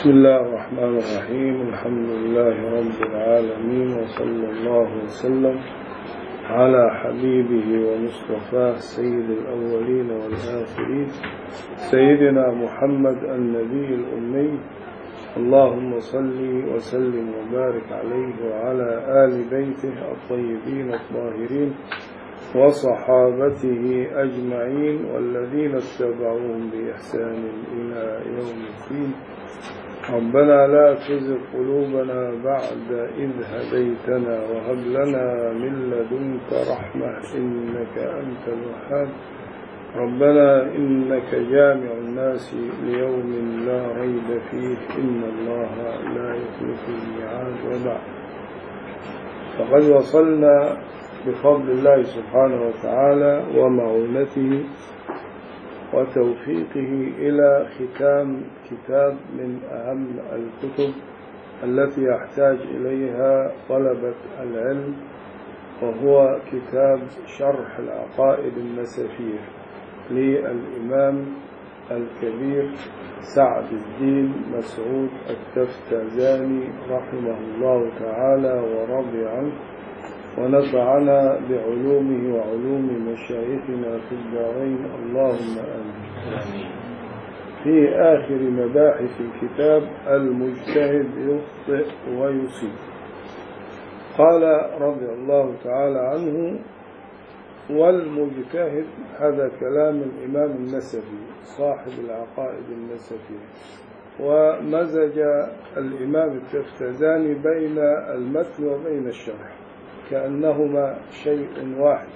بسم الله الرحمن الرحيم الحمد لله رب العالمين وصلى الله وسلم على حبيبه ومصطفاه سيد الأولين والآخرين سيدنا محمد النبي الأمي اللهم صل وسلم وبارك عليه وعلى آل بيته الطيبين الطاهرين وصحابته أجمعين والذين اتبعوهم بإحسان إلى يوم الدين ربنا لا تزغ قلوبنا بعد إذ هديتنا وهب لنا من لدنك رحمة إنك أنت الوهاب ربنا إنك جامع الناس ليوم لا ريب فيه إن الله لا يخلف الميعاد وبعد فقد وصلنا بفضل الله سبحانه وتعالى ومعونته وتوفيقه إلى ختام كتاب من أهم الكتب التي يحتاج إليها طلبة العلم وهو كتاب شرح العقائد النسفية للإمام الكبير سعد الدين مسعود التفتزاني رحمه الله تعالى ورضي عنه ونفعنا بعلومه وعلوم مشايخنا في الدارين اللهم آمين في آخر مباحث الكتاب المجتهد يخطئ ويصيب قال رضي الله تعالى عنه والمجتهد هذا كلام الإمام النسفي صاحب العقائد النسفية ومزج الإمام التفتزاني بين المتن وبين الشرح كأنهما شيء واحد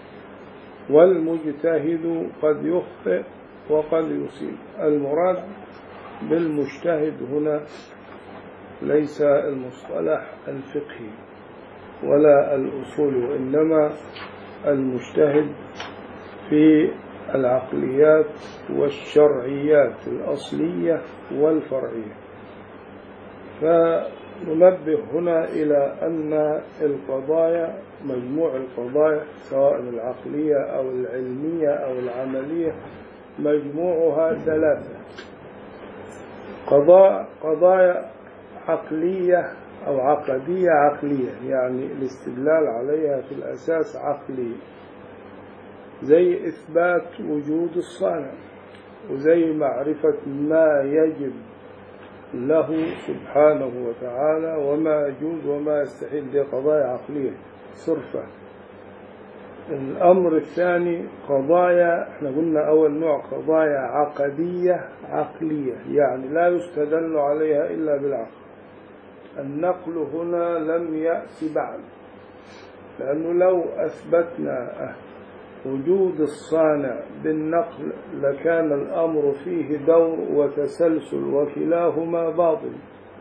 والمجتهد قد يخطئ وقد يصيب المراد بالمجتهد هنا ليس المصطلح الفقهي ولا الأصول وإنما المجتهد في العقليات والشرعيات الأصلية والفرعية فننبه هنا إلى أن القضايا مجموع القضايا سواء العقلية أو العلمية أو العملية مجموعها ثلاثة قضاء قضايا عقلية أو عقدية عقلية يعني الاستدلال عليها في الأساس عقلي زي إثبات وجود الصانع وزي معرفة ما يجب له سبحانه وتعالى وما يجوز وما يستحيل دي قضايا عقلية صرفة الأمر الثاني قضايا احنا قلنا أول نوع قضايا عقدية عقلية يعني لا يستدل عليها إلا بالعقل النقل هنا لم يأتي بعد لأنه لو أثبتنا وجود الصانع بالنقل لكان الأمر فيه دور وتسلسل وكلاهما باطل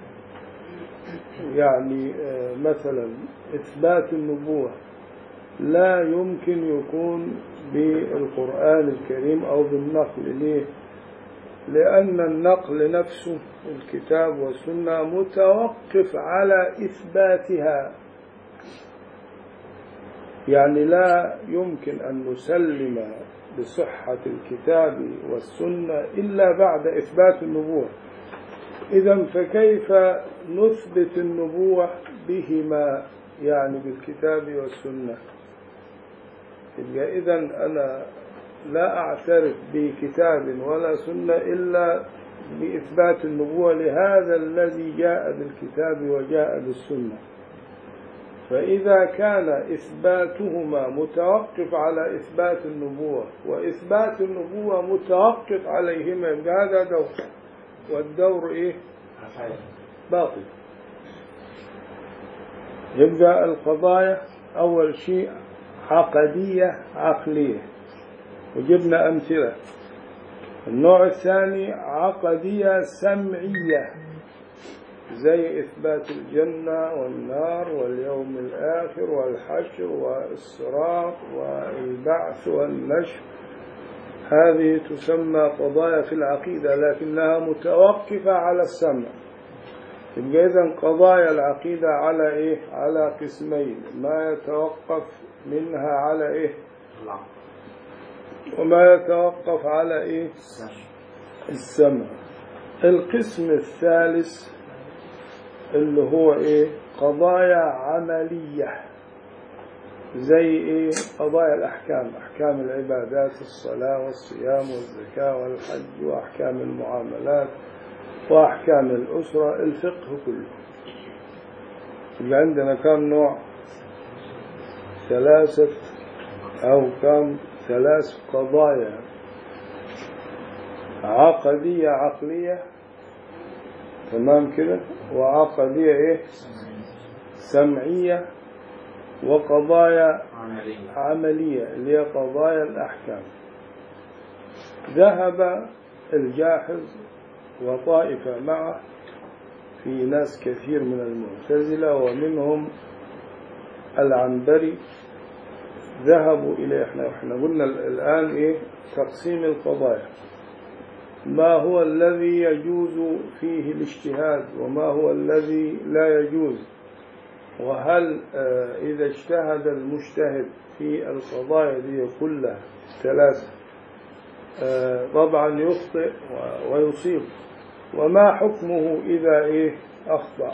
يعني مثلا إثبات النبوة لا يمكن يكون بالقرآن الكريم أو بالنقل ليه؟ لأن النقل نفسه الكتاب والسنة متوقف على إثباتها يعني لا يمكن أن نسلم بصحة الكتاب والسنة إلا بعد إثبات النبوة إذا فكيف نثبت النبوة بهما يعني بالكتاب والسنة إذا أنا لا أعترف بكتاب ولا سنة إلا بإثبات النبوة لهذا الذي جاء بالكتاب وجاء بالسنة فإذا كان إثباتهما متوقف على إثبات النبوة وإثبات النبوة متوقف عليهما يبقى هذا دور والدور إيه؟ باطل يبقى القضايا أول شيء عقدية عقلية وجبنا أمثلة النوع الثاني عقدية سمعية زي إثبات الجنة والنار واليوم الآخر والحشر والصراط والبعث والنشر هذه تسمى قضايا في العقيدة لكنها متوقفة على السمع يبقى إذن قضايا العقيدة على إيه؟ على قسمين ما يتوقف منها على إيه؟ وما يتوقف على إيه؟ السمع القسم الثالث اللي هو ايه قضايا عملية زي ايه قضايا الاحكام احكام العبادات الصلاة والصيام والزكاة والحج واحكام المعاملات واحكام الاسرة الفقه كله يبقى عندنا كم نوع ثلاثة او كم ثلاث قضايا عقدية عقلية تمام كده وعقدية ايه سمعية وقضايا عملية عملية اللي هي قضايا الأحكام ذهب الجاحظ وطائفة معه في ناس كثير من المعتزلة ومنهم العنبري ذهبوا إلى احنا احنا قلنا الآن ايه تقسيم القضايا ما هو الذي يجوز فيه الاجتهاد وما هو الذي لا يجوز وهل آه، إذا اجتهد المجتهد في القضايا دي كلها ثلاثة آه، طبعا يخطئ و- ويصيب وما حكمه إذا إيه أخطأ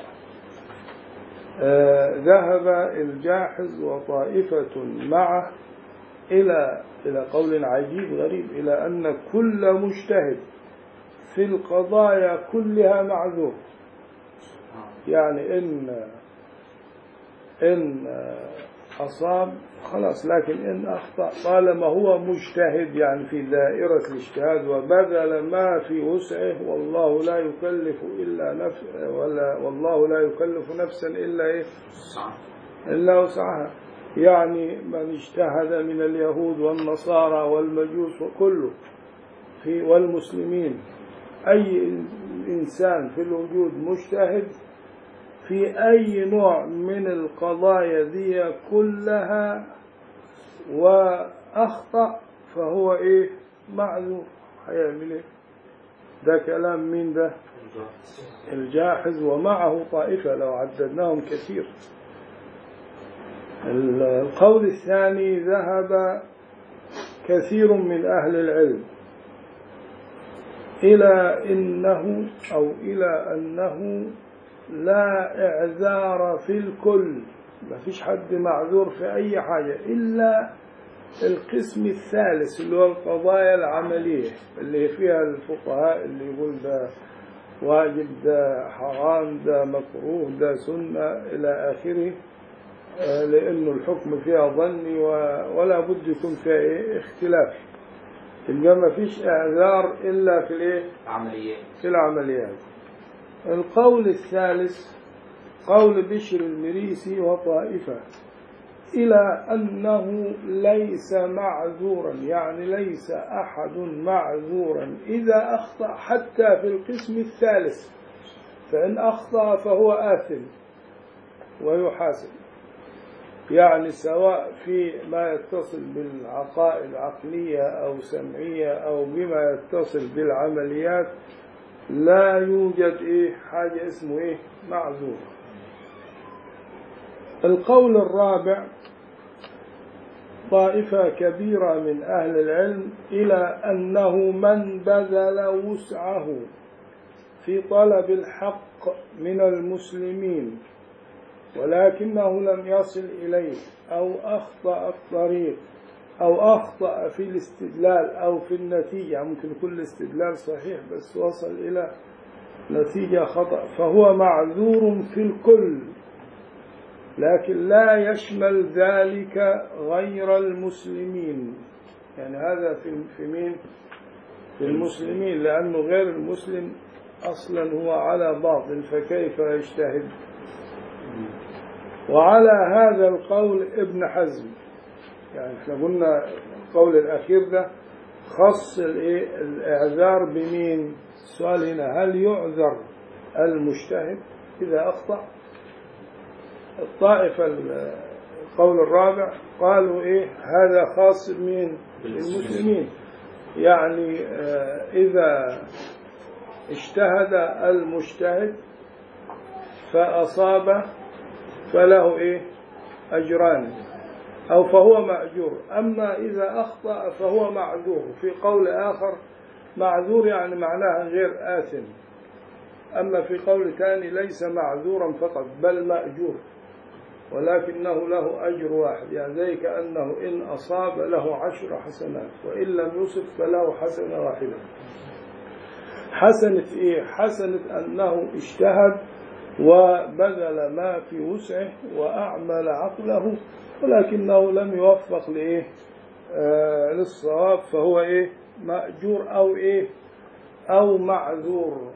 آه، ذهب الجاحظ وطائفة معه إلى إلى قول عجيب غريب إلى أن كل مجتهد في القضايا كلها معذور يعني إن إن أصاب خلاص لكن إن أخطأ طالما هو مجتهد يعني في دائرة الاجتهاد وبذل ما في وسعه والله لا يكلف إلا نفس ولا والله لا يكلف نفسا إلا إيه صح إلا وسعها يعني من اجتهد من اليهود والنصارى والمجوس وكله في والمسلمين أي إنسان في الوجود مجتهد في أي نوع من القضايا دي كلها وأخطأ فهو إيه معذور هيعمل إيه ده كلام مين ده الجاحظ ومعه طائفة لو عددناهم كثير القول الثاني ذهب كثير من أهل العلم إلى إنه أو إلى أنه لا إعذار في الكل ما فيش حد معذور في أي حاجة إلا القسم الثالث اللي هو القضايا العملية اللي فيها الفقهاء اللي يقول ده واجب ده حرام ده مكروه ده سنة إلى آخره آه، لأنه الحكم فيها ظني و- ولا بد يكون فيها إيه؟ اختلاف يبقى ما فيش إعذار إلا في الإيه؟ عمليات في العمليات القول الثالث قول بشر المريسي وطائفة إلى أنه ليس معذورا يعني ليس أحد معذورا إذا أخطأ حتى في القسم الثالث فإن أخطأ فهو آثم ويحاسب يعني سواء في ما يتصل بالعقائد عقلية أو سمعية أو بما يتصل بالعمليات لا يوجد إيه حاجة اسمه إيه معذور القول الرابع طائفة كبيرة من أهل العلم إلى أنه من بذل وسعه في طلب الحق من المسلمين ولكنه لم يصل إليه أو أخطأ الطريق أو أخطأ في الاستدلال أو في النتيجة ممكن يكون الاستدلال صحيح بس وصل إلى نتيجة خطأ فهو معذور في الكل لكن لا يشمل ذلك غير المسلمين يعني هذا في في مين؟ في المسلمين لأنه غير المسلم أصلا هو على باطل فكيف يجتهد وعلى هذا القول ابن حزم يعني احنا قلنا القول الأخير ده خص الإيه؟ الإعذار بمين السؤال هنا هل يعذر المجتهد إذا أخطأ الطائفة القول الرابع قالوا إيه هذا خاص بمين بالمسلمين يعني آه، إذا اجتهد المجتهد فأصاب فله إيه أجران أو فهو مأجور أما إذا أخطأ فهو معذور في قول آخر معذور يعني معناها غير آثم أما في قول ثاني ليس معذورا فقط بل مأجور ولكنه له أجر واحد يعني زي كأنه إن أصاب له عشر حسنات وإن لم يصب فله حسنة واحدة حسنة إيه؟ حسنة أنه اجتهد وبذل ما في وسعه وأعمل عقله ولكنه لم يوفق لإيه آه للصواب فهو إيه مأجور أو إيه أو معذور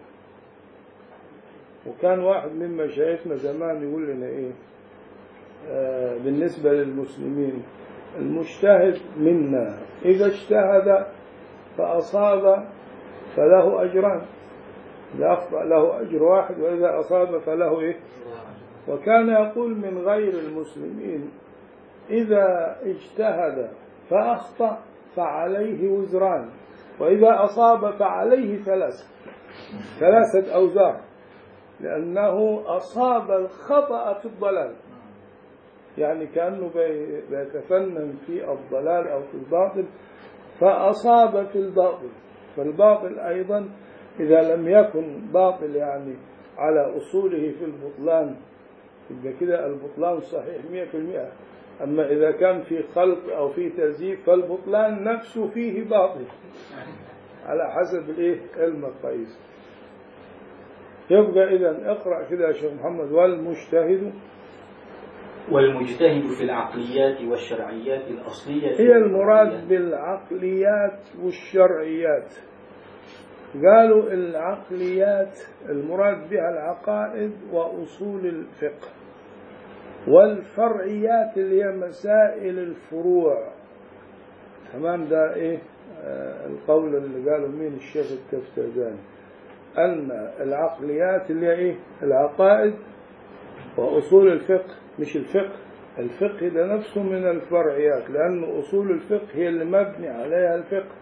وكان واحد من مشايخنا زمان يقول لنا إيه آه بالنسبة للمسلمين المجتهد منا إذا اجتهد فأصاب فله أجران إذا أخطأ له أجر واحد وإذا أصاب فله إيه وكان يقول من غير المسلمين إذا اجتهد فأخطأ فعليه وزران وإذا أصاب فعليه ثلاثة ثلاثة أوزار لأنه أصاب الخطأ في الضلال يعني كأنه بيتفنن في الضلال أو في الباطل فأصاب في الباطل فالباطل أيضا إذا لم يكن باطل يعني على أصوله في البطلان يبقى كده البطلان صحيح مئة في المئة أما إذا كان في خلق أو في تزييف فالبطلان نفسه فيه باطل على حسب الإيه المقاييس يبقى إذا اقرأ كده يا شيخ محمد والمجتهد والمجتهد في العقليات والشرعيات الأصلية هي المراد بالعقليات والشرعيات قالوا العقليات المراد بها العقائد وأصول الفقه والفرعيات اللي هي مسائل الفروع تمام ده ايه آه القول اللي قاله مين الشيخ التفتازاني أن العقليات اللي هي ايه العقائد وأصول الفقه مش الفقه الفقه ده نفسه من الفرعيات لأن أصول الفقه هي اللي مبني عليها الفقه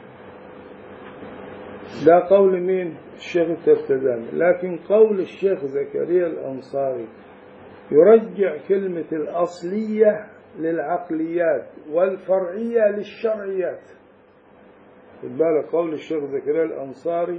ده قول مين الشيخ التفتزاني لكن قول الشيخ زكريا الأنصاري يرجع كلمة الأصلية للعقليات والفرعية للشرعيات خد بالك قول الشيخ زكريا الأنصاري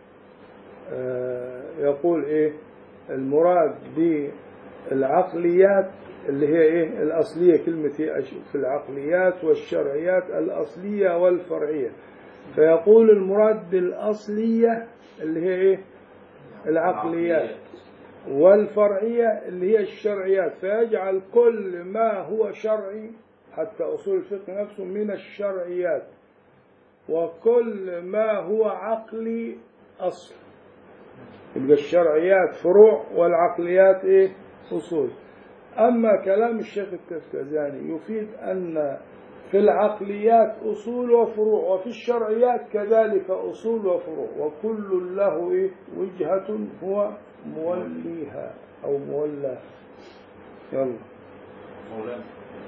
آه يقول إيه المراد بالعقليات اللي هي إيه الأصلية كلمة في العقليات والشرعيات الأصلية والفرعية فيقول المراد بالأصلية اللي هي إيه العقليات والفرعية اللي هي الشرعيات فيجعل كل ما هو شرعي حتى أصول الفقه نفسه من الشرعيات وكل ما هو عقلي أصل يبقى الشرعيات فروع والعقليات إيه أصول أما كلام الشيخ التفتزاني يفيد أن في العقليات أصول وفروع وفي الشرعيات كذلك أصول وفروع وكل له إيه وجهة هو موليها أو مولاها يلا مولانا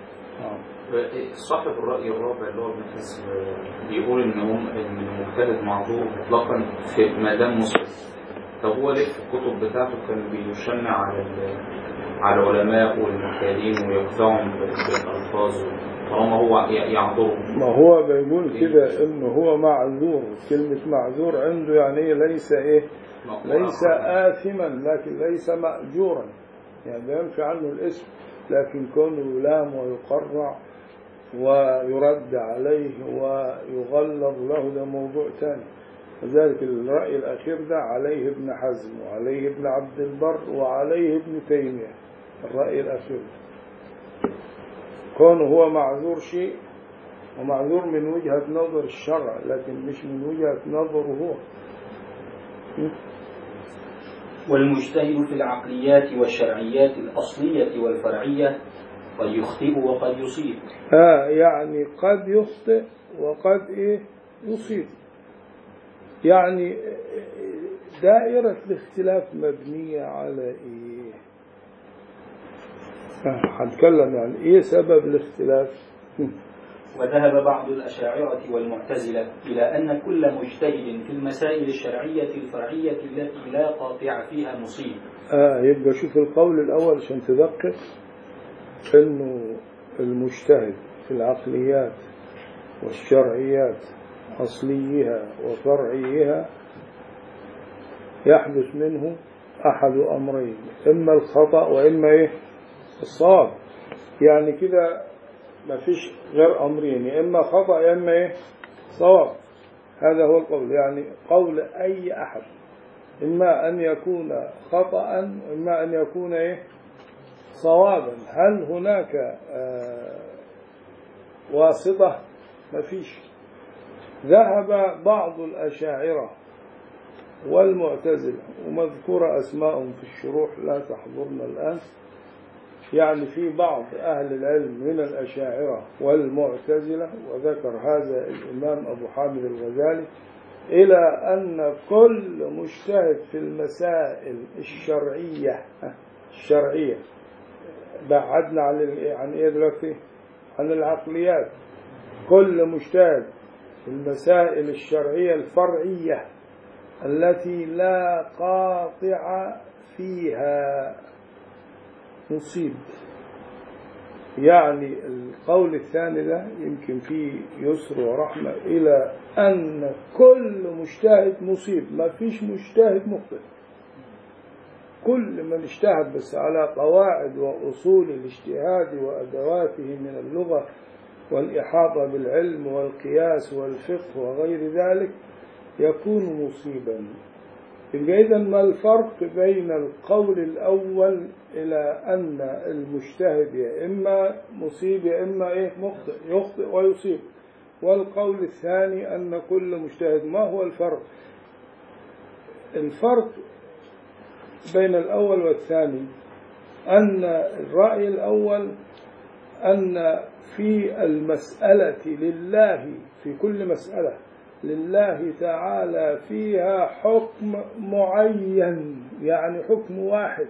صاحب الرأي الرابع اللي هو ابن حزم بيقول إن هم إن المجتهد معذور مطلقا في ما دام مسلم طب هو ليه في الكتب بتاعته كان بيشنع على على العلماء والمجتهدين ويخدعهم بالألفاظ طالما هو يعذره ما هو بيقول كده انه هو معذور كلمة معذور عنده يعني ليس ايه ليس آثما لكن ليس مأجورا يعني لا ينفي عنه الاسم لكن كونه يلام ويقرع ويرد عليه ويغلظ له ده موضوع ثاني وذلك الرأي الأخير ده عليه ابن حزم وعليه ابن عبد البر وعليه ابن تيمية الرأي الأخير كونه هو معذور شيء ومعذور من وجهة نظر الشرع لكن مش من وجهة نظره هو والمجتهد في العقليات والشرعيات الأصلية والفرعية قد يخطئ وقد يصيب آه يعني قد يخطئ وقد إيه يصيب يعني دائرة الاختلاف مبنية على إيه هنتكلم يعني إيه سبب الاختلاف وذهب بعض الأشاعرة والمعتزلة إلى أن كل مجتهد في المسائل الشرعية الفرعية التي لا قاطع فيها مصيب آه يبقى شوف القول الأول عشان تدقق إنه المجتهد في العقليات والشرعيات أصليها وفرعيها يحدث منه أحد أمرين إما الخطأ وإما إيه الصواب يعني كده ما فيش غير أمرين يا إما خطأ يا إما إيه صواب هذا هو القول يعني قول أي أحد إما أن يكون خطأ وإما أن يكون إيه صوابا هل هناك آه واسطة ما فيش ذهب بعض الأشاعرة والمعتزلة ومذكورة أسماءهم في الشروح لا تحضرنا الآن يعني في بعض أهل العلم من الأشاعرة والمعتزلة وذكر هذا الإمام أبو حامد الغزالي إلى أن كل مجتهد في المسائل الشرعية الشرعية بعدنا عن عن إيه دلوقتي؟ عن العقليات كل مجتهد في المسائل الشرعية الفرعية التي لا قاطع فيها مصيب يعني القول الثاني ده يمكن فيه يسر ورحمة إلى أن كل مجتهد مصيب ما فيش مجتهد مخطئ كل من اجتهد بس على قواعد وأصول الاجتهاد وأدواته من اللغة والإحاطة بالعلم والقياس والفقه وغير ذلك يكون مصيبا يبقى إذا ما الفرق بين القول الأول إلى أن المجتهد يا إما مصيب يا إما إيه مخطئ يخطئ ويصيب والقول الثاني أن كل مجتهد ما هو الفرق الفرق بين الأول والثاني أن الرأي الأول أن في المسألة لله في كل مسألة لله تعالى فيها حكم معين يعني حكم واحد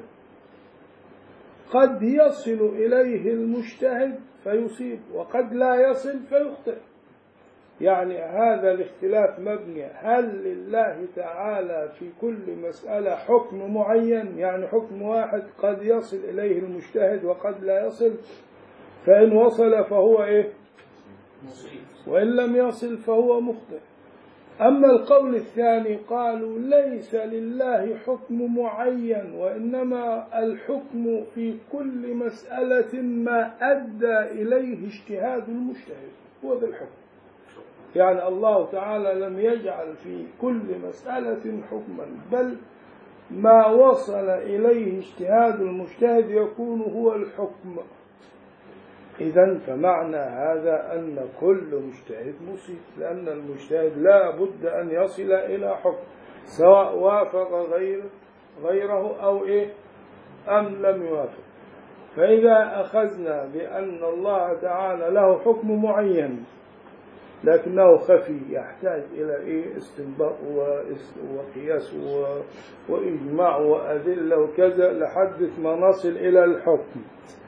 قد يصل إليه المجتهد فيصيب وقد لا يصل فيخطئ يعني هذا الاختلاف مبني هل لله تعالى في كل مسألة حكم معين يعني حكم واحد قد يصل إليه المجتهد وقد لا يصل فإن وصل فهو إيه وإن لم يصل فهو مخطئ أما القول الثاني قالوا ليس لله حكم معين وإنما الحكم في كل مسألة ما أدى إليه اجتهاد المجتهد هو ذا الحكم يعني الله تعالى لم يجعل في كل مسألة حكما بل ما وصل إليه اجتهاد المجتهد يكون هو الحكم إذا فمعنى هذا أن كل مجتهد مصيب لأن المجتهد لا بد أن يصل إلى حكم سواء وافق غير غيره أو إيه أم لم يوافق فإذا أخذنا بأن الله تعالى له حكم معين لكنه خفي يحتاج إلى إيه استنباط وقياس وإجماع وأدلة وكذا لحد ما نصل إلى الحكم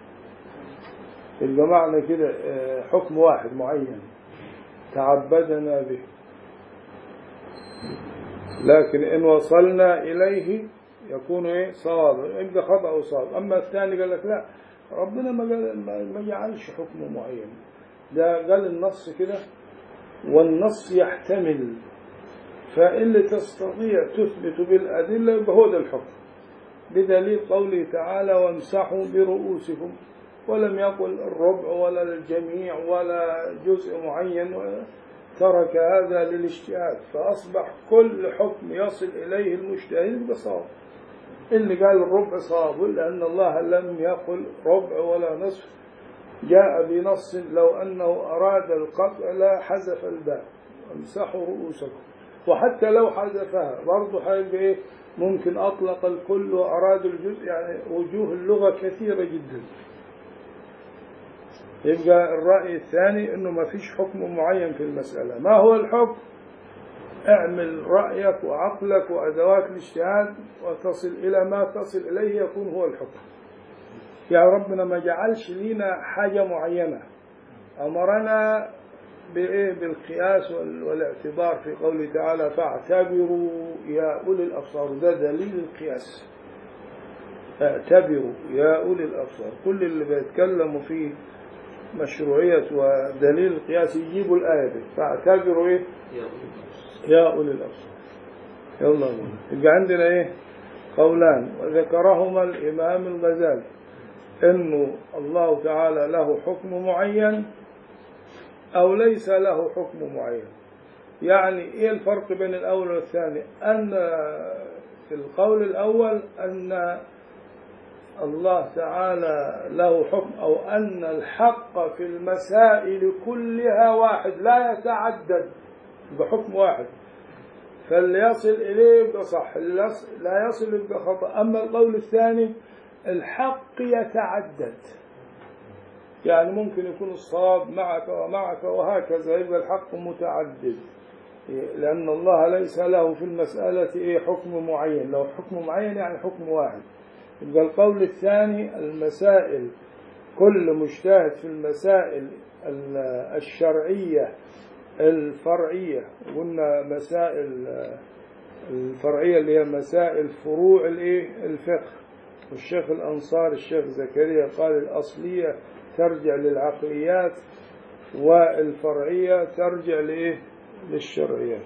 يبقى معنى كده حكم واحد معين تعبدنا به لكن إن وصلنا إليه يكون إيه صواب يبقى خطأ وصواب أما الثاني قال لك لا ربنا ما قال ما جعلش حكم معين ده قال النص كده والنص يحتمل فإن تستطيع تثبت بالأدلة يبقى هو ده الحكم بدليل قوله تعالى وامسحوا برؤوسكم ولم يقل الربع ولا الجميع ولا جزء معين ترك هذا للاجتهاد فأصبح كل حكم يصل إليه المجتهد بصواب اللي قال الربع صواب لأن الله لم يقل ربع ولا نصف جاء بنص لو أنه أراد القطع لا حذف الباء امسحوا رؤوسكم وحتى لو حذفها برضه هيبقى إيه ممكن أطلق الكل وأراد الجزء يعني وجوه اللغة كثيرة جدا يبقى الرأي الثاني أنه ما فيش حكم معين في المسألة ما هو الحكم اعمل رأيك وعقلك وأدوات الاجتهاد وتصل إلى ما تصل إليه يكون هو الحكم يا ربنا ما جعلش لينا حاجة معينة أمرنا بإيه بالقياس والاعتبار في قوله تعالى فاعتبروا يا أولي الأبصار ده دليل القياس اعتبروا يا أولي الأبصار كل اللي بيتكلموا فيه مشروعية ودليل القياس يجيبوا الآية دي فاعتبروا إيه يا أولي الأبصار يلا يبقى عندنا ايه قولان وذكرهما الإمام الغزالي انه الله تعالى له حكم معين او ليس له حكم معين يعني ايه الفرق بين الاول والثاني ان في القول الاول ان الله تعالى له حكم او ان الحق في المسائل كلها واحد لا يتعدد بحكم واحد فاللي يصل اليه يبقى صح اللي يص- لا يصل يبقى خطا اما القول الثاني الحق يتعدد يعني ممكن يكون الصواب معك ومعك وهكذا يبقى الحق متعدد لأن الله ليس له في المسألة إيه حكم معين لو حكم معين يعني حكم واحد يبقى القول الثاني المسائل كل مجتهد في المسائل ال- الشرعية الفرعية قلنا مسائل الفرعية اللي هي مسائل فروع الايه الفقه والشيخ الأنصار الشيخ زكريا قال الأصلية ترجع للعقليات والفرعية ترجع لإيه للشرعيات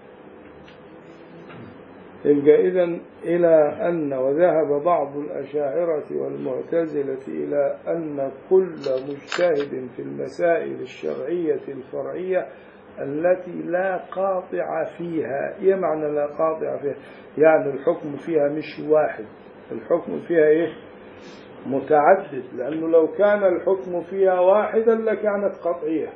يبقى إذن إلى أن وذهب بعض الأشاعرة والمعتزلة إلى أن كل مجتهد في المسائل الشرعية الفرعية التي لا قاطع فيها إيه معنى لا قاطع فيها يعني الحكم فيها مش واحد الحكم فيها إيه متعدد لأنه لو كان الحكم فيها واحدا لكانت قطعية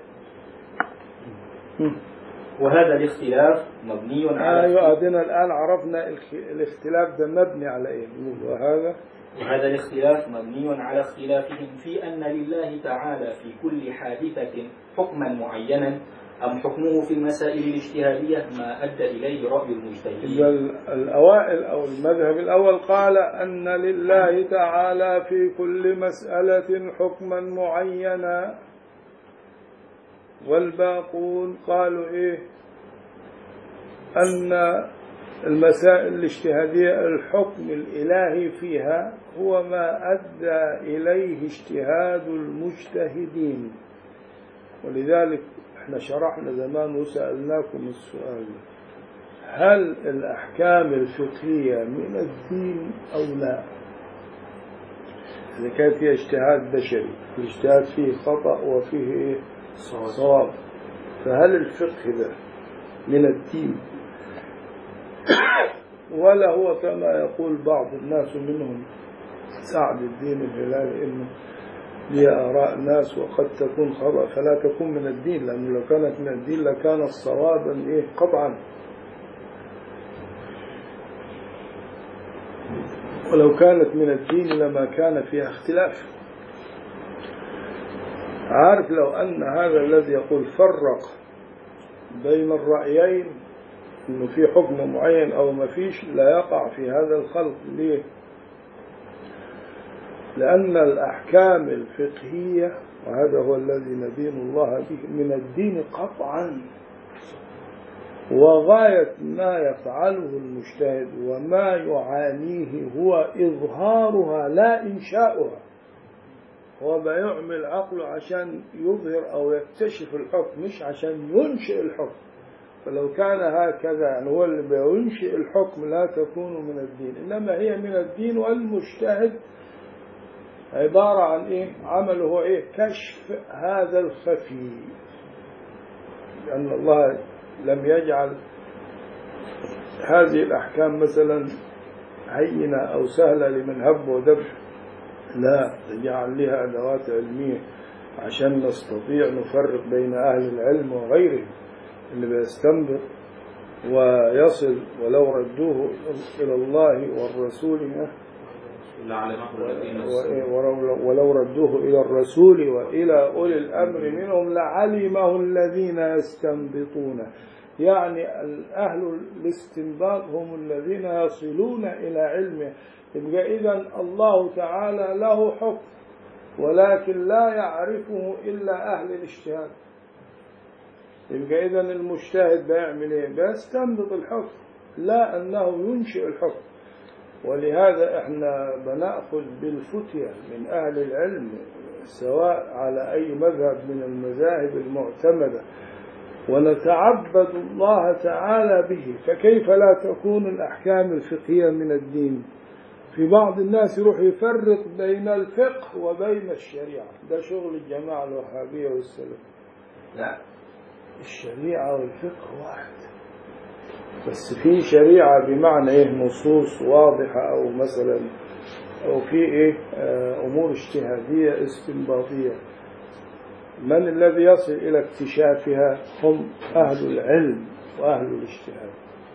وهذا الاختلاف مبني على أيوة أدينا الآن عرفنا الخ- الاختلاف ده مبني على إيه وهذا وهذا الاختلاف مبني على اختلافهم في أن لله تعالى في كل حادثة حكما معينا أم حكمه في المسائل الاجتهادية ما أدى إليه رأي يبقى المجتهدين ال- الأوائل أو المذهب الأول قال أن لله تعالى في كل مسألة حكما معينا والباقون قالوا إيه أن المسائل الاجتهادية الحكم الإلهي فيها هو ما أدى إليه اجتهاد المجتهدين ولذلك احنا شرحنا زمان وسألناكم السؤال هل الأحكام الفقهية من الدين أو لا إذا كانت هي اجتهاد بشري الاجتهاد فيه خطأ وفيه إيه؟ صواب فهل الفقه ده من الدين ولا هو كما يقول بعض الناس منهم سعد الدين الهلالي انه هي آراء ناس وقد تكون خطأ فلا تكون من الدين لأنه لو كانت من الدين لكان صوابا إيه قطعا ولو كانت من الدين لما كان فيها اختلاف عارف لو أن هذا الذي يقول فرق بين الرأيين انه في حكم معين او ما فيش لا يقع في هذا الخلق ليه لان الاحكام الفقهيه وهذا هو الذي ندين الله به من الدين قطعا وغايه ما يفعله المجتهد وما يعانيه هو اظهارها لا انشاؤها هو بيعمل عقله عشان يظهر او يكتشف الحكم مش عشان ينشئ الحكم فلو كان هكذا يعني هو اللي بينشئ الحكم لا تكون من الدين إنما هي من الدين والمجتهد عبارة عن إيه عمله هو إيه كشف هذا الخفي لأن الله لم يجعل هذه الأحكام مثلا هينة أو سهلة لمن هب ودب لا جعل لها أدوات علمية عشان نستطيع نفرق بين أهل العلم وغيرهم اللي بيستنبط ويصل ولو ردوه إلى الله والرسول لعلمه الذين ولو ولو ردوه إلى الرسول وإلى أولي الأمر منهم لعلمه الذين يستنبطون يعني أهل الاستنباط هم الذين يصلون إلى علمه يبقى إذا الله تعالى له حكم ولكن لا يعرفه إلا أهل الاجتهاد يبقى إذا المجتهد بيعمل إيه؟ بيستنبط الحكم لا أنه ينشئ الحكم ولهذا احنا بنأخذ بالفتية من أهل العلم سواء على أي مذهب من المذاهب المعتمدة ونتعبد الله تعالى به فكيف لا تكون الأحكام الفقهية من الدين في بعض الناس يروح يفرق بين الفقه وبين الشريعة ده شغل الجماعة الوهابية والسلف لا الشريعة والفقه واحد بس في شريعة بمعنى ايه نصوص واضحة او مثلا او في ايه آه، امور اجتهادية استنباطية من الذي يصل الى اكتشافها هم اهل العلم واهل الاجتهاد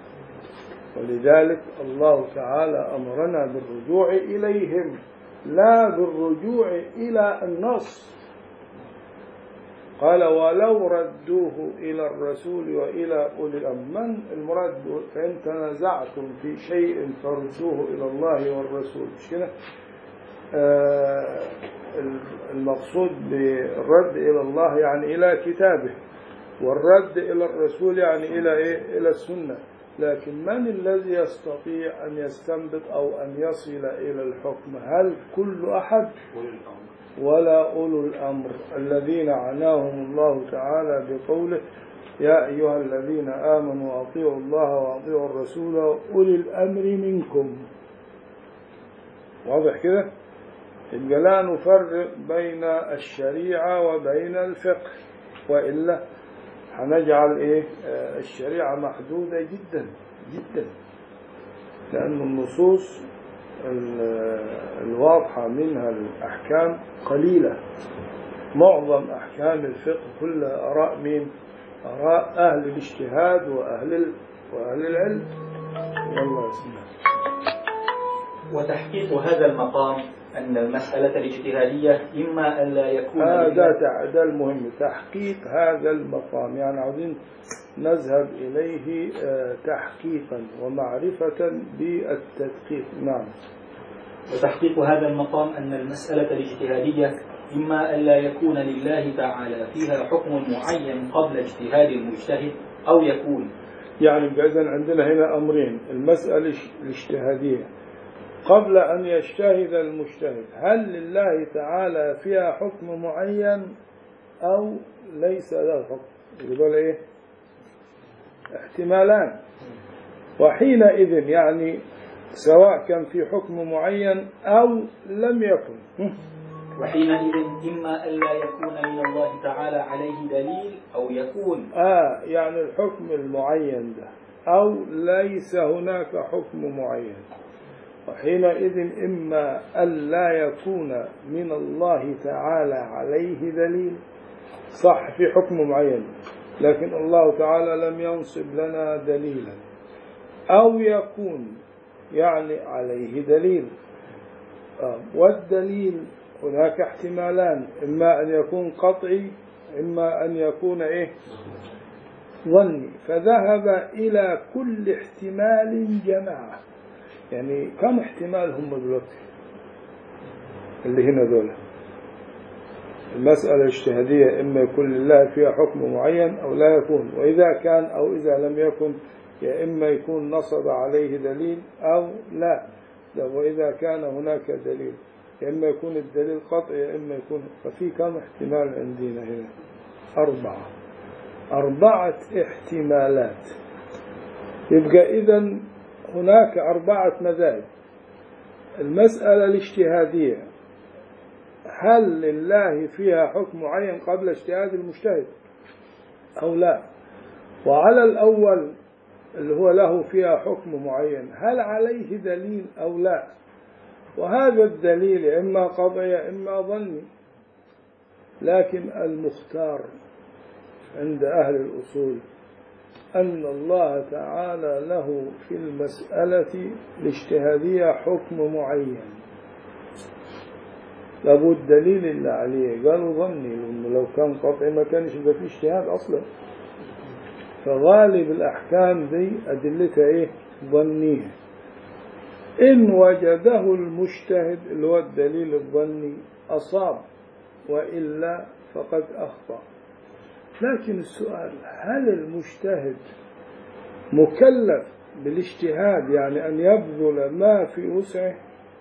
ولذلك الله تعالى امرنا بالرجوع اليهم لا بالرجوع الى النص قال ولو ردوه إلى الرسول وإلى أولي الأمر من المراد فإن تنازعتم في شيء فردوه إلى الله والرسول مش كده آه المقصود بالرد إلى الله يعني إلى كتابه والرد إلى الرسول يعني إلى إيه؟ إلى السنة لكن من الذي يستطيع أن يستنبط أو أن يصل إلى الحكم هل كل أحد أولي الأمر ولا أولو الأمر الذين عناهم الله تعالى بقوله يا أيها الذين آمنوا أطيعوا الله وأطيعوا الرسول أولي الأمر منكم واضح كده يبقى لا نفرق بين الشريعة وبين الفقه وإلا هنجعل إيه آه، الشريعة محدودة جدا جدا لأن النصوص ال- الواضحة منها الأحكام قليلة معظم أحكام الفقه كلها آراء مين؟ آراء أهل الاجتهاد وأهل ال... وأهل العلم والله يسمع وتحقيق هذا المقام أن المسألة الاجتهادية إما أن لا يكون هذا لله- تع- ده المهم تحقيق هذا المقام يعني عاوزين نذهب إليه آه، تحقيقا ومعرفة بالتدقيق نعم وتحقيق هذا المقام أن المسألة الاجتهادية إما أن لا يكون لله تعالى فيها حكم معين قبل اجتهاد المجتهد أو يكون يعني إذا عندنا هنا أمرين المسألة الاجتهادية قبل أن يجتهد المجتهد هل لله تعالى فيها حكم معين أو ليس له حكم يقول إيه احتمالان وحينئذ يعني سواء كان في حكم معين أو لم يكن وحينئذ إما أن لا يكون من الله تعالى عليه دليل أو يكون آه يعني الحكم المعين ده أو ليس هناك حكم معين وحينئذ إما أن لا يكون من الله تعالى عليه دليل صح في حكم معين لكن الله تعالى لم ينصب لنا دليلا أو يكون يعني عليه دليل آه، والدليل هناك احتمالان إما أن يكون قطعي إما أن يكون إيه ظني فذهب إلى كل احتمال جماعة يعني كم احتمال هم دلوقتي اللي هنا دول المسألة الاجتهادية إما يكون لله فيها حكم معين أو لا يكون وإذا كان أو إذا لم يكن يا إما يكون نصب عليه دليل أو لا ده وإذا كان هناك دليل يا إما يكون الدليل قطعي يا إما يكون ففي كم احتمال عندنا هنا أربعة أربعة احتمالات يبقى إذا هناك أربعة مذاهب المسألة الاجتهادية هل لله فيها حكم معين قبل اجتهاد المجتهد أو لا وعلى الأول اللي هو له فيها حكم معين هل عليه دليل أو لا وهذا الدليل إما قطعي إما ظني لكن المختار عند أهل الأصول أن الله تعالى له في المسألة الاجتهادية حكم معين لابد دليل اللي عليه قالوا ظني لأنه لو كان قطعي ما كانش يبقى فيه اجتهاد أصلا فغالب الأحكام دي أدلتها إيه ظنية إن وجده المجتهد اللي هو الدليل الظني أصاب وإلا فقد أخطأ لكن السؤال هل المجتهد مكلف بالاجتهاد يعني أن يبذل ما في وسعه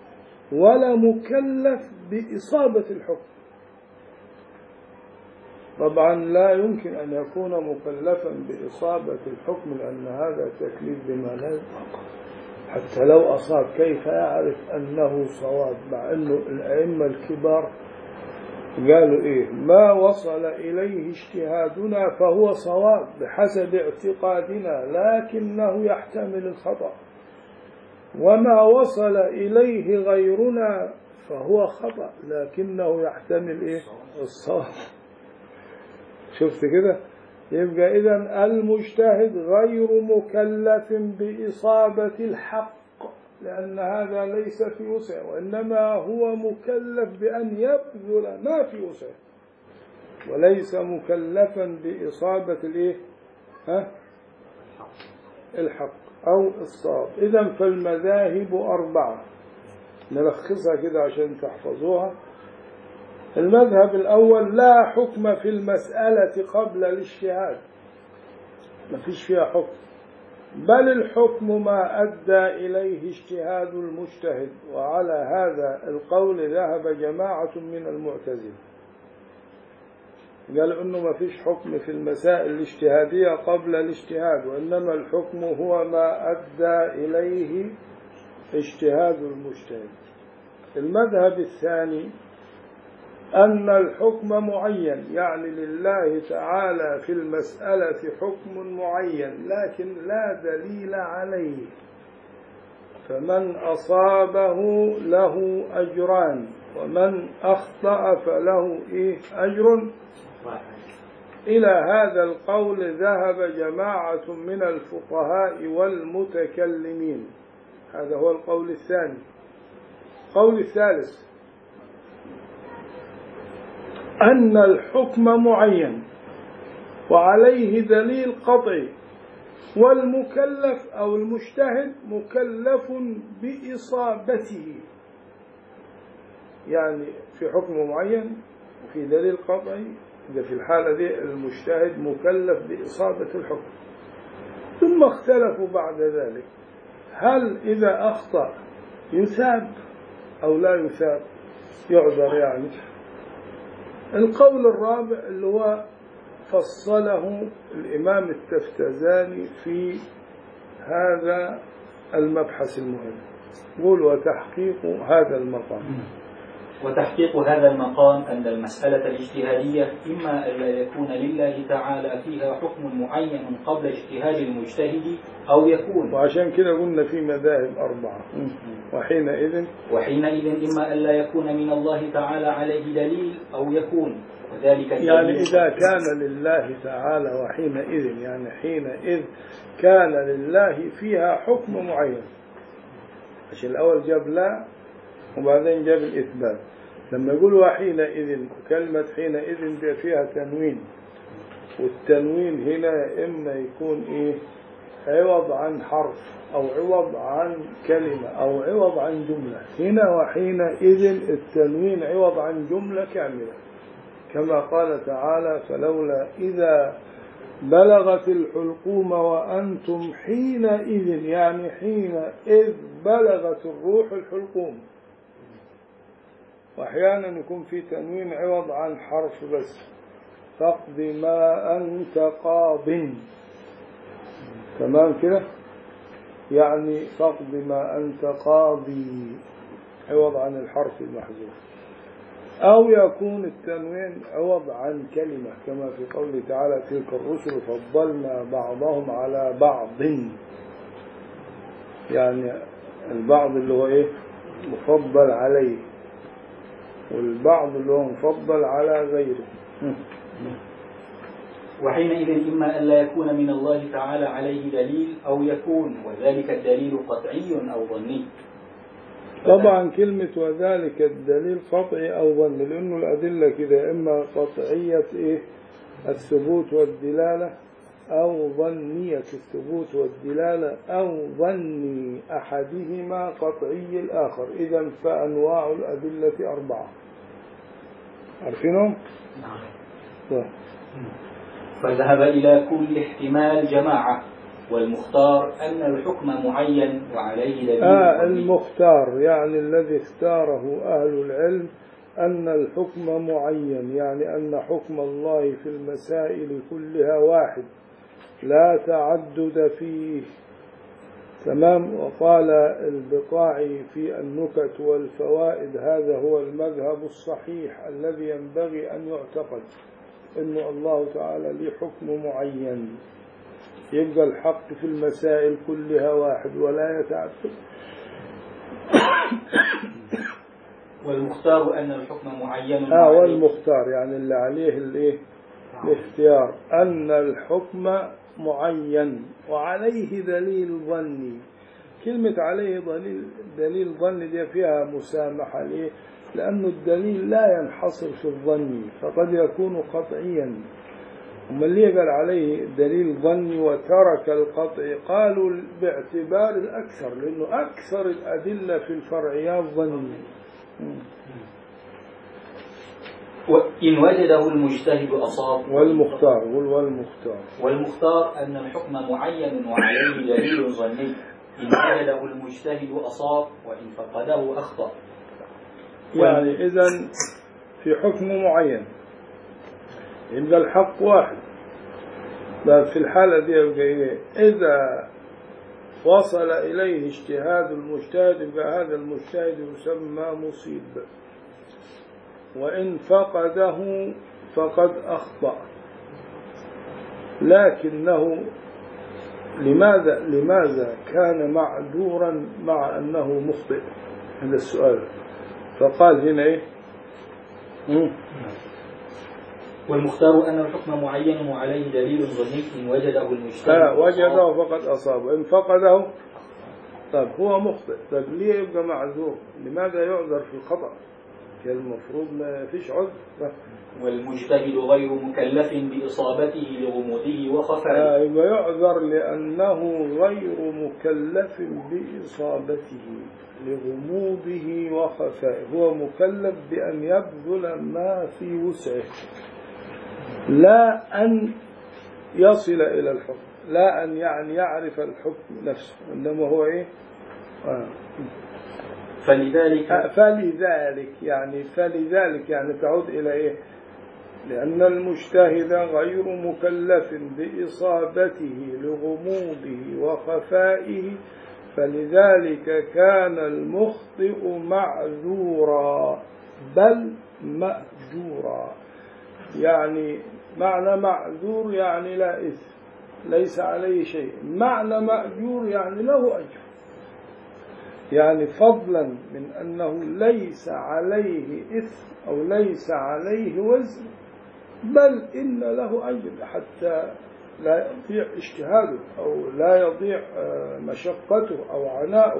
ولا مكلف بإصابة الحكم طبعا لا يمكن أن يكون مكلفا بإصابة الحكم لأن هذا تكليف بما لا يطاق حتى لو أصاب كيف يعرف أنه صواب مع أنه الأئمة الكبار قالوا إيه ما وصل إليه اجتهادنا فهو صواب بحسب اعتقادنا لكنه يحتمل الخطأ وما وصل إليه غيرنا فهو خطأ لكنه يحتمل إيه الصواب شفت كده يبقى إذا المجتهد غير مكلف بإصابة الحق لأن هذا ليس في وسعه وإنما هو مكلف بأن يبذل ما في وسعه وليس مكلفا بإصابة الإيه؟ ها؟ الحق أو الصواب إذا فالمذاهب أربعة نلخصها كده عشان تحفظوها المذهب الأول لا حكم في المسألة قبل الاجتهاد ما فيش فيها حكم بل الحكم ما أدى إليه اجتهاد المجتهد وعلى هذا القول ذهب جماعة من المعتزلة قال انه ما فيش حكم في المسائل الاجتهادية قبل الاجتهاد وانما الحكم هو ما ادى اليه اجتهاد المجتهد المذهب الثاني أن الحكم معين يعني لله تعالى في المسألة حكم معين لكن لا دليل عليه فمن أصابه له أجران ومن أخطأ فله إيه أجر إلى هذا القول ذهب جماعة من الفقهاء والمتكلمين هذا هو القول الثاني القول الثالث أن الحكم معين وعليه دليل قطعي والمكلف أو المجتهد مكلف بإصابته يعني في حكم معين وفي دليل قطعي إذا في الحالة دي المجتهد مكلف بإصابة الحكم ثم اختلفوا بعد ذلك هل إذا أخطأ يثاب أو لا يثاب يعذر يعني القول الرابع اللي هو فصله الإمام التفتزاني في هذا المبحث المهم قول وتحقيق هذا المقام وتحقيق هذا المقام أن المسألة الاجتهادية إما أن لا يكون لله تعالى فيها حكم معين قبل اجتهاد المجتهد أو يكون وعشان كده قلنا في مذاهب أربعة وحينئذ وحينئذ إما أن لا يكون من الله تعالى عليه دليل أو يكون وذلك يعني الدليل إذا كان لله تعالى وحينئذ يعني حينئذ كان لله فيها حكم معين عشان الأول جاب لا وبعدين جاب الإثبات لما يقول وحينئذ كلمة حينئذ دي فيها تنوين والتنوين هنا يا إما يكون إيه عوض عن حرف أو عوض عن كلمة أو عوض عن جملة هنا وحينئذ التنوين عوض عن جملة كاملة كما قال تعالى فلولا إذا بلغت الحلقوم وأنتم حينئذ يعني حين إذ بلغت الروح الحلقوم وأحيانا يكون في تنوين عوض عن حرف بس فاقض ما أنت قاض تمام كده يعني فاقض ما أنت قاضي عوض عن الحرف المحذوف أو يكون التنوين عوض عن كلمة كما في قوله تعالى تلك الرسل فضلنا بعضهم على بعض يعني البعض اللي هو إيه مفضل عليه والبعض اللي هو مفضل على غيره وحينئذ إما أن لا يكون من الله تعالى عليه دليل أو يكون وذلك الدليل قطعي أو ظني طبعا كلمة وذلك الدليل قطعي أو ظني لأنه الأدلة كده إما قطعية إيه الثبوت والدلالة أو ظنية الثبوت والدلالة أو ظني أحدهما قطعي الآخر إذا فأنواع الأدلة أربعة عارفينهم؟ طيب. فذهب إلى كل احتمال جماعة والمختار أن الحكم معين وعليه دليل آه ظني. المختار يعني الذي اختاره أهل العلم أن الحكم معين يعني أن حكم الله في المسائل كلها واحد لا تعدد فيه تمام وقال البقاعي في النكت والفوائد هذا هو المذهب الصحيح الذي ينبغي أن يعتقد أن الله تعالى له حكم معين يبقى الحق في المسائل كلها واحد ولا يتعدد والمختار أن الحكم معين آه وعليه- والمختار يعني اللي عليه الايه الاختيار أن الحكم معين وعليه دليل ظني كلمة عليه دليل دليل ظني دي فيها مسامحة ليه؟ لأنه الدليل لا ينحصر في الظن فقد يكون قطعيا أما اللي قال عليه دليل ظني وترك القطع قالوا باعتبار الأكثر لأنه أكثر الأدلة في الفرعيات ظني وإن وجده المجتهد أصاب والمختار قل والمختار والمختار أن الحكم معين وعليه دليل ظني إن وجده المجتهد أصاب وإن فقده أخطأ يعني إذا في حكم معين يبقى الحق واحد بل في الحالة دي يبقى إيه؟ إذا وصل إليه اجتهاد المجتهد يبقى هذا المجتهد يسمى مصيب وإن فقده فقد أخطأ لكنه لماذا لماذا كان معذورا مع أنه مخطئ هذا السؤال فقال هنا إيه مم. والمختار أن الحكم معين وعليه دليل ظني إن وجده المجتهد آه وجده أصاب. فقد أصاب وإن فقده طيب هو مخطئ طيب ليه يبقى معذور لماذا يعذر في الخطأ كان المفروض ما فيش عذر لا. والمجتهد غير مكلف بإصابته لغموضه آه وخفائه يبقى يعذر لأنه غير مكلف بإصابته لغموضه وخفائه هو مكلف بأن يبذل ما في وسعه لا أن يصل إلى الحكم لا أن يعني يعرف الحكم نفسه إنما هو إيه آه. فلذلك آه، فلذلك يعني فلذلك يعني تعود إلى إيه لأن المجتهد غير مكلف بإصابته لغموضه وخفائه فلذلك كان المخطئ معذورا بل مأجورا يعني معنى معذور يعني لا إثم ليس عليه شيء معنى مأجور يعني له أجر يعني فضلا من أنه ليس عليه إثم أو ليس عليه وزن بل إن له أجر حتى لا يضيع اجتهاده أو لا يضيع آه، مشقته أو عناؤه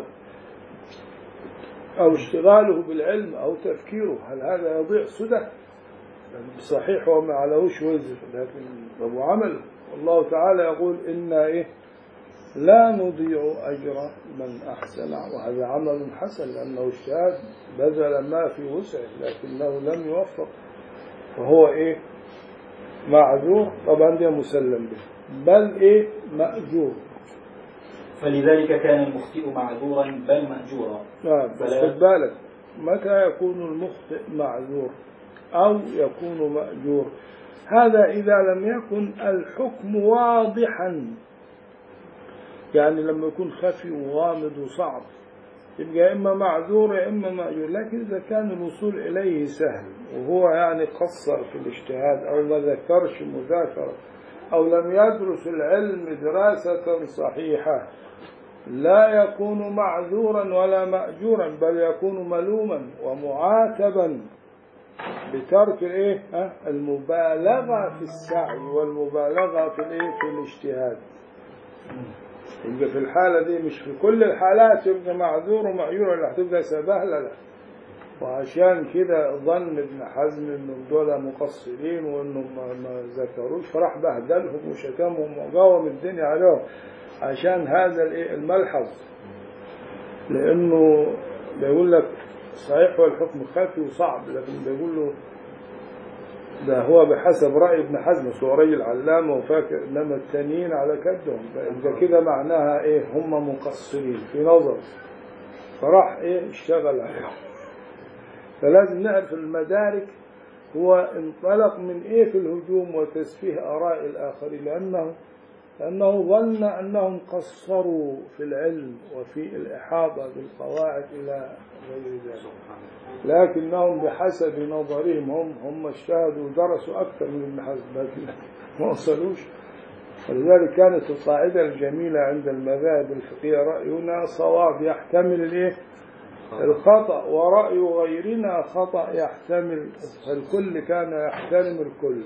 أو اشتغاله بالعلم أو تفكيره هل هذا يضيع سدى صحيح هو ما عليهوش وزر لكن أبو عمل والله تعالى يقول إنا إيه لا نضيع أجر من أحسن وهذا عمل حسن لأنه اجتهاد بذل ما في وسعه لكنه لم يوفق فهو إيه معذور طبعا ده مسلم به بل إيه مأجور فلذلك كان المخطئ معذورا بل مأجورا نعم بس فلا- خد بالك متى يكون المخطئ معذور أو يكون مأجور هذا إذا لم يكن الحكم واضحا يعني لما يكون خفي وغامض وصعب يبقى يا إما معذور يا إما مأجور لكن إذا كان الوصول إليه سهل وهو يعني قصر في الاجتهاد أو ما ذكرش مذاكرة أو لم يدرس العلم دراسة صحيحة لا يكون معذورا ولا مأجورا بل يكون ملوما ومعاتبا بترك الايه ها؟ المبالغه في السعي والمبالغه في الايه في الاجتهاد يبقى في الحاله دي مش في كل الحالات يبقى معذور ومأجور ولا هتبقى سبهلله لا وعشان كده ظن ابن حزم انهم دول مقصرين وانهم ما, ما ذكروش فراح بهدلهم وشتمهم وقاوم الدنيا عليهم عشان هذا الايه الملحظ لانه بيقول لك صحيح هو الحكم خفي وصعب لكن بيقول له ده هو بحسب رأي ابن حزم بس هو راجل علامة وفاكر إنما التانيين على كدهم فإذا كده معناها إيه هم مقصرين في نظر فراح إيه اشتغل عليهم فلازم نعرف المدارك هو انطلق من ايه في الهجوم وتسفيه آراء الآخرين لأنه لأنه ظن أنهم قصروا في العلم وفي الإحاطة بالقواعد إلى غير ذلك لكنهم بحسب نظرهم هم هم اجتهدوا ودرسوا أكثر من ابن حزم لكن ما وصلوش ولذلك كانت القاعدة الجميلة عند المذاهب الفقهية رأينا صواب يحتمل الايه الخطأ ورأي غيرنا خطأ يحتمل فالكل كان يحترم الكل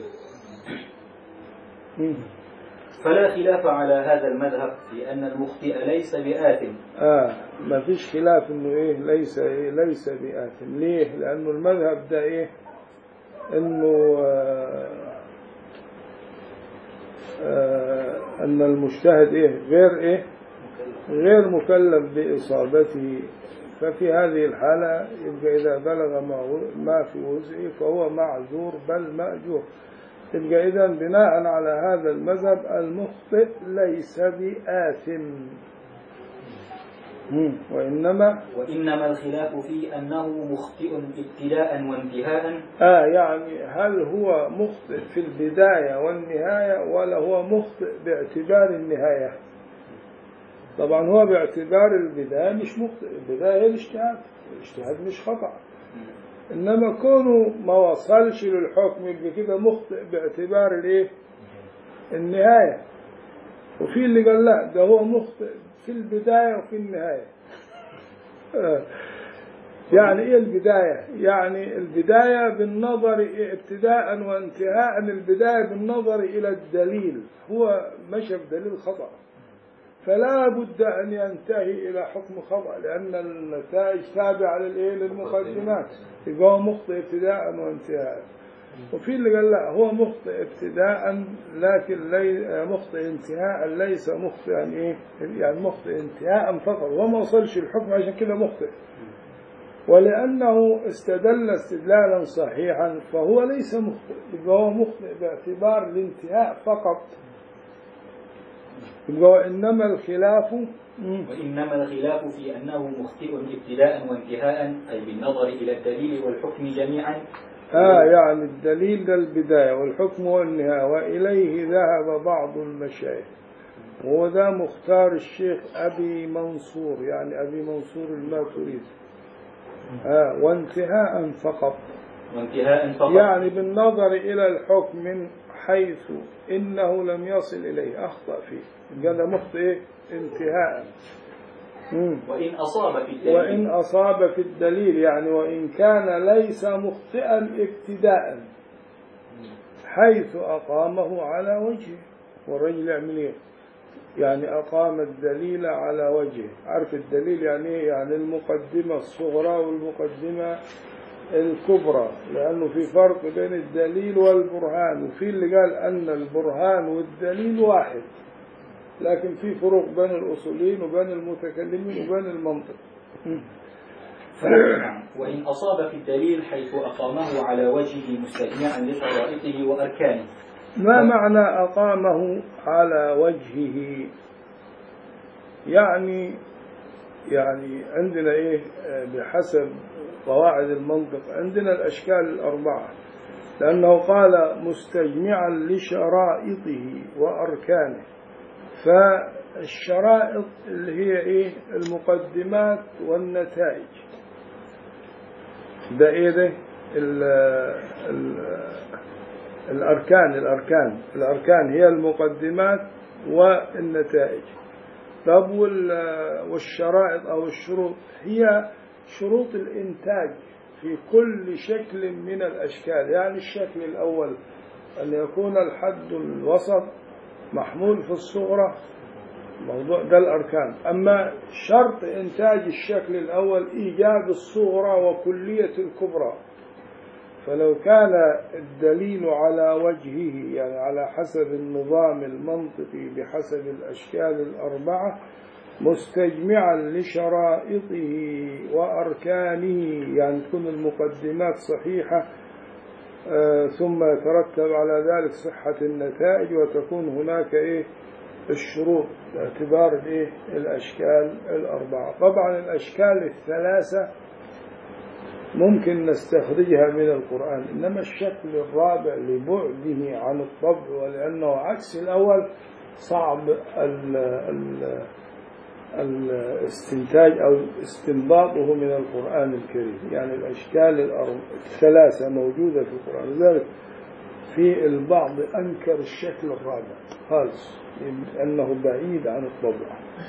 مم. فلا خلاف على هذا المذهب في أن المخطئ ليس بآثم آه ما فيش خلاف انه ايه ليس ايه ليس بآثم ليه لانه المذهب ده ايه انه آه آه ان المجتهد ايه غير ايه غير مكلف بإصابته ففي هذه الحالة يبقى إذا بلغ ما و- ما في وسعه فهو معذور بل مأجور يبقى إذا بناء على هذا المذهب المخطئ ليس بآثم مم. وإنما وإنما الخلاف في أنه مخطئ ابتداء وانتهاء آه يعني هل هو مخطئ في البداية والنهاية ولا هو مخطئ باعتبار النهاية طبعا هو باعتبار البداية مش مخطئ البداية هي الاجتهاد الاجتهاد مش خطأ إنما كونه ما وصلش للحكم يبقى كده مخطئ باعتبار الايه النهاية وفي اللي قال لا ده هو مخطئ في البداية وفي النهاية آه. يعني ايه البداية يعني البداية بالنظر ابتداء وانتهاء البداية بالنظر الى الدليل هو مشى بدليل خطأ فلا بد أن ينتهي إلى حكم خطأ لأن النتائج تابعة للإيه للمقدمات يبقى هو مخطئ ابتداء وانتهاء وفي اللي قال لا هو مخطئ ابتداء لكن لي مخطئ انتهاء ليس مخطئا ايه يعني مخطئ انتهاء فقط وما وصلش الحكم عشان كده مخطئ ولأنه استدل استدلالا صحيحا فهو ليس مخطئ يبقى هو مخطئ باعتبار الانتهاء فقط يبقى وإنما الخلاف مم. وإنما الخلاف في أنه مخطئ ابتداء وانتهاء أي بالنظر إلى الدليل والحكم جميعا آه يعني الدليل ده البداية والحكم والنهاية وإليه ذهب بعض المشايخ وهو ده مختار الشيخ أبي منصور يعني أبي منصور الماتريدي آه وانتهاء فقط وانتهاء فقط يعني بالنظر إلى الحكم من حيث إنه لم يصل إليه أخطأ فيه يبقى ده مخطئ انتهاء مم. وإن أصاب في الدليل وإن أصاب في الدليل يعني وإن كان ليس مخطئا ابتداء حيث أقامه على وجهه والرجل يعمل إيه؟ يعني أقام الدليل على وجهه عارف الدليل يعني إيه؟ يعني المقدمة الصغرى والمقدمة الكبرى لأنه في فرق بين الدليل والبرهان وفي اللي قال أن البرهان والدليل واحد لكن في فروق بين الأصوليين وبين المتكلمين وبين المنطق نعم. وإن أصاب في الدليل حيث أقامه على وجهه مستجمعا لشرائطه وأركانه ما معنى أقامه على وجهه يعني يعني عندنا إيه آه، بحسب قواعد المنطق عندنا الأشكال الأربعة لأنه قال مستجمعا لشرائطه وأركانه فالشرائط اللي هي إيه المقدمات والنتائج ده إيه ده ال ال الأركان الأركان الأركان هي المقدمات والنتائج طب وال- والشرائط أو الشروط هي شروط الإنتاج في كل شكل من الأشكال يعني الشكل الأول أن يكون الحد الوسط محمول في الصغرى موضوع ده الأركان أما شرط إنتاج الشكل الأول إيجاب الصغرى وكلية الكبرى فلو كان الدليل على وجهه يعني على حسب النظام المنطقي بحسب الأشكال الأربعة مستجمعا لشرائطه وأركانه يعني تكون المقدمات صحيحة آه، ثم يترتب على ذلك صحة النتائج وتكون هناك إيه الشروط باعتبار الإيه الأشكال الأربعة طبعا الأشكال الثلاثة ممكن نستخرجها من القرآن إنما الشكل الرابع لبعده عن الطبع ولأنه عكس الأول صعب ال ال الاستنتاج أو استنباطه من القرآن الكريم يعني الأشكال الأرب- الثلاثة موجودة في القرآن لذلك في البعض أنكر الشكل الرابع خالص لأنه بعيد عن الطبع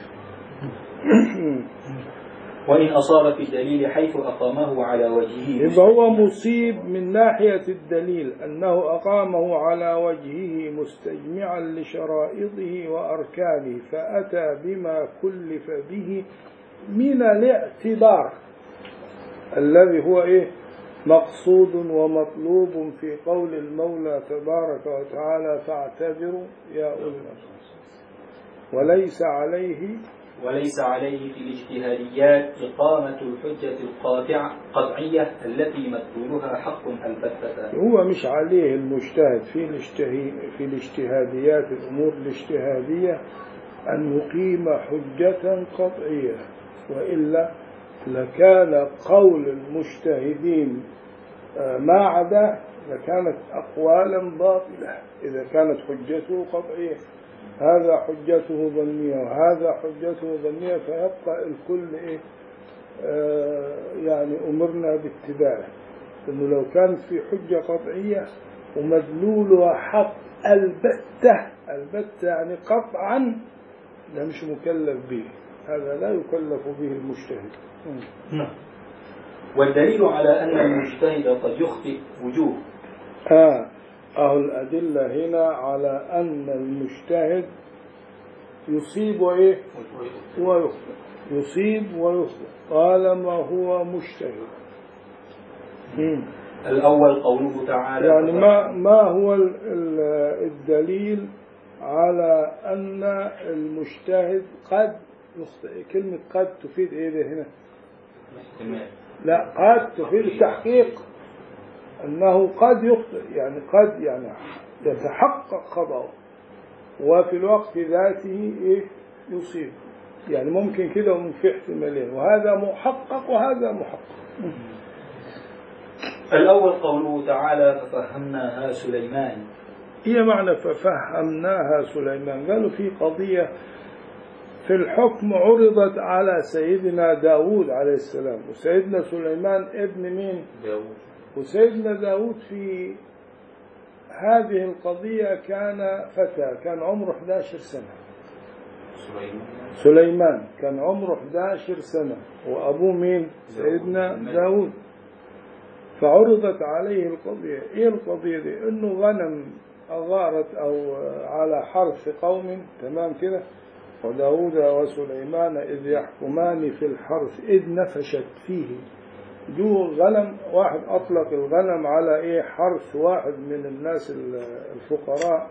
وإن أصاب في الدليل حيث أقامه على وجهه يبقى هو مصيب من ناحية الدليل أنه أقامه على وجهه مستجمعا لشرائطه وأركانه فأتى بما كلف به من الاعتبار الذي هو إيه مقصود ومطلوب في قول المولى تبارك وتعالى فاعتبروا يا أولي الأبصار وليس عليه وليس عليه في الاجتهاديات إقامة الحجة القاطعة قطعية التي مدلولها حق البتة هو مش عليه المجتهد في الاجتهي في الاجتهاديات الأمور الاجتهادية أن يقيم حجة قطعية وإلا لكان قول المجتهدين آه، ما عدا لكانت أقوالا باطلة إذا كانت حجته قطعية هذا حجته ظنية وهذا حجته ظنية فيبقى الكل إيه آه، يعني أمرنا باتباعه انه لو كانت في حجة قطعية ومدلولها حق البتة البتة يعني قطعا ده مش مكلف به هذا لا يكلف به المجتهد والدليل على أن المجتهد قد يخطئ وجوه آه أهو الأدلة هنا على أن المجتهد يصيب إيه ويخطئ يصيب ويخطئ طالما هو مجتهد مم. الأول قوله تعالى يعني ما ما هو ال- ال- الدليل على أن المجتهد قد يخطئ كلمة قد تفيد إيه ده هنا احتمال لا قد تفيد التحقيق أنه قد يخطئ يعني قد يعني يتحقق خطأه وفي الوقت ذاته إيه يصيب يعني ممكن كده ومن في احتمالين وهذا محقق وهذا محقق الأول قوله تعالى ففهمناها سليمان هي معنى ففهمناها سليمان قالوا في قضية في الحكم عرضت على سيدنا داود عليه السلام وسيدنا سليمان ابن مين داود وسيدنا داود في هذه القضية كان فتى كان عمره 11 سنة سليمان سليمان كان عمره 11 سنة وأبوه مين سيدنا داود فعرضت عليه القضية إيه القضية دي إنه غنم أغارت أو على حرث قوم تمام كده وداود وسليمان إذ يحكمان في الحرث إذ نفشت فيه جو غنم واحد أطلق الغنم على إيه حرث واحد من الناس الفقراء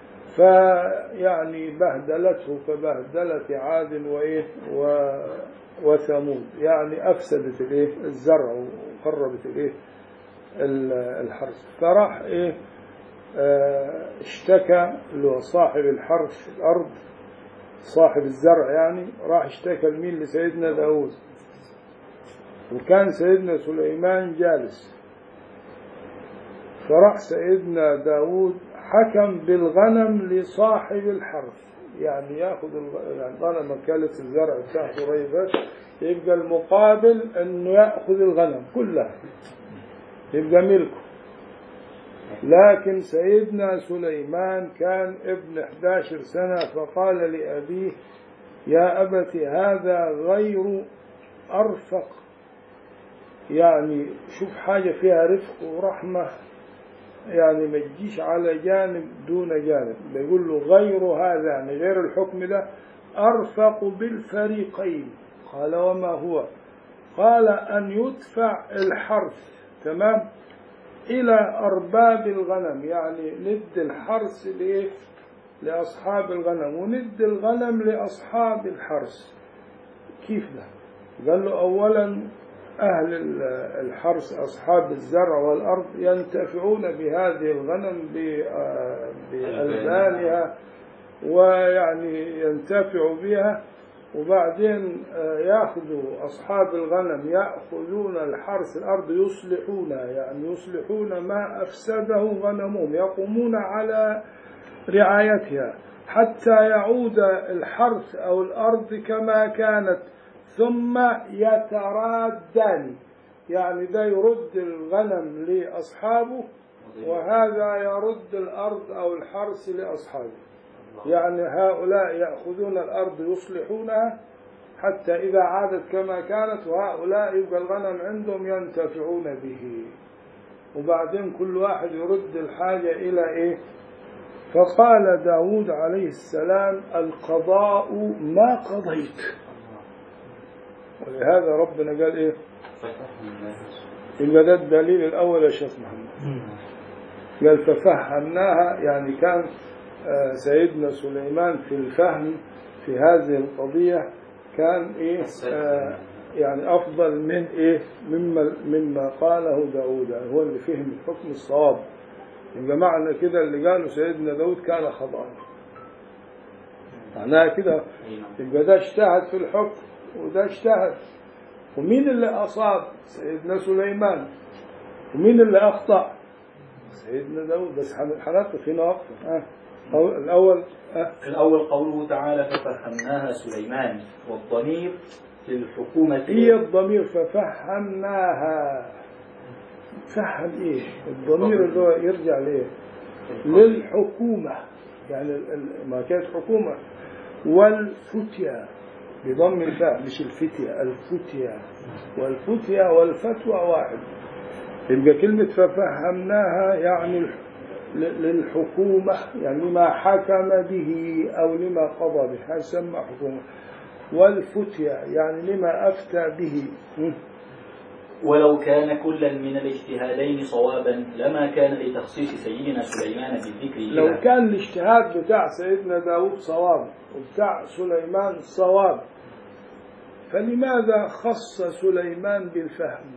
فيعني بهدلته كبهدلة عاد وإيه و وثمود يعني أفسدت الإيه الزرع وقربت الإيه الحرث فراح إيه آه، اشتكى لصاحب الحرث في الأرض صاحب الزرع يعني راح اشتكى لمين لسيدنا داود وكان سيدنا سليمان جالس فراح سيدنا داود حكم بالغنم لصاحب الحرث يعني ياخذ الغ- يعني الغنم كانت الزرع بتاعته ريبة يبقى المقابل انه ياخذ الغنم كلها يبقى ملكه لكن سيدنا سليمان كان ابن 11 سنة فقال لأبيه يا أبت هذا غير أرفق يعني شوف حاجة فيها رفق ورحمة يعني ما تجيش على جانب دون جانب بيقول له غير هذا يعني غير الحكم ده أرفق بالفريقين قال وما هو قال أن يدفع الحرث تمام إلى أرباب الغنم يعني ند الحرث لإيه؟ لأصحاب الغنم وند الغنم لأصحاب الحرث كيف ده قال له أولا أهل ال- الحرث أصحاب الزرع والأرض ينتفعون بهذه الغنم ب- آه، بألبانها ويعني ينتفع بها وبعدين آه، ياخذوا أصحاب الغنم يأخذون الحرث الأرض يصلحونها يعني يصلحون ما أفسده غنمهم يقومون على رعايتها حتى يعود الحرث أو الأرض كما كانت ثم يترادان يعني ده يرد الغنم لأصحابه وهذا يرد الأرض أو الحرث لأصحابه يعني هؤلاء يأخذون الأرض يصلحونها حتى إذا عادت كما كانت وهؤلاء يبقى الغنم عندهم ينتفعون به وبعدين كل واحد يرد الحاجة إلى إيه فقال داود عليه السلام القضاء ما قضيت ولهذا ربنا قال إيه فتح الناس يبقى ده الدليل الأول يا شيخ محمد قال ففهمناها يعني كان آه، سيدنا سليمان في الفهم في هذه القضية كان إيه آه، يعني أفضل من إيه مما مما قاله داود يعني هو اللي فهم الحكم الصواب يبقى معنى كده اللي قاله سيدنا داود كان خطأ معناها كده أي نعم يبقى ده اجتهد في الحكم وده اجتهد ومين اللي أصاب سيدنا سليمان ومين اللي أخطأ سيدنا داود بس هن- هنقف هنا وقفة آه. أو- الأول آه. الأول قوله تعالى ففهمناها سليمان والضمير للحكومة هي الضمير ففهمناها فهم ايه الضمير اللي هو يرجع ليه للحكومة يعني ال- ال- ما كانت حكومة والفتية بضم الفاء مش الفتية الفتية والفتية والفتوى واحد يبقى كلمة ففهمناها يعني الح- ل- للحكومة يعني لما حكم به أو لما قضى به هذا يسمى حكومة والفتية يعني لما أفتى به م? ولو كان كلا من الاجتهادين صوابا لما كان لتخصيص سيدنا سليمان بالذكر لو إلى كان الاجتهاد بتاع سيدنا داود صواب وبتاع سليمان صواب فلماذا خص سليمان بالفهم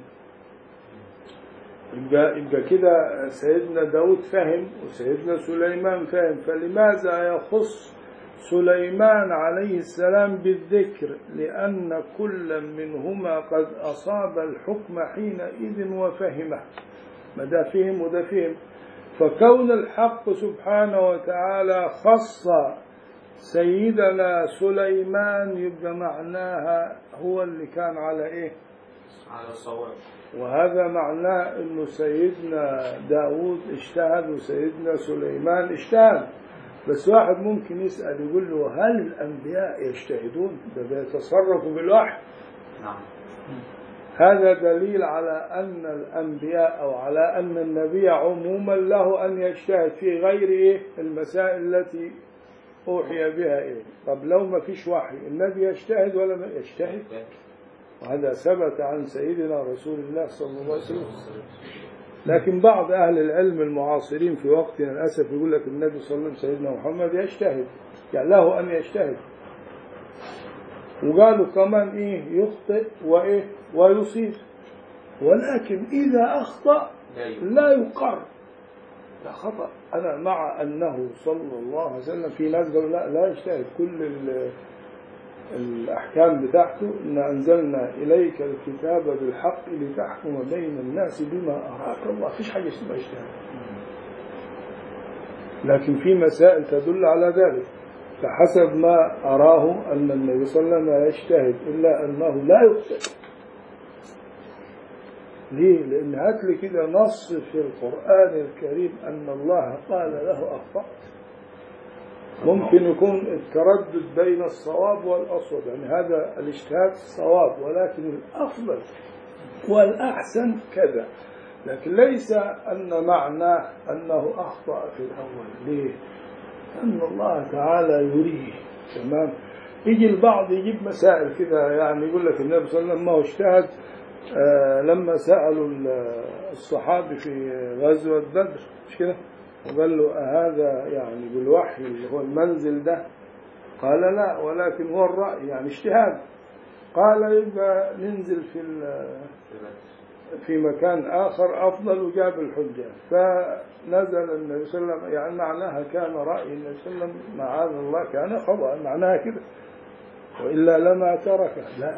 يبقى, يبقى كده سيدنا داود فهم وسيدنا سليمان فهم فلماذا يخص سليمان عليه السلام بالذكر لأن كل منهما قد أصاب الحكم حينئذ وفهمه ما ده فهم وده فهم فكون الحق سبحانه وتعالى خص سيدنا سليمان يبقى معناها هو اللي كان على ايه على الصواب وهذا معناه انه سيدنا داود اجتهد وسيدنا سليمان اجتهد بس واحد ممكن يسأل يقول له هل الأنبياء يجتهدون ده بيتصرفوا بالوحي نعم هذا دليل على أن الأنبياء أو على أن النبي عموما له أن يجتهد في غير إيه المسائل التي أوحي بها إيه طب لو ما فيش وحي النبي يجتهد ولا ما يجتهد وهذا ثبت عن سيدنا رسول الله صلى الله عليه وسلم لكن بعض أهل العلم المعاصرين في وقتنا للأسف يقول لك النبي صلى الله عليه وسلم سيدنا محمد يجتهد يعني له أن يجتهد وقالوا كمان إيه يخطئ وإيه ويصيب ولكن إذا أخطأ لا يمكن. لا يقر لا خطأ أنا مع أنه صلى الله عليه وسلم في ناس قالوا لا لا يجتهد كل ال- الأحكام بتاعته إن أنزلنا إليك الكتاب بالحق لتحكم بين الناس بما أراك الله فيش حاجة اسمها اجتهاد لكن في مسائل تدل على ذلك فحسب ما أراه أن النبي صلى الله عليه وسلم يجتهد إلا أنه لا يخطئ ليه؟ لأن هات لي كده نص في القرآن الكريم أن الله قال له أخطأت ممكن يكون التردد بين الصواب والأصوب يعني هذا الاجتهاد الصواب ولكن الأفضل والأحسن كذا لكن ليس أن معناه أنه أخطأ في الأول ليه؟ أن الله تعالى يريه تمام يجي البعض يجيب مسائل كده يعني يقول لك النبي صلى الله عليه وسلم ما هو اجتهد آه لما سألوا ال- الصحابي في غزوة بدر مش كده وقال له أهذا يعني بالوحي اللي هو المنزل ده قال لا ولكن هو الرأي يعني اجتهاد قال يبقى ننزل في ال- في مكان آخر أفضل وجاب الحجة فنزل النبي صلى الله عليه وسلم يعني معناها كان رأي النبي صلى الله عليه وسلم معاذ الله كان خطأ معناها كده وإلا لما تركه لا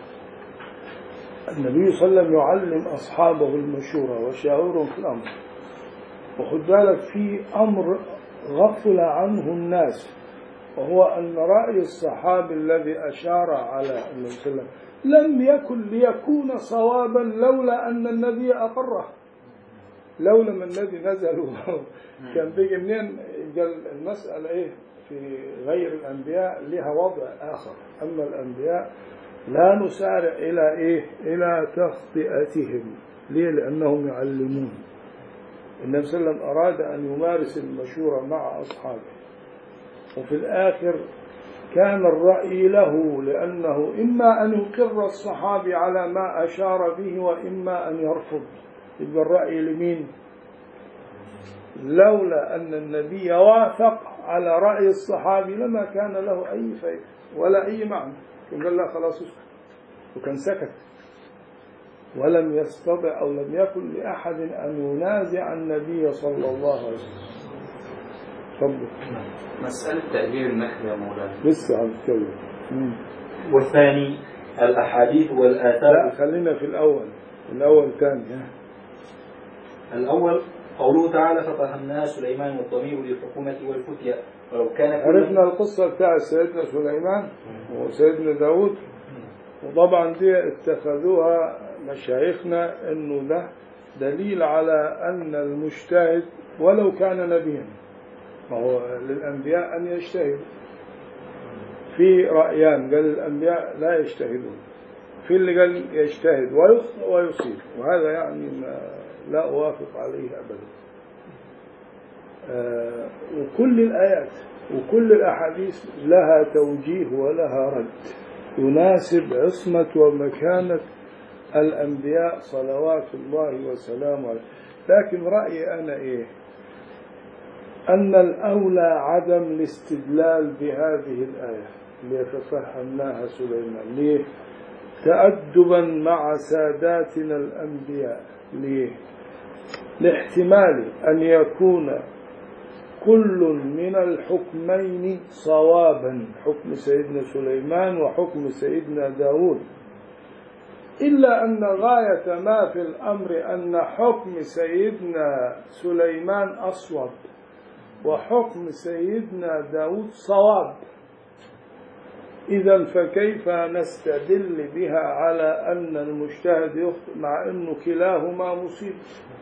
النبي صلى الله عليه وسلم يعلم أصحابه المشورة وشاورهم في الأمر وخد بالك في أمر غفل عنه الناس وهو أن رأي الصحابي الذي أشار على النبي صلى الله عليه وسلم لم يكن ليكون صوابا لولا أن النبي أقره لولا ما النبي نزل كان بيجي منين قال المسألة إيه في غير الأنبياء لها وضع آخر أما الأنبياء لا نسارع إلى إيه إلى تخطئتهم ليه لأنهم يعلمون النبي صلى الله عليه وسلم أراد أن يمارس المشورة مع أصحابه وفي الآخر كان الرأي له لأنه إما أن يقر الصحابي على ما أشار به وإما أن يرفض يبقى الرأي لمين لولا أن النبي وافق على رأي الصحابي لما كان له أي فائدة ولا أي معنى كان قال لا خلاص اسكت وكان سكت ولم يستطع أو لم يكن لأحد أن ينازع النبي صلى الله عليه وسلم تفضل مسألة تأجير النخل يا مولانا لسه عم تتكلم مم. والثاني الأحاديث لا والآثار خلينا في الأول الأول ثاني ها. الأول قوله تعالى ففهمناها سليمان والضمير للحكومة والفتية ولو كان كل عرفنا القصة بتاع سيدنا سليمان وسيدنا داود وطبعا دي اتخذوها مشايخنا انه ده دليل على ان المجتهد ولو كان نبيا فهو للانبياء ان يجتهدوا في رأيان قال الانبياء لا يجتهدون في اللي قال يجتهد ويخطئ ويصيب وهذا يعني ما لا أوافق عليه أبدا آه، وكل الآيات وكل الأحاديث لها توجيه ولها رد يناسب عصمة ومكانة الأنبياء صلوات الله وسلامه عليه لكن رأيي أنا إيه أن الأولى عدم الاستدلال بهذه الآية ليتفهمناها سليمان ليه تأدبا مع ساداتنا الأنبياء ليه لاحتمال أن يكون كل من الحكمين صوابا حكم سيدنا سليمان وحكم سيدنا داود إلا أن غاية ما في الأمر أن حكم سيدنا سليمان أصوب وحكم سيدنا داود صواب إذا فكيف نستدل بها على أن المجتهد يخطئ مع أنه كلاهما مصيب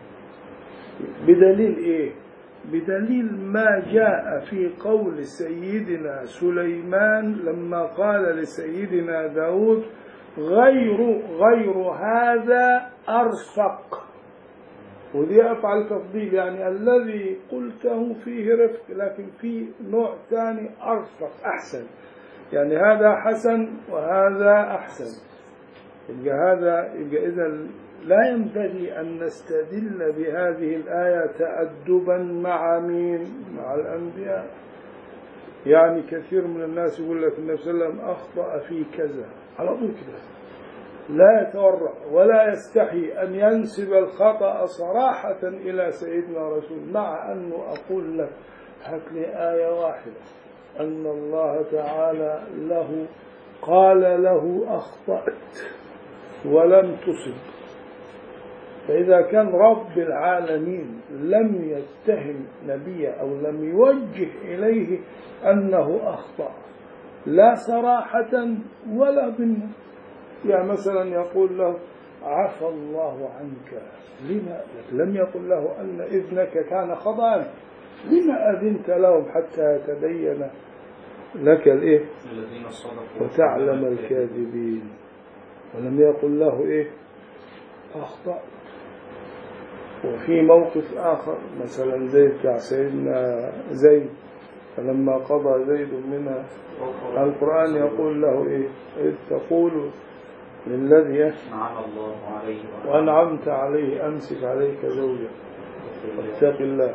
بدليل إيه بدليل ما جاء في قول سيدنا سليمان لما قال لسيدنا داود غير غير هذا أرفق ودي أفعل تفضيل يعني الذي قلته فيه رفق لكن في نوع ثاني أرفق أحسن يعني هذا حسن وهذا أحسن يبقى هذا يبقى إذا لا ينبغي أن نستدل بهذه الآية تأدبا مع مين؟ مع الأنبياء يعني كثير من الناس يقول لك النبي صلى الله عليه وسلم أخطأ في كذا على طول كده لا يتورع ولا يستحي أن ينسب الخطأ صراحة إلى سيدنا رسول مع أنه أقول لك هات لي آية واحدة أن الله تعالى له قال له أخطأت ولم تصب فإذا كان رب العالمين لم يتهم نبيه أو لم يوجه إليه أنه أخطأ لا صراحة ولا بالنص يعني مثلا يقول له عفى الله عنك لما لم يقل له أن إذنك كان خطأ لما أذنت لهم حتى يتبين لك الإيه الذين صدقوا وتعلم الكاذبين ولم يقل له إيه أخطأ وفي موقف آخر مثلا زي بتاع سيدنا زيد فلما قضى زيد منها القرآن يقول له إيه إذ تقول للذي نعم الله عليه وأنعمت عليه أمسك عليك زوجك واتق الله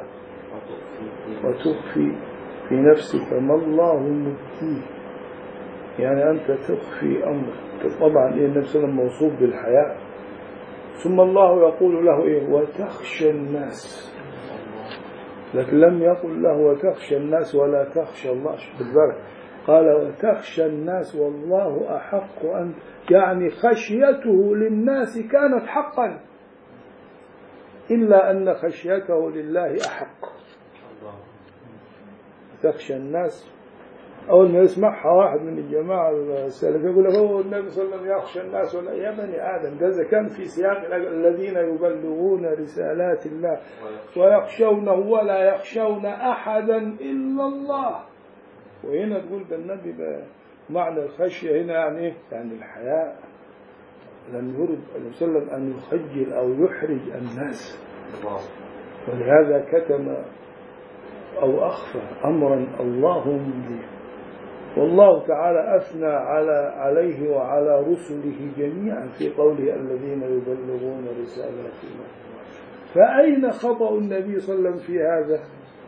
وتخفي في نفسك ما الله مبديه يعني أنت تخفي أمرك طبعا إيه النبي صلى الله عليه وسلم موصوف بالحياء ثم الله يقول له إيه وتخشى الناس لكن لم يقل له وتخشى الناس ولا تخشى الله شوف بالك قال وتخشى الناس والله أحق أن يعني خشيته للناس كانت حقا إلا أن خشيته لله أحق الله تخشى الناس أول ما يسمعها واحد من الجماعة السلف يقول له هو النبي صلى الله عليه وسلم يخشى الناس ولا يا بني آدم ده إذا كان في سياق الذين يبلغون رسالات الله ويخشونه ولا يخشون أحدا إلا الله وهنا تقول ده النبي بقى معنى الخشية هنا يعني إيه؟ يعني الحياء لم يرد النبي صلى الله عليه وسلم أن يخجل أو يحرج الناس الله ولهذا كتم أو أخفى أمرا الله مبديه والله تعالى أثنى على عليه وعلى رسله جميعا في قوله الذين يبلغون رسالات الله فأين خطأ النبي صلى الله عليه وسلم في هذا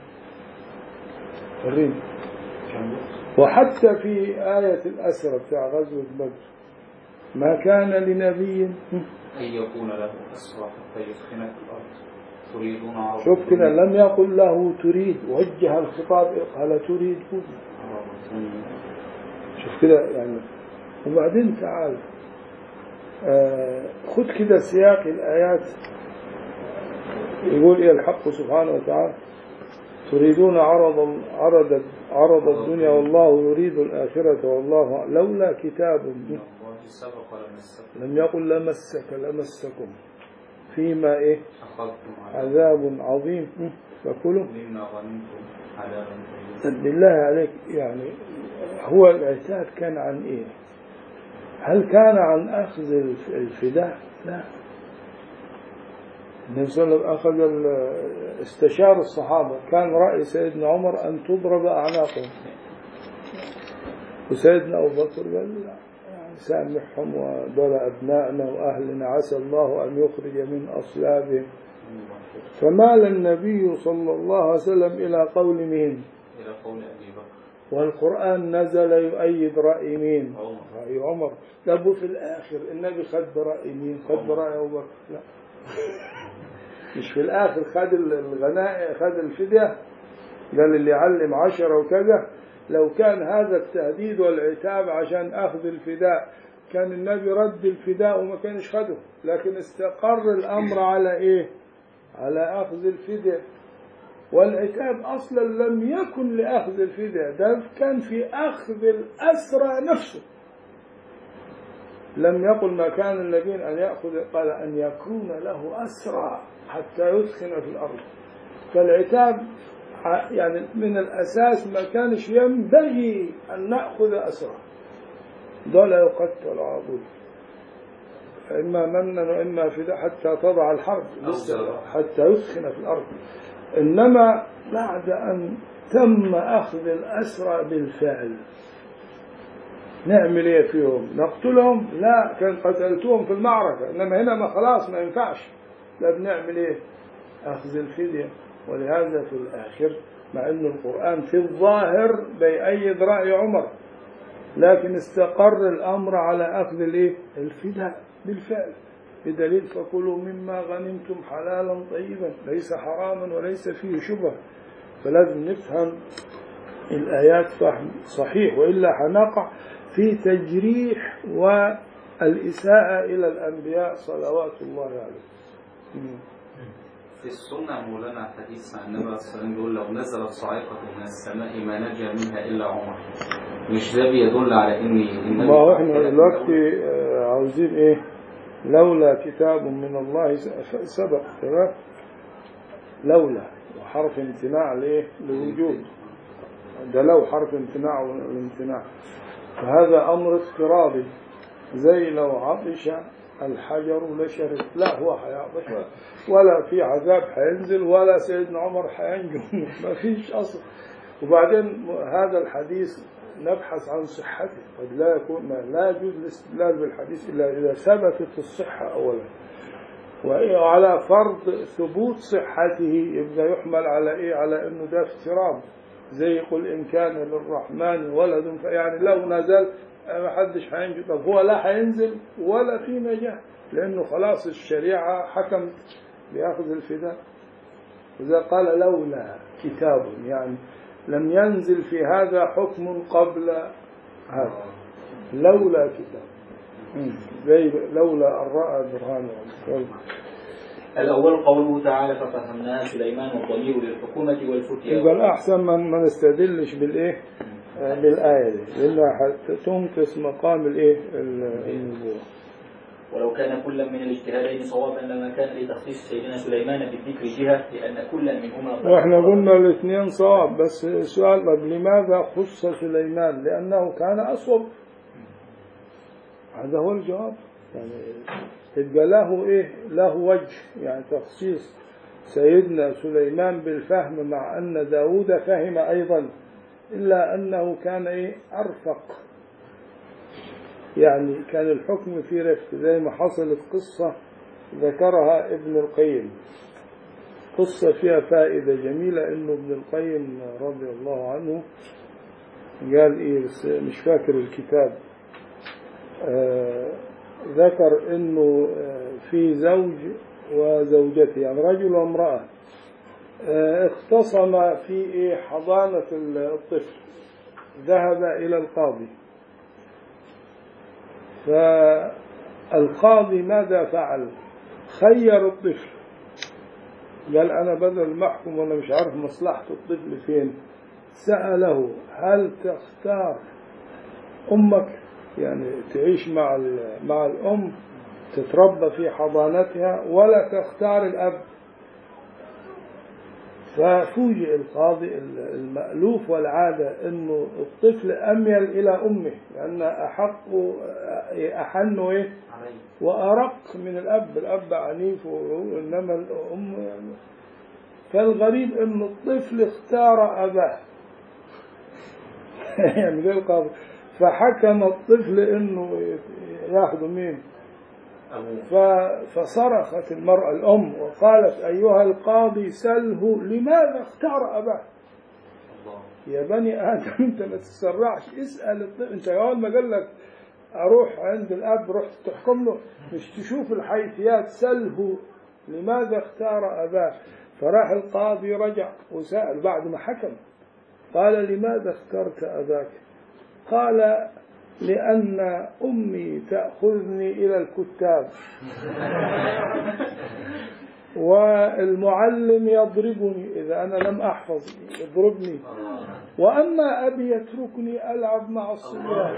الرين وحتى في آية الأسرة بتاع غزوة بدر ما كان لنبي أن يكون له أسرى حتى يسكن في الأرض تريدون عرض شوف كده لم يقل له تريد وجه الخطاب قال تريد عرض الدنيا. شوف كده يعني وبعدين تعال آه خد كده سياق الآيات يقول إيه الحق سبحانه وتعالى تريدون عرض عرض عرض الدنيا والله يريد الآخرة والله لولا كتاب إن الله سبق لمسكم لم يقل لمسك لمسكم فيما إيه أخذتم على عذاب عظيم فكلوا مما غنمتم حلالا طيبا بالله عليك يعني هو العتاب كان عن ايه هل كان عن اخذ الف- الفداء لا النبي صلى الله عليه وسلم اخذ ال- استشار الصحابه كان راي سيدنا عمر ان تضرب اعناقهم وسيدنا ابو بكر قال لا يعني سامحهم ودول ابنائنا واهلنا عسى الله ان يخرج من اصلابهم فمال النبي صلى الله عليه وسلم الى قول مين إلى قول أبي بكر والقرآن نزل يؤيد رأي مين؟ عمر رأي عمر طب في الآخر النبي خد برأي مين؟ خد برأي أبو بكر لا مش في الآخر خد الغناء خد الفدية قال اللي يعلم عشرة وكذا لو كان هذا التهديد والعتاب عشان أخذ الفداء كان النبي رد الفداء وما كانش خده لكن استقر الأمر على إيه؟ على أخذ الفدية والعتاب أصلا لم يكن لأخذ الفدية ده كان في أخذ الأسرى نفسه لم يقل ما كان النبي أن يأخذ قال أن يكون له أسرى حتى يدخن في الأرض فالعتاب ع- يعني من الأساس ما كانش ينبغي أن نأخذ أسرى دول يقتل عضو إما منا وإما فداء حتى تضع الحرب لسه حتى يسخن في الأرض إنما بعد أن تم أخذ الأسرى بالفعل نعمل إيه فيهم نقتلهم لا كان قتلتهم في المعركة إنما هنا ما خلاص ما ينفعش لا بنعمل إيه أخذ الفدية ولهذا في الآخر مع أن القرآن في الظاهر بيأيد رأي عمر لكن استقر الأمر على أخذ الإيه الفداء بالفعل بدليل فكلوا مما غنمتم حلالا طيبا ليس حراما وليس فيه شبهة فلازم نفهم الآيات فهم صحيح وإلا حنقع في تجريح والإساءة إلى الأنبياء صلوات الله عليهم في السنة مولانا حديث عن النبي صلى الله عليه وسلم بيقول لو نزلت صاعقة من السماء ما نجا منها إلا عمر مش ده بيدل على إن النبي ما هو احنا دلوقتي آه، عاوزين ايه لولا كتاب من الله س- ف- سبق تمام لولا وحرف امتناع ليه لوجود ده لو حرف امتناع وامتناع فهذا امر افتراضي زي لو عطش الحجر لشرب لا هو هيعطش ولا- ولا في عذاب هينزل ولا سيدنا عمر هينجو ما فيش اصلا وبعدين هذا الحديث نبحث عن صحته قد لا يكون ما لا يجوز الاستدلال بالحديث الا اذا ثبتت الصحه اولا وعلى فرض ثبوت صحته يبقى يحمل على ايه على انه ده افتراض زي قل ان كان للرحمن ولد فيعني لو نزل ما حدش هينجو طب هو لا هينزل ولا في نجاة لانه خلاص الشريعه حكم بياخذ الفداء إذا قال لولا كتاب يعني لم ينزل في هذا حكم قبل هذا لولا كتاب مم. زي لولا أن رأى برهان ربه. الأول قوله تعالى ففهمناها سليمان والضمير للحكومة يبقى والفتيا الأحسن ما ما نستدلش بالإيه آه، بالآية دي لأنها تنقص مقام الإيه ال- النبوة ولو كان كل من الاجتهادين صوابا لما كان لتخصيص سيدنا سليمان بالذكر جهة لأن كل منهما قد واحنا أخبر. قلنا الاثنين صواب بس السؤال طب لماذا خص سليمان لأنه كان أصوب هذا هو الجواب يعني يبقى له إيه له وجه يعني تخصيص سيدنا سليمان بالفهم مع أن داود فهم أيضا إلا أنه كان إيه أرفق يعني كان الحكم في رفق زي ما حصلت قصة ذكرها ابن القيم قصة فيها فائدة جميلة إنه ابن القيم رضي الله عنه قال إيه بس مش فاكر الكتاب آه ذكر إنه آه في زوج وزوجته يعني رجل وامرأة آه اختصم في إيه حضانة الطفل ذهب إلى القاضي فالقاضي ماذا فعل خير الطفل قال أنا بدل ما أحكم وأنا مش عارف مصلحة الطفل فين سأله هل تختار أمك يعني تعيش مع ال- مع الأم تتربى في حضانتها ولا تختار الأب ففوجئ القاضي المألوف والعادة أنه الطفل أميل إلى أمه لأن أحق أحن إيه عليه وأرق من الأب الأب عنيف وإنما الأم يعني فالغريب أن الطفل اختار أباه يعني زي القاضي فحكم الطفل أنه ياخذ مين أبوه ف- فصرخت المرأة الأم وقالت أيها القاضي سله لماذا اختار أباه الله يا بني آدم أنت ما تتسرعش اسأل الطفل أنت أول ما قال لك أروح عند الأب رحت تحكم له مش تشوف الحيثيات سله لماذا اختار أباه فراح القاضي رجع وسأل بعد ما حكم قال لماذا اخترت أباك قال لأن أمي تأخذني إلى الكتاب والمعلم يضربني إذا أنا لم أحفظ يضربني وأما أبي يتركني ألعب مع الصبيان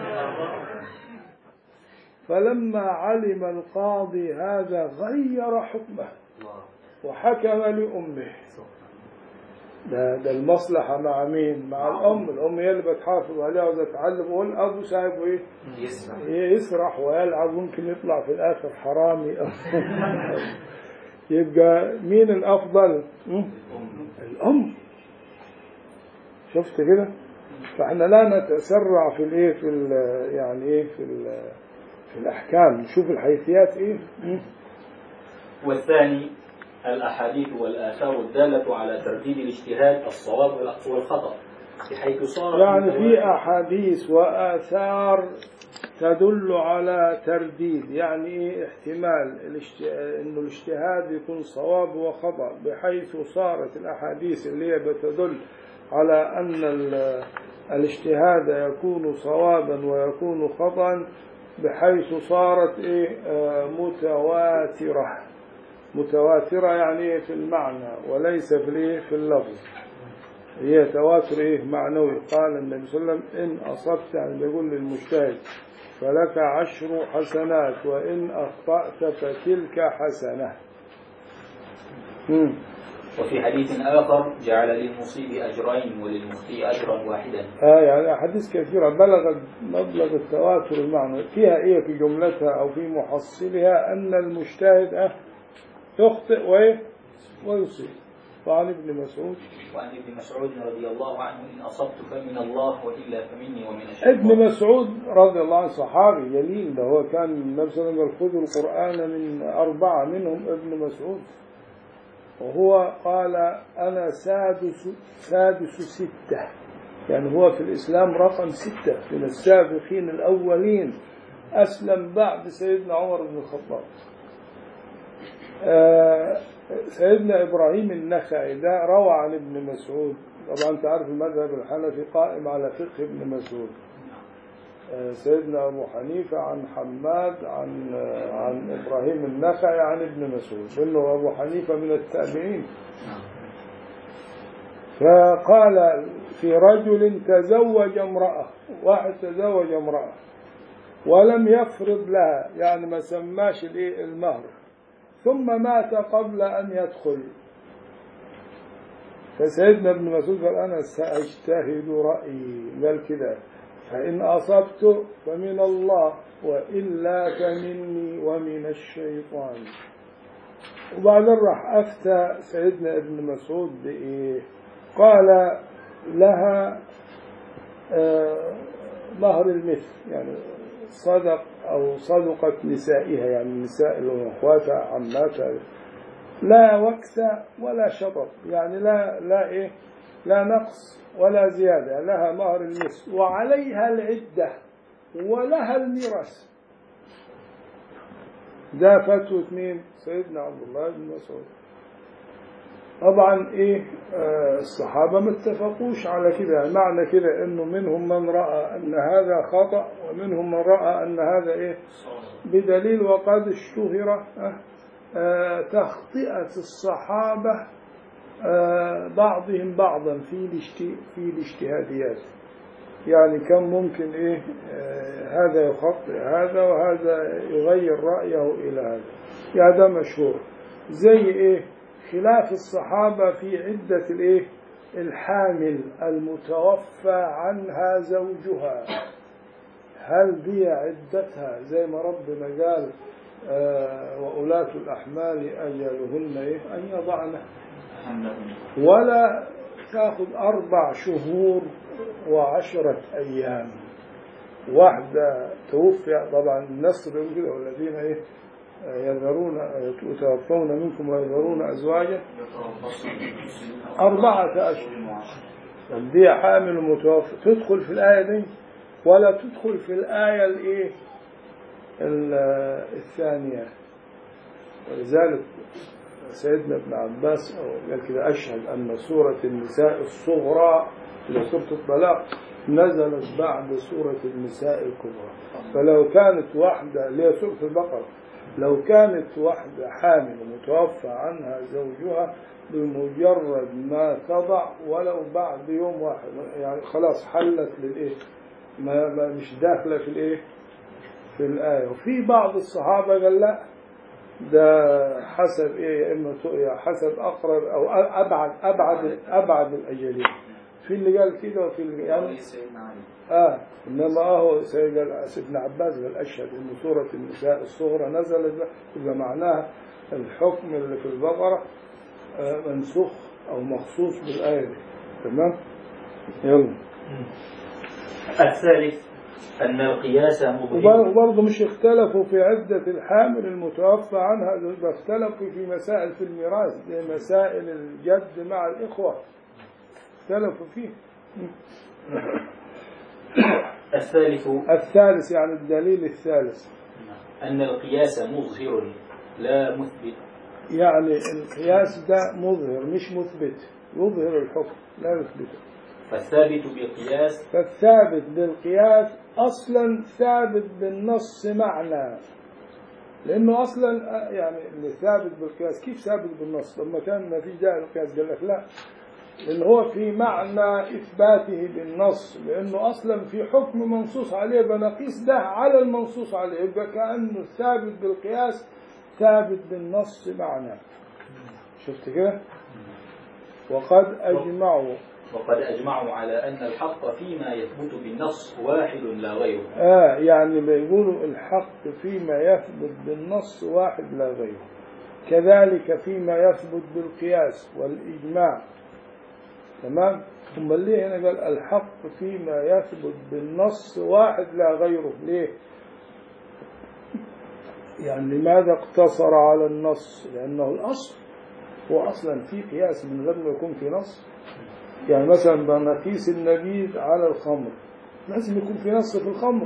فلما علم القاضي هذا غير حكمه الله وحكم لأمه ده, ده المصلحة مع مين؟ مع الأم الأم هي اللي بتحافظ عليها وتتعلم والأب سايبه إيه؟ يسمع يسرح ويلعب ممكن يطلع في الآخر حرامي أو يبقى مين الأفضل؟ م? الأم الأم شفت كده؟ فاحنا لا نتسرع في الايه في ال- يعني ايه في ال- في الاحكام نشوف الحيثيات ايه م? والثاني الأحاديث والآثار الدالة على ترديد الاجتهاد الصواب والخطأ بحيث صار يعني في احاديث واثار تدل على ترديد يعني ايه احتمال الاشت... انه الاجتهاد يكون صواب وخطا بحيث صارت الاحاديث اللي هي بتدل على ان ال... الاجتهاد يكون صوابا ويكون خطا بحيث صارت ايه آه، متواتره متواتره يعني إيه في المعنى وليس في الايه في اللفظ هي تواتر ايه معنوي قال النبي صلى الله عليه وسلم ان اصبت يعني بيقول للمجتهد فلك عشر حسنات وان اخطات فتلك حسنه مم. وفي حديث آخر جعل للمصيب أجرين وللمخطئ أجرا واحدا اه يعني احاديث كثيره بلغت مبلغ التواتر المعنوي فيها ايه في جملتها او في محصلها ان المجتهد اه يخطئ وايه ويصيب وعن ابن مسعود وعن ابن مسعود رضي الله عنه إن أصبت فمن الله وإلا فمني ومن الشيطان ابن مسعود رضي الله عنه صحابي جليل ده هو كان النبي صلى الله عليه وسلم خذوا القرآن من أربعة منهم ابن مسعود وهو قال أنا سادس سادس ستة يعني هو في الإسلام رقم ستة من السابقين الأولين أسلم بعد سيدنا عمر بن الخطاب آه، سيدنا إبراهيم النخعي ده روى عن ابن مسعود طبعا انت عارف المذهب الحنفي قائم على فقه ابن مسعود آه، سيدنا أبو حنيفة عن حماد عن آه، عن إبراهيم النخعي عن ابن مسعود إنه أبو حنيفة من التابعين فقال في رجل تزوج امرأة واحد تزوج امرأة ولم يفرض لها يعني ما سماش الإيه المهر ثم مات قبل أن يدخل فسيدنا ابن مسعود قال أنا سأجتهد رأيي قال كده فإن أصبت فمن الله وإلا فمني ومن الشيطان وبعدين راح أفتى سيدنا ابن مسعود بإيه قال لها آه، مهر المثل يعني صدق أو صدقت نسائها يعني النساء اللي هم أخواتها عماتها لا وكس ولا شطط يعني لا لا إيه لا نقص ولا زيادة لها مهر المثل وعليها العدة ولها الميراث ده فتوى مين سيدنا عبد الله بن مسعود طبعا ايه آه الصحابة ما اتفقوش على كده يعني معنى كده انه منهم من رأى ان هذا خطأ ومنهم من رأى ان هذا ايه بدليل وقد اشتهر آه آه تخطئة الصحابة آه بعضهم بعضا في الاشت- في الاجتهاديات يعني كان ممكن ايه آه هذا يخطئ هذا وهذا يغير رأيه الى هذا يعني ده مشهور زي ايه خلاف الصحابة في عدة الايه الحامل المتوفى عنها زوجها هل دي عدتها زي ما ربنا قال آه وأولاة الأحمال أجلهن إيه أن يضعن ولا تاخذ أربع شهور وعشرة أيام واحدة توفي طبعا النصر يقول كده والذين إيه يذرون يتوفون منكم ويذرون أزواجا أربعة أشهر دي حامل متوفى تدخل في الآية دي ولا تدخل في الآية الإيه ال- الثانية ولذلك سيدنا ابن عباس أو قال كده أشهد أن سورة النساء الصغرى اللي سورة الطلاق نزلت بعد سورة النساء الكبرى فلو كانت واحدة اللي هي سورة البقرة لو كانت واحدة حامل متوفى عنها زوجها بمجرد ما تضع ولو بعد يوم واحد يعني خلاص حلت للإيه ما, ما مش داخلة في الإيه في الآية وفي بعض الصحابة قال لا ده حسب إيه يا إما تؤية حسب أقرب أو أبعد أبعد أبعد الأجلين في اللي قال كده وفي اللي يعني سيدنا علي آه إنما أهو سيد ابن عباس قال أشهد إن سورة النساء الصغرى نزلت بقى، يبقى معناها الحكم اللي في البقرة آه منسوخ أو مخصوص بالآية دي تمام؟ يلا الثالث أن القياس مظهر وبرضه مش اختلفوا في عدة الحامل المتوفى عنها ده اختلفوا في مسائل في الميراث زي مسائل الجد مع الإخوة اختلفوا فيه الثالث الثالث يعني الدليل الثالث أن القياس مظهر لا مثبت يعني القياس ده مظهر مش مثبت يظهر الحكم لا يثبته فالثابت بالقياس فالثابت بالقياس أصلا ثابت بالنص معنى لأنه أصلا آه، يعني اللي ثابت بالقياس كيف ثابت بالنص لما كان ما فيش داعي للقياس قال لك لا لأن هو في معنى إثباته بالنص لأنه أصلا في حكم منصوص عليه بنقيس ده على المنصوص عليه يبقى كأنه ثابت بالقياس ثابت بالنص معنى شفت كده وقد أجمعوا وقد أجمعوا على أن الحق فيما يثبت بالنص واحد لا غيره آه يعني بيقولوا الحق فيما يثبت بالنص واحد لا غيره كذلك فيما يثبت بالقياس والإجماع تمام ثم ليه هنا قال الحق فيما يثبت بالنص واحد لا غيره ليه يعني لماذا اقتصر على النص لأنه الأصل هو أصلا في قياس من غير ما يكون في نص يعني مثلا بنقيس النبيذ على الخمر لازم يكون في نص في الخمر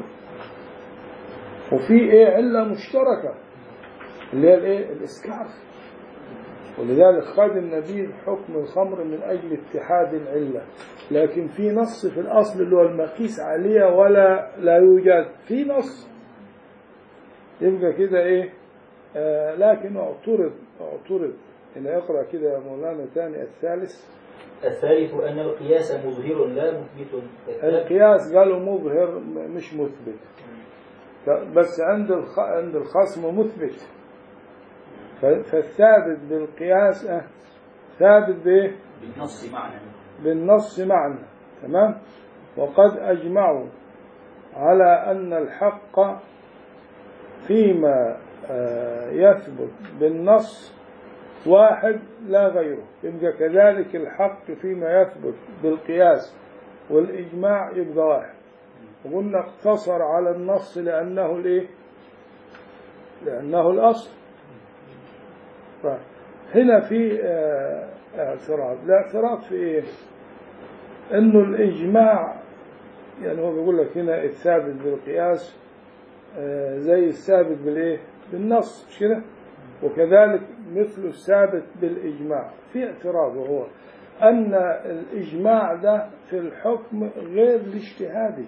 وفي ايه علة مشتركة اللي هي الايه الاسكار ولذلك خد النبي حكم الخمر من أجل اتحاد العلة لكن في نص في الأصل اللي هو المقيس عليه ولا لا يوجد في نص يبقى كده إيه آه لكن اعترض اعترض هنا اقرأ كده يا مولانا تاني الثالث الثالث أن القياس مظهر لا مثبت القياس قالوا مظهر م- مش مثبت ف- بس عند الخ... عند الخصم مثبت ف... فالثابت بالقياس آه، ثابت بايه بالنص معنى بالنص معنى تمام وقد أجمعوا على أن الحق فيما آه، يثبت بالنص واحد لا غيره يبقى كذلك الحق فيما يثبت بالقياس والإجماع يبقى واحد وقلنا اقتصر على النص لأنه الإيه لأنه الأصل طيب. هنا في آه، اعتراض الاعتراض في إيه إنه الإجماع يعني هو بيقول لك هنا الثابت بالقياس آه، زي الثابت بالإيه بالنص مش كده وكذلك مثل الثابت بالإجماع في اعتراض وهو أن الإجماع ده في الحكم غير الاجتهادي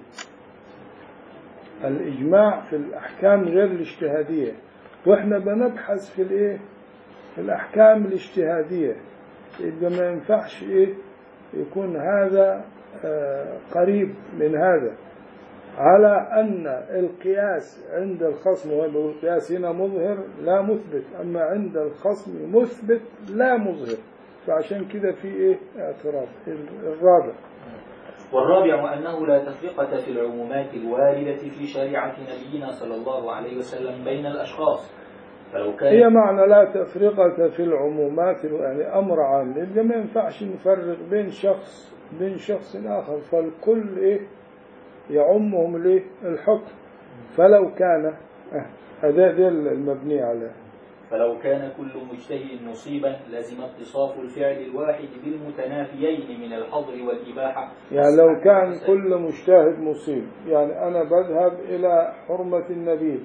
الإجماع في الأحكام غير الاجتهادية وإحنا بنبحث في الإيه في الأحكام الاجتهادية يبقى ما ينفعش إيه يكون هذا آه، قريب من هذا على أن القياس عند الخصم وهو القياس هنا مظهر لا مثبت أما عند الخصم مثبت لا مظهر فعشان كده في إيه اعتراض الرابع والرابع أنه لا تفرقة في العمومات الواردة في شريعة نبينا صلى الله عليه وسلم بين الأشخاص فلو كان هي معنى لا تفرقة في العمومات يعني أمر عام يبقى ما ينفعش نفرق بين شخص بين شخص آخر فالكل إيه يعمهم الإيه الحكم فلو كان آه، هذا ده المبني عليه فلو كان كل مجتهد مصيبا لزم اتصاف الفعل الواحد بالمتنافيين من الحظر والإباحة يعني لو كان كل مجتهد مصيب يعني أنا بذهب إلى حرمة النبيذ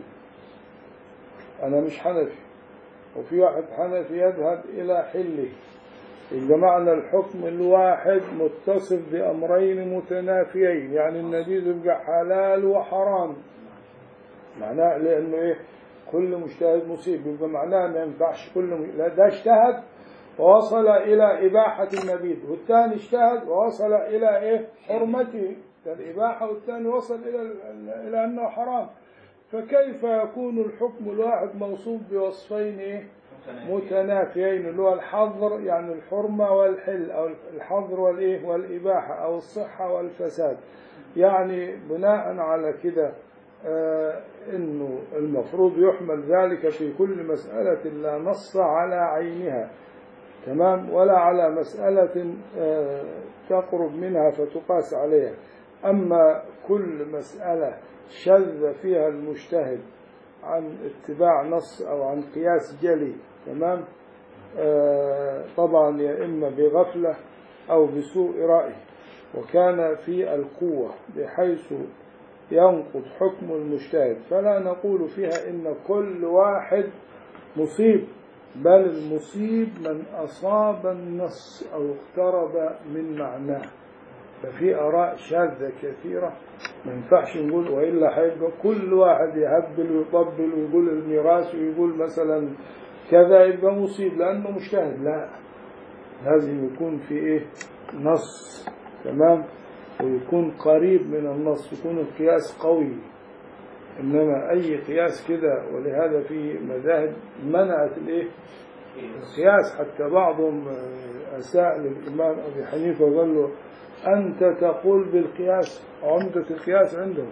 أنا مش حنفي وفي واحد حنفي يذهب إلى حله يبقى معنى الحكم الواحد متصف بأمرين متنافيين يعني النبيذ يبقى حلال وحرام معناه لأنه إيه كل مجتهد مصيب يبقى معناه ما ينفعش كل م... لا ده اجتهد ووصل إلى إباحة النبيذ والثاني اجتهد ووصل إلى إيه حرمته الإباحة والثاني وصل إلى إلى أنه حرام فكيف يكون الحكم الواحد موصوف بوصفين إيه متنافيين اللي هو الحظر يعني الحرمة والحل أو الحظر والإيه والإباحة أو الصحة والفساد يعني بناء على كده آه إنه المفروض يحمل ذلك في كل مسألة لا نص على عينها تمام ولا على مسألة آه تقرب منها فتقاس عليها أما كل مسألة شذ فيها المجتهد عن اتباع نص أو عن قياس جلي تمام آه طبعا يا إما بغفلة أو بسوء رأي وكان في القوة بحيث ينقض حكم المجتهد فلا نقول فيها إن كل واحد مصيب بل المصيب من أصاب النص أو اقترب من معناه ففي آراء شاذة كثيرة ما ينفعش نقول وإلا هيبقى كل واحد يهبل ويطبل ويقول الميراث ويقول مثلا كذا يبقى مصيب لأنه مجتهد لا لازم يكون في إيه نص تمام ويكون قريب من النص يكون القياس قوي إنما أي قياس كده ولهذا في مذاهب منعت الإيه القياس حتى بعضهم أساء للإمام أبي حنيفة وقال له أنت تقول بالقياس عمدة القياس عندهم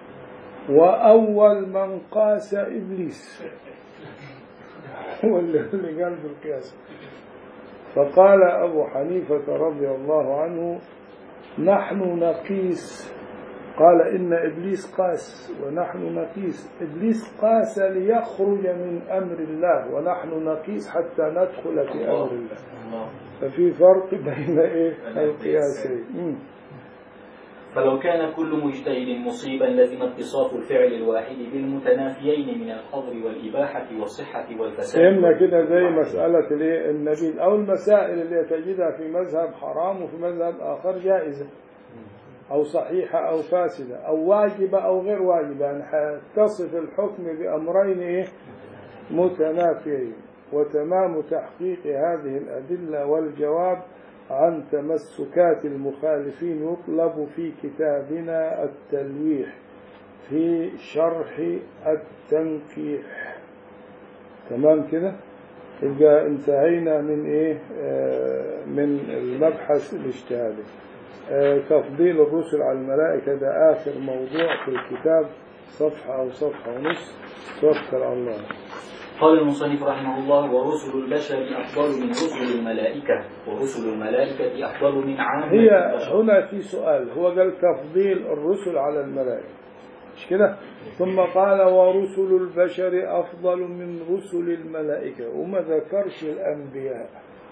وأول من قاس إبليس هو اللي قال بالقياس فقال أبو حنيفة رضي الله عنه نحن نقيس قال إن إبليس قاس ونحن نقيس إبليس قاس ليخرج من أمر الله ونحن نقيس حتى ندخل في أمر الله ففي فرق بين إيه القياسين فلو كان كل مجتهد مصيبا لزم اتصاف الفعل الواحد بالمتنافيين من الحظر والإباحة والصحة والفساد فهمنا كده زي مسألة الايه النبيذ أو المسائل اللي تجدها في مذهب حرام وفي مذهب آخر جائزة أو صحيحة أو فاسدة أو واجبة أو غير واجبة يعني تصف الحكم بأمرين إيه متنافيين وتمام تحقيق هذه الأدلة والجواب عن تمسكات المخالفين يطلب في كتابنا التلويح في شرح التنكيح تمام كده يبقى انتهينا من ايه آه من المبحث الاجتهادي آه تفضيل الرسل على الملائكة ده آخر موضوع في الكتاب صفحة أو صفحة ونص توكل على الله قال المصنف رحمه الله ورسل البشر أفضل من رسل الملائكة ورسل الملائكة أفضل من عامة هي البشر هنا في سؤال هو قال تفضيل الرسل على الملائكة مش كده ثم قال ورسل البشر أفضل من رسل الملائكة وما ذكرش الأنبياء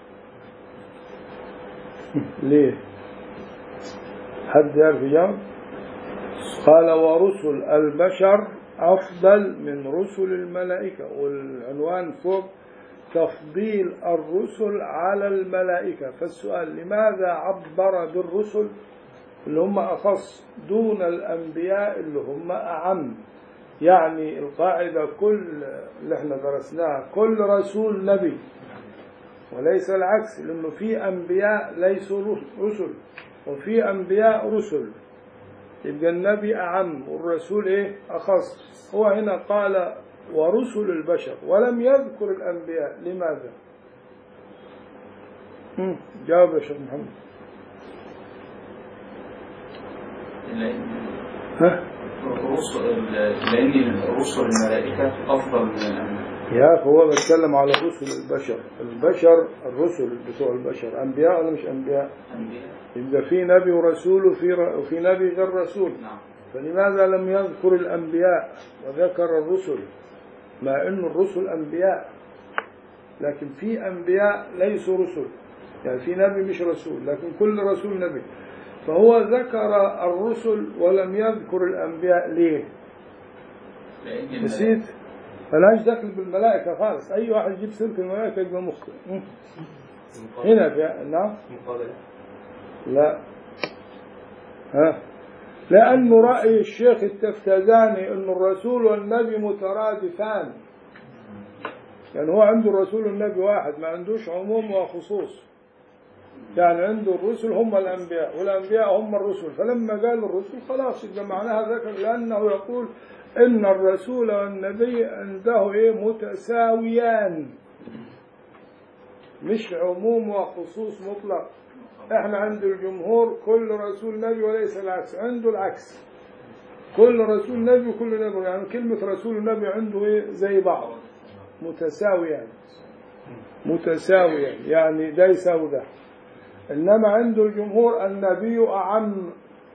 ليه حد يعرف يجاوب قال ورسل البشر أفضل من رسل الملائكة والعنوان فوق تفضيل الرسل على الملائكة فالسؤال لماذا عبر بالرسل اللي هم أخص دون الأنبياء اللي هم أعم يعني القاعدة كل اللي احنا درسناها كل رسول نبي وليس العكس لأنه في أنبياء ليسوا رسل وفي أنبياء رسل يبقى النبي أعم والرسول إيه أخص هو هنا قال ورسل البشر ولم يذكر الأنبياء لماذا مم. جاوب يا شيخ محمد لأن ها الرسل- لأن رسل الملائكة أفضل من الأنبياء يا أخي هو بيتكلم على رسل البشر البشر الرسل بتوع البشر أنبياء ولا مش أنبياء أنبياء يبقى في نبي ورسول وفي ر- وفي نبي غير رسول نعم فلماذا لم يذكر الأنبياء وذكر الرسل مع أن الرسل أنبياء لكن في أنبياء ليسوا رسل يعني في نبي مش رسول لكن كل رسول نبي فهو ذكر الرسل ولم يذكر الأنبياء ليه لأن الملائكة نسيت فلاش دخل بالملائكة خالص أي واحد يجيب سيرة الملائكة يبقى مخطئ م. هنا في نعم مقابلة لا ها لأنه رأي الشيخ التفتزاني أن الرسول والنبي مترادفان يعني هو عنده الرسول والنبي واحد ما عندوش عموم وخصوص يعني عنده الرسل هم الأنبياء والأنبياء هم الرسل فلما قال الرسل خلاص يبقى معناها ذكر لأنه يقول إن الرسول والنبي عنده إيه متساويان مش عموم وخصوص مطلق احنا عند الجمهور كل رسول نبي وليس العكس عنده العكس كل رسول نبي وكل نبي يعني كلمة رسول نبي عنده ايه زي بعض متساويا متساويا يعني ده يساوي ده انما عنده الجمهور النبي اعم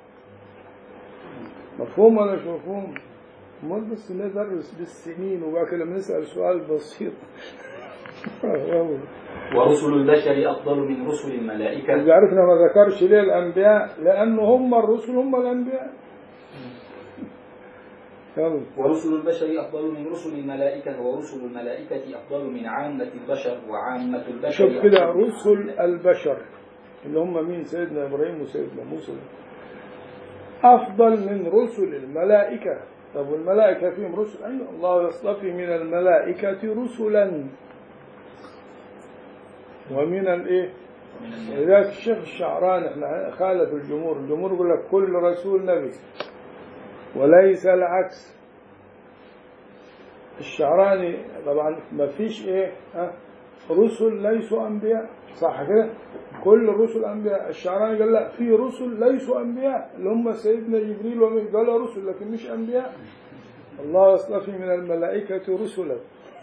مفهوم ولا مش مفهوم؟ امال بس ندرس بالسنين وبعد كده لما نسال سؤال بسيط ورسل البشر أفضل من رسل الملائكة إذا عرفنا ما ذكرش ليه الأنبياء لأنه هم الرسل هم الأنبياء يلا ورسل البشر أفضل من رسل الملائكة ورسل الملائكة أفضل من عامة البشر وعامة البشر شوف كده أفضل من رسل عامة- البشر اللي هم مين سيدنا إبراهيم وسيدنا موسى أفضل من رسل الملائكة طب والملائكة فيهم رسل أيوة الله يصطفي من الملائكة رسلا ومن الإيه من الناس. لذلك الشيخ الشعراني احنا خالف الجمهور الجمهور يقول لك كل رسول نبي وليس العكس الشعراني طبعا ما فيش ايه ها رسل ليسوا انبياء صح كده كل الرسل انبياء الشعراني قال لا في رسل ليسوا انبياء اللي هم سيدنا جبريل وميكائيل قالوا رسل لكن مش انبياء الله يصطفي من الملائكة رسلا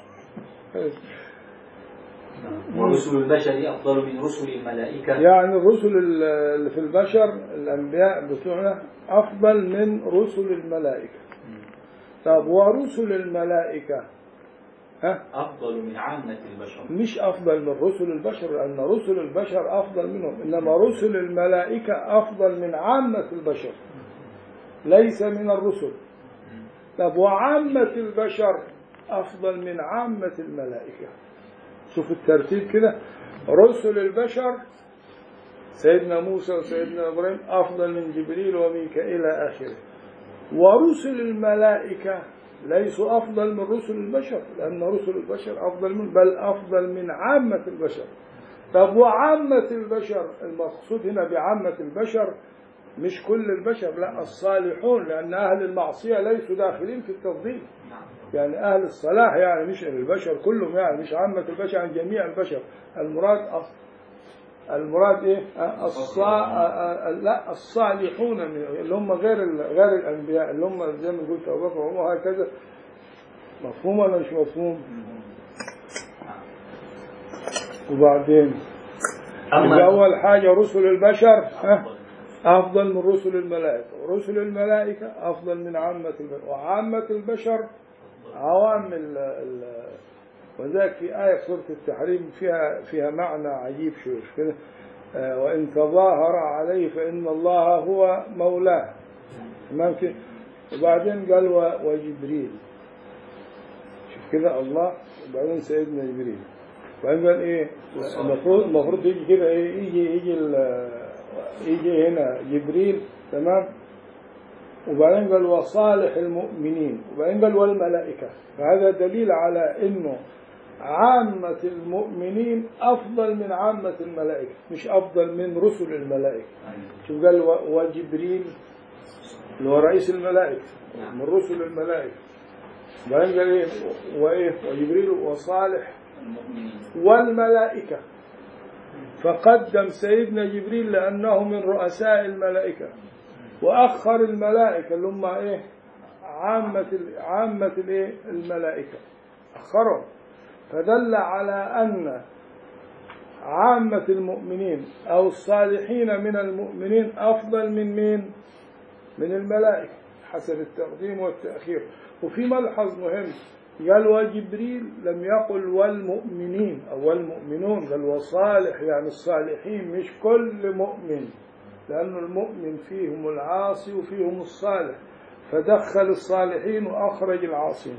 ورسل البشر أفضل من رسل الملائكة يعني الرسل اللي في البشر الأنبياء بتوعنا أفضل من رسل الملائكة طب ورسل الملائكة ها أفضل من عامة البشر مش أفضل من رسل البشر لأن رسل البشر أفضل منهم إنما رسل الملائكة أفضل من عامة البشر ليس من الرسل طب وعامة البشر أفضل من عامة الملائكة شوف الترتيب كده رسل البشر سيدنا موسى وسيدنا إبراهيم أفضل من جبريل وميكائيل إلى آخره ورسل الملائكة ليسوا أفضل من رسل البشر لأن رسل البشر أفضل من بل أفضل من عامة البشر طب وعامة البشر المقصود هنا بعامة البشر مش كل البشر لا الصالحون لأن أهل المعصية ليسوا داخلين في التفضيل يعني أهل الصلاح يعني مش البشر كلهم يعني مش عامة البشر عن جميع البشر المراد أص... المراد إيه الصا... لا الصالحون من اللي هم غير ال... غير الأنبياء اللي هم زي ما قلت أبو بكر وعمر وهكذا مفهوم ولا مش مفهوم وبعدين أما يبقى أول حاجة رسل البشر ها أفضل. أفضل من رسل الملائكة ورسل الملائكة أفضل من عامة البشر وعامة البشر عوام ال ال وذلك في آية في سورة التحريم فيها فيها معنى عجيب شو مش كده آه، وإن تظاهر عليه فإن الله هو مولاه تمام كده وبعدين قال و- وجبريل شوف كده الله وبعدين سيدنا جبريل وبعدين قال ايه المفروض المفروض يجي كده ايه يجي يجي ال- يجي هنا جبريل تمام وبعدين قال وصالح المؤمنين وبعدين قال والملائكة فهذا دليل على انه عامة المؤمنين أفضل من عامة الملائكة مش أفضل من رسل الملائكة شوف قال و- وجبريل اللي هو رئيس الملائكة من رسل الملائكة بعدين قال ايه وايه وجبريل وصالح المؤمنين والملائكة فقدم سيدنا جبريل لأنه من رؤساء الملائكة وأخر الملائكة اللي هم إيه عامة ال- عامة الإيه الملائكة أخرهم فدل على أن عامة المؤمنين أو الصالحين من المؤمنين أفضل من مين من الملائكة حسب التقديم والتأخير وفي ملحظ مهم قال وجبريل لم يقل والمؤمنين أو والمؤمنون قال وصالح يعني الصالحين مش كل مؤمن لأن المؤمن فيهم العاصي وفيهم الصالح فدخل الصالحين وأخرج العاصين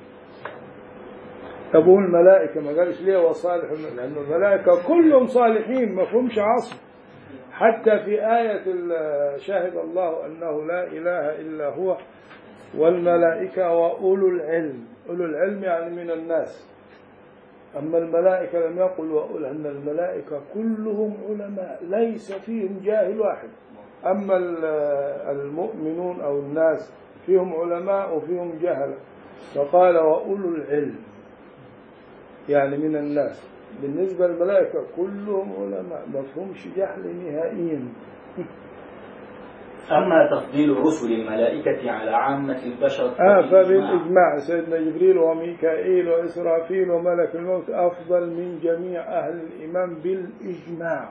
طب الملائكة ما قالش ليه وصالح لأن الملائكة كلهم صالحين ما فهمش عاصي حتى في آية ال- شهد الله أنه لا إله إلا هو والملائكة وأولو العلم أولو العلم يعني من الناس أما الملائكة لم يقل وأولو أن الملائكة كلهم علماء ليس فيهم جاهل واحد أما ال- المؤمنون أو الناس فيهم علماء وفيهم جهلة فقال وأولو العلم يعني من الناس بالنسبة للملائكة كلهم علماء ما فيهمش جهل نهائيا أما تفضيل رسل الملائكة على عامة البشر آه فبالإجماع. فبالإجماع سيدنا جبريل وميكائيل وإسرافيل وملك الموت أفضل من جميع أهل الإيمان بالإجماع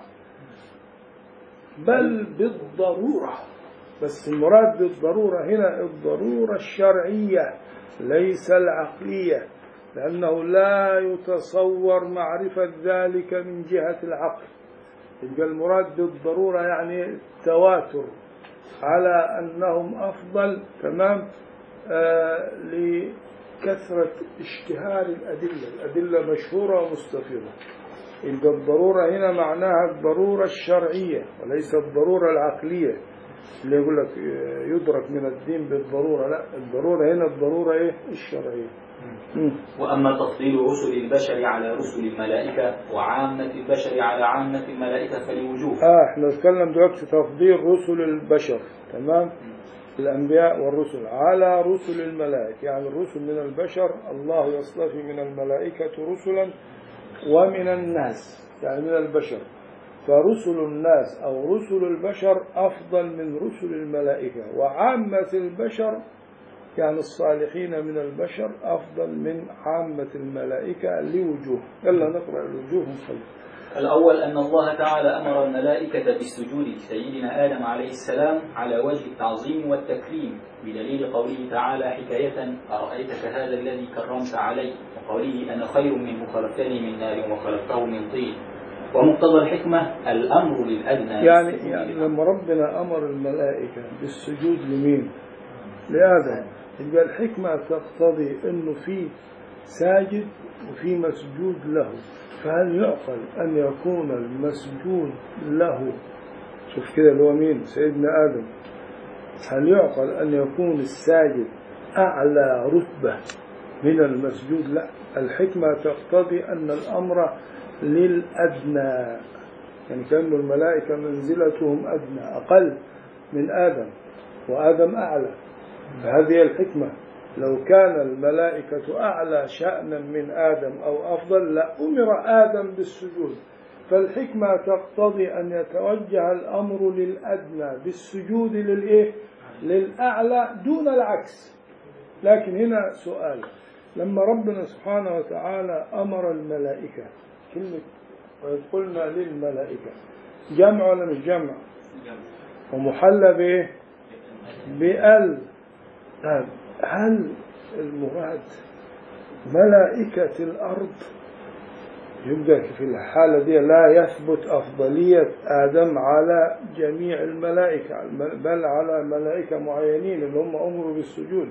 بل بالضرورة بس المراد بالضرورة هنا الضرورة الشرعية ليس العقلية لأنه لا يتصور معرفة ذلك من جهة العقل يبقى المراد بالضرورة يعني التواتر على أنهم أفضل تمام آه لكثرة اشتهار الأدلة الأدلة مشهورة ومستفيضة يبقى الضرورة هنا معناها الضرورة الشرعية وليس الضرورة العقلية اللي يقول لك آه، يدرك من الدين بالضرورة لا الضرورة هنا الضرورة إيه الشرعية مم. وأما تفضيل رسل البشر على رسل الملائكة وعامة البشر على عامة الملائكة فلوجوه آه احنا نتكلم دلوقتي تفضيل رسل البشر تمام الأنبياء والرسل على رسل الملائكة يعني الرسل من البشر الله يصطفي من الملائكة رسلا ومن الناس يعني من البشر فرسل الناس أو رسل البشر أفضل من رسل الملائكة وعامة البشر يعني الصالحين من البشر أفضل من عامة الملائكة لوجوه يلا نقرأ الوجوه ونخلص الأول أن الله تعالى أمر الملائكة بالسجود لسيدنا آدم عليه السلام على وجه التعظيم والتكريم بدليل قوله تعالى حكاية أرأيتك هذا الذي كرمت علي وقوله أنا خير منه خلقتني من نار وخلقته من طين ومقتضى الحكمة الأمر للأدنى يعني بالسجود يعني لله. لما ربنا أمر الملائكة بالسجود لمين؟ لآدم يبقى الحكمة تقتضي إنه في ساجد وفي مسجود له فهل يعقل أن يكون المسجود له شوف كده اللي هو مين؟ سيدنا آدم هل يعقل أن يكون الساجد أعلى رتبة من المسجود لا الحكمة تقتضي أن الأمر للأدنى يعني كأن الملائكة منزلتهم أدنى أقل من آدم وآدم أعلى فهذه الحكمة لو كان الملائكة أعلى شأنا من آدم أو أفضل لأمر آدم بالسجود فالحكمة تقتضي أن يتوجه الأمر للأدنى بالسجود للإيه؟ للأعلى دون العكس لكن هنا سؤال لما ربنا سبحانه وتعالى أمر الملائكة كلمة وإذ قلنا للملائكة جمع ولا مش جمع ومحلى بإيه بأل طيب هل المراد ملائكة الأرض يبقى في الحالة دي لا يثبت أفضلية آدم على جميع الملائكة بل على ملائكة معينين اللي هم أمروا بالسجود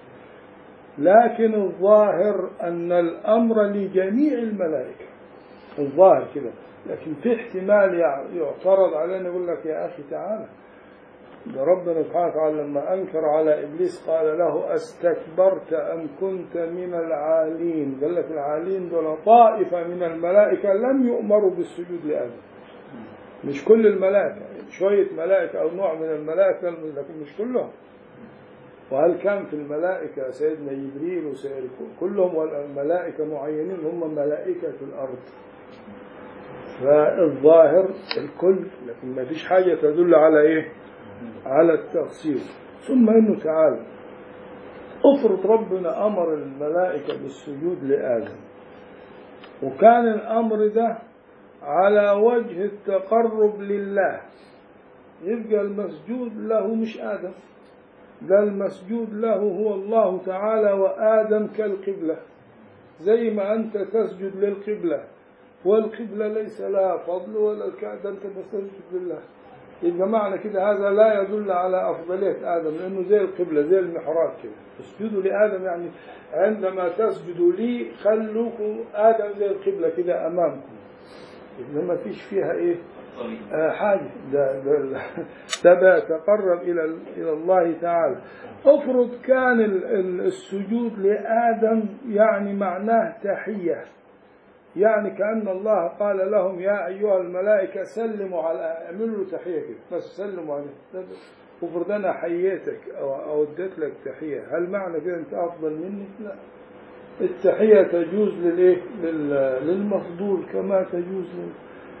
لكن الظاهر أن الأمر لجميع الملائكة الظاهر كده لكن في احتمال يع- يعترض علينا يقول لك يا أخي تعالى ده ربنا سبحانه وتعالى لما أنكر على إبليس قال له أستكبرت أم كنت من العالين قال لك العالين دول طائفة من الملائكة لم يؤمروا بالسجود لآدم مش كل الملائكة شوية ملائكة أو نوع من الملائكة لكن مش كلهم وهل كان في الملائكة سيدنا جبريل وسيد كلهم والملائكة معينين هم ملائكة الأرض فالظاهر الكل لكن ما فيش حاجة تدل على إيه على التخصيص ثم إنه تعالى افرض ربنا أمر الملائكة بالسجود لآدم وكان الأمر ده على وجه التقرب لله يبقى المسجود له مش آدم ده المسجود له هو الله تعالى وآدم كالقبلة زي ما أنت تسجد للقبلة والقبلة ليس لها فضل ولا الكعبة أنت بتسجد لله يبقى معنى كده هذا لا يدل على أفضلية آدم لأنه زي القبلة زي المحراب كده اسجدوا لآدم يعني عندما تسجدوا لي خلوكم آدم زي القبلة كده أمامكم يبقى ما فيش فيها إيه آه حاجة ده ده ده بقى تقرب إلى إلى الله تعالى افرض كان ال- ال- السجود لآدم يعني معناه تحية يعني كأن الله قال لهم يا أيها الملائكة سلموا على اعملوا له تحية كده بس سلموا عليه ده- ده. افرض أنا حييتك أو أو اديت لك تحية هل معنى كده أنت أفضل مني؟ لا التحية تجوز للإيه؟ لل- للمفضول كما تجوز لل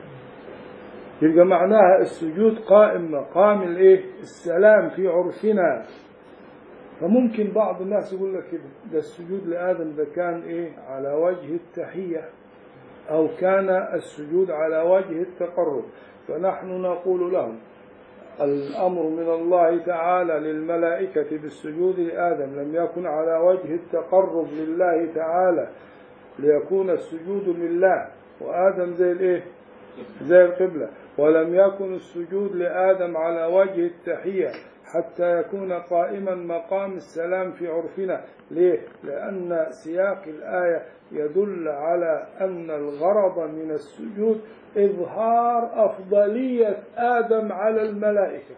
يبقى معناها السجود قائم مقام الايه السلام في عرفنا فممكن بعض الناس يقول لك كده ده السجود لآدم ده كان ايه على وجه التحية أو كان السجود على وجه التقرب فنحن نقول لهم الأمر من الله تعالى للملائكة بالسجود لآدم لم يكن على وجه التقرب لله تعالى ليكون السجود لله وآدم زي الايه زي القبلة ولم يكن السجود لآدم على وجه التحية حتى يكون قائما مقام السلام في عرفنا ليه؟ لأن سياق الآية يدل على أن الغرض من السجود إظهار أفضلية آدم على الملائكة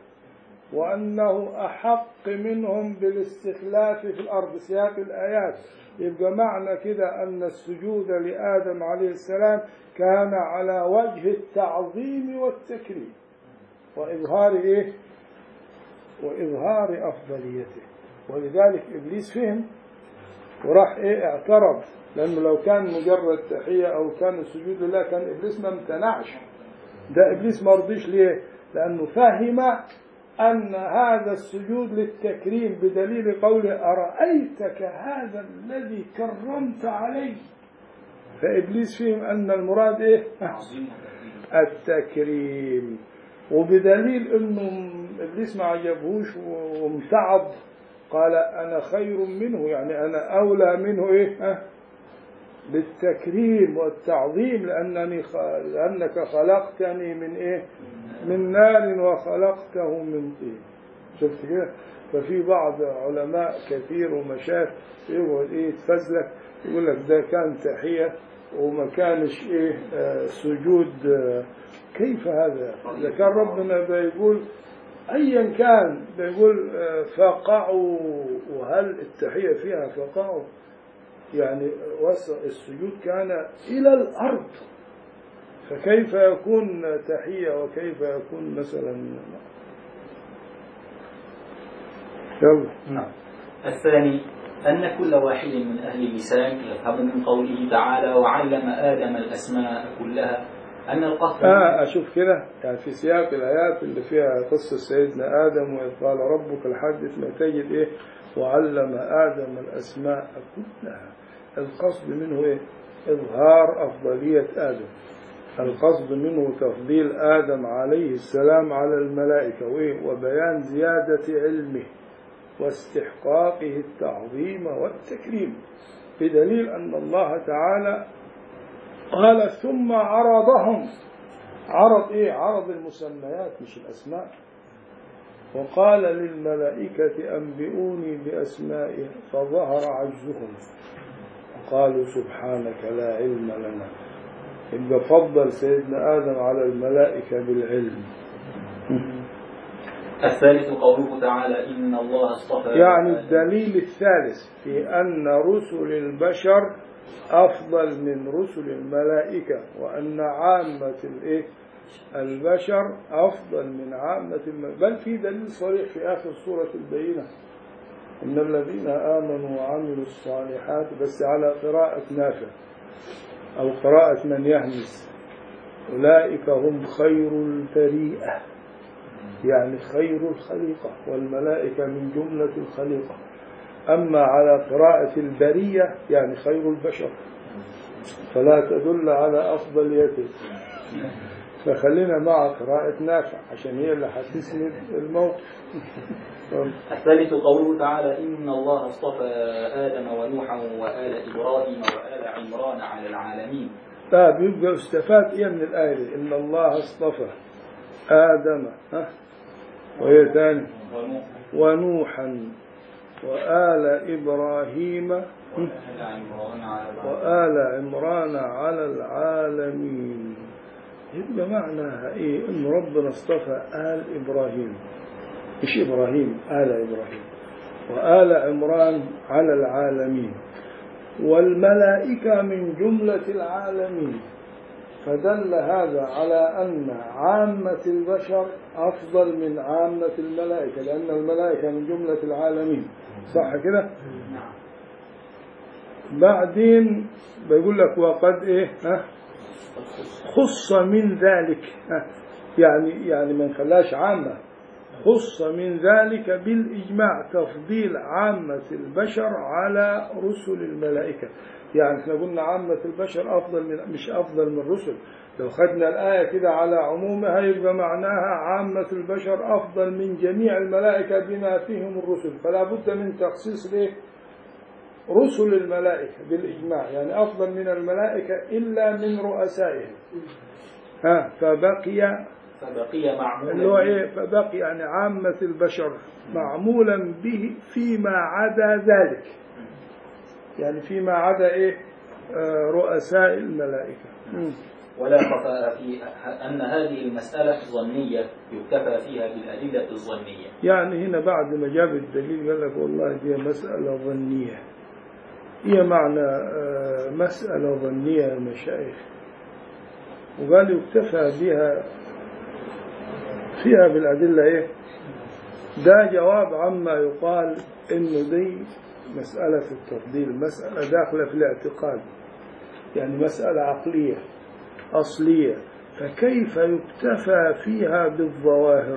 وأنه أحق منهم بالاستخلاف في الأرض سياق الآيات يبقى معنى كده أن السجود لآدم عليه السلام كان على وجه التعظيم والتكريم وإظهار إيه؟ وإظهار أفضليته ولذلك إبليس فهم وراح إيه اعترض لأنه لو كان مجرد تحية أو كان السجود لله كان إبليس ما امتنعش ده إبليس ما رضيش ليه لأنه فهم أن هذا السجود للتكريم بدليل قوله أرأيتك هذا الذي كرمت عليه فإبليس فهم أن المراد إيه التكريم وبدليل انه ابليس ما عجبهوش وامتعض قال انا خير منه يعني انا اولى منه ايه ها بالتكريم والتعظيم لانني خ... لانك خلقتني من ايه من نار وخلقته من طين شفت كده ففي بعض علماء كثير ومشايخ يقعد ايه يتفزلك يقول لك ده كان تحيه وما كانش ايه آه سجود آه كيف هذا اذا كان ربنا بيقول ايا كان بيقول آه فقعوا وهل التحيه فيها فقعوا يعني وصل السجود كان الى الارض فكيف يكون تحيه وكيف يكون مثلا يلا نعم الثاني أن كل واحد من أهل اللسان يفهم من قوله تعالى وعلم آدم الأسماء كلها أن القصد آه أشوف كده يعني في سياق الآيات اللي فيها قصة سيدنا آدم وإذ قال ربك الحدث ما تجد إيه وعلم آدم الأسماء كلها القصد منه إيه إظهار أفضلية آدم القصد منه تفضيل آدم عليه السلام على الملائكة وإيه وبيان زيادة علمه واستحقاقه التعظيم والتكريم بدليل أن الله تعالى قال ثم عرضهم عرض إيه عرض المسميات مش الأسماء وقال للملائكة أنبئوني بأسمائهم فظهر عجزهم قالوا سبحانك لا علم لنا يبقى فضل سيدنا آدم على الملائكة بالعلم الثالث قوله تعالى إن الله اصطفى يعني الدليل الثالث في أن رسل البشر أفضل من رسل الملائكة وأن عامة الإيه البشر أفضل من عامة الملائكة بل في دليل صريح في آخر سورة البينة إن الذين آمنوا وعملوا الصالحات بس على قراءة نافع أو قراءة من يهمس أولئك هم خير البريئة يعني خير الخليقة والملائكة من جملة الخليقة أما على قراءة البرية يعني خير البشر فلا تدل على أفضليته فخلينا مع قراءة نافع عشان هي اللي هتسند الموقف الثالث قوله تعالى إن الله اصطفى آدم ونوحا وآل إبراهيم وآل عمران على العالمين طيب يبقى استفاد ايه من الآية دي إن الله اصطفى آدم ها وهي ثاني ونوح ونوحا وآل إبراهيم وآل عمران على العالمين وآل عمران على العالمين يبقى معناها إيه إن ربنا اصطفى آل إبراهيم مش إبراهيم آل إبراهيم وآل عمران على العالمين والملائكة من جملة العالمين فدل هذا على أن عامة البشر أفضل من عامة الملائكة لأن الملائكة من جملة العالمين صح كده؟ بعدين بيقول لك وقد إيه ها خص من ذلك ها يعني يعني ما نخلاش عامة خص من ذلك بالإجماع تفضيل عامة البشر على رسل الملائكة يعني احنا قلنا عامة البشر أفضل من مش أفضل من الرسل لو خدنا الآية كده على عمومها يبقى معناها عامة البشر أفضل من جميع الملائكة بما فيهم الرسل فلا بد من تخصيص ليه رسل الملائكة بالإجماع يعني أفضل من الملائكة إلا من رؤسائهم ها فبقي فبقي اللي هو معمولا ايه فبقي يعني عامة البشر معمولا به فيما عدا ذلك يعني فيما عدا ايه آه، رؤساء الملائكة مم. ولا خفاء في أن هذه المسألة ظنية يكتفى فيها بالأدلة الظنية يعني هنا بعد ما جاب الدليل قال لك والله دي مسألة ظنية هي معنى آه، مسألة ظنية يا مشايخ وقال يكتفى بها فيها بالأدلة إيه ده جواب عما يقال إنه دي مسألة في التفضيل مسألة داخلة في الاعتقاد يعني مسألة عقلية أصلية فكيف يكتفى فيها بالظواهر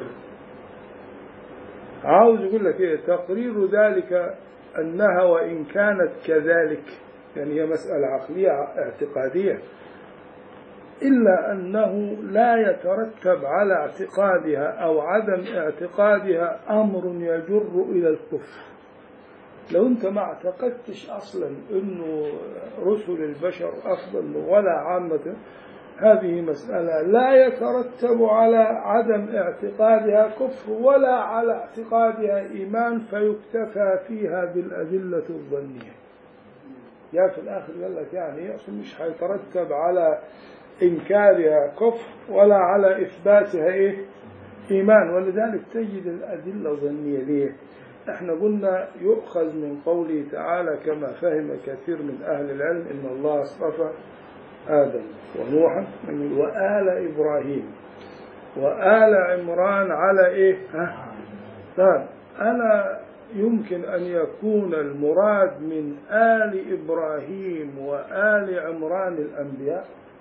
عاوز يقول لك إيه تقرير ذلك أنها وإن كانت كذلك يعني هي مسألة عقلية اعتقادية إلا أنه لا يترتب على اعتقادها أو عدم اعتقادها أمر يجر إلى الكفر لو أنت ما اعتقدتش أصلا أنه رسل البشر أفضل ولا عامة هذه مسألة لا يترتب على عدم اعتقادها كفر ولا على اعتقادها إيمان فيكتفى فيها بالأدلة الظنية يا في الآخر قال لك يعني أصلا مش هيترتب على إنكارها كفر ولا على إثباتها إيه إيمان ولذلك تجد الأدلة ظنية ليه احنا قلنا يؤخذ من قوله تعالى كما فهم كثير من أهل العلم إن الله اصطفى آدم ونوحا وآل إبراهيم وآل عمران على إيه ها طيب أنا يمكن أن يكون المراد من آل إبراهيم وآل عمران الأنبياء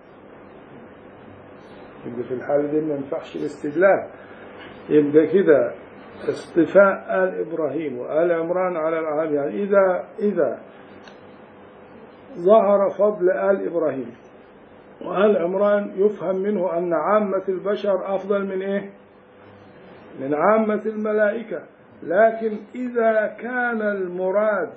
يبقى في الحالة دي ما ينفعش الاستدلال يبقى كده اصطفاء آل إبراهيم وآل عمران على العالم يعني إذا إذا ظهر فضل آل إبراهيم وآل عمران يفهم منه أن عامة البشر أفضل من إيه من عامة الملائكة لكن إذا كان المراد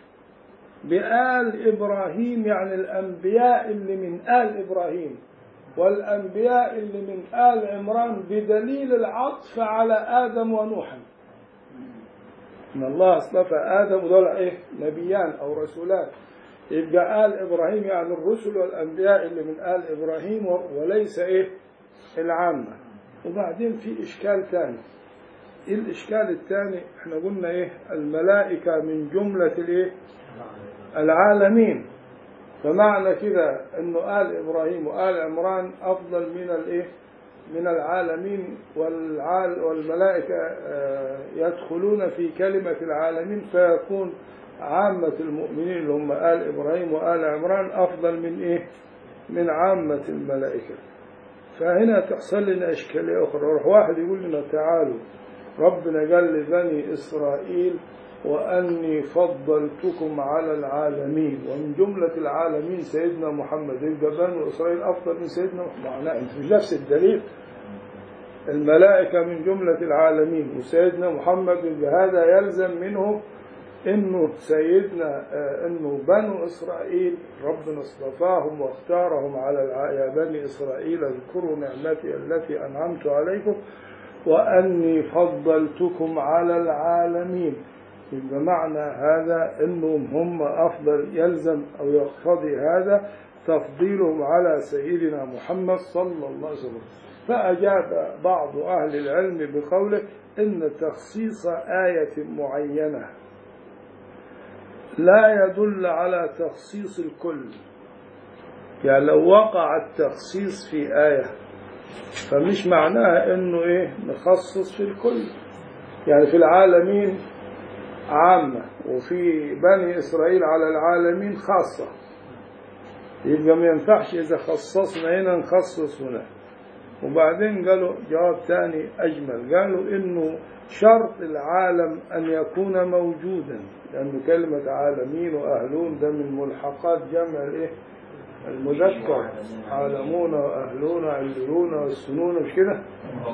بآل إبراهيم يعني الأنبياء اللي من آل إبراهيم والأنبياء اللي من آل عمران بدليل العطف على آدم ونوح إن الله اصطفى آدم ودول إيه نبيان أو رسولان يبقى آل إبراهيم يعني الرسل والأنبياء اللي من آل إبراهيم وليس إيه العامة وبعدين في إشكال ثاني إيه الإشكال الثاني إحنا قلنا إيه الملائكة من جملة الإيه العالمين فمعنى كده انه آل ابراهيم وآل عمران افضل من الايه من العالمين والعال والملائكة يدخلون في كلمة العالمين فيكون عامة المؤمنين اللي هم آل إبراهيم وآل عمران أفضل من إيه من عامة الملائكة فهنا تحصل لنا إشكالية أخرى يروح واحد يقول لنا تعالوا ربنا قال لبني إسرائيل وأني فضلتكم على العالمين ومن جملة العالمين سيدنا محمد يبقى بنو إسرائيل أفضل من سيدنا محمد معناه أنت مش نفس الدليل الملائكة من جملة العالمين وسيدنا محمد يبقى هذا يلزم منه انه سيدنا انه بنو اسرائيل ربنا اصطفاهم واختارهم على الع... يا بني اسرائيل اذكروا نعمتي التي انعمت عليكم واني فضلتكم على العالمين يبقى معنى هذا انهم هم افضل يلزم او يقتضي هذا تفضيلهم على سيدنا محمد صلى الله عليه وسلم فاجاب بعض اهل العلم بقوله ان تخصيص ايه معينه لا يدل على تخصيص الكل يعني لو وقع التخصيص في آية فمش معناها انه ايه نخصص في الكل يعني في العالمين عامة وفي بني إسرائيل على العالمين خاصة يبقى ما ينفعش إذا خصصنا هنا نخصص هنا وبعدين قالوا جواب ثاني أجمل قالوا إنه شرط العالم أن يكون موجودا لأنه كلمة عالمين وأهلون ده من ملحقات جمع الإيه المذكر عالمون وأهلون عليون والسنون مش كده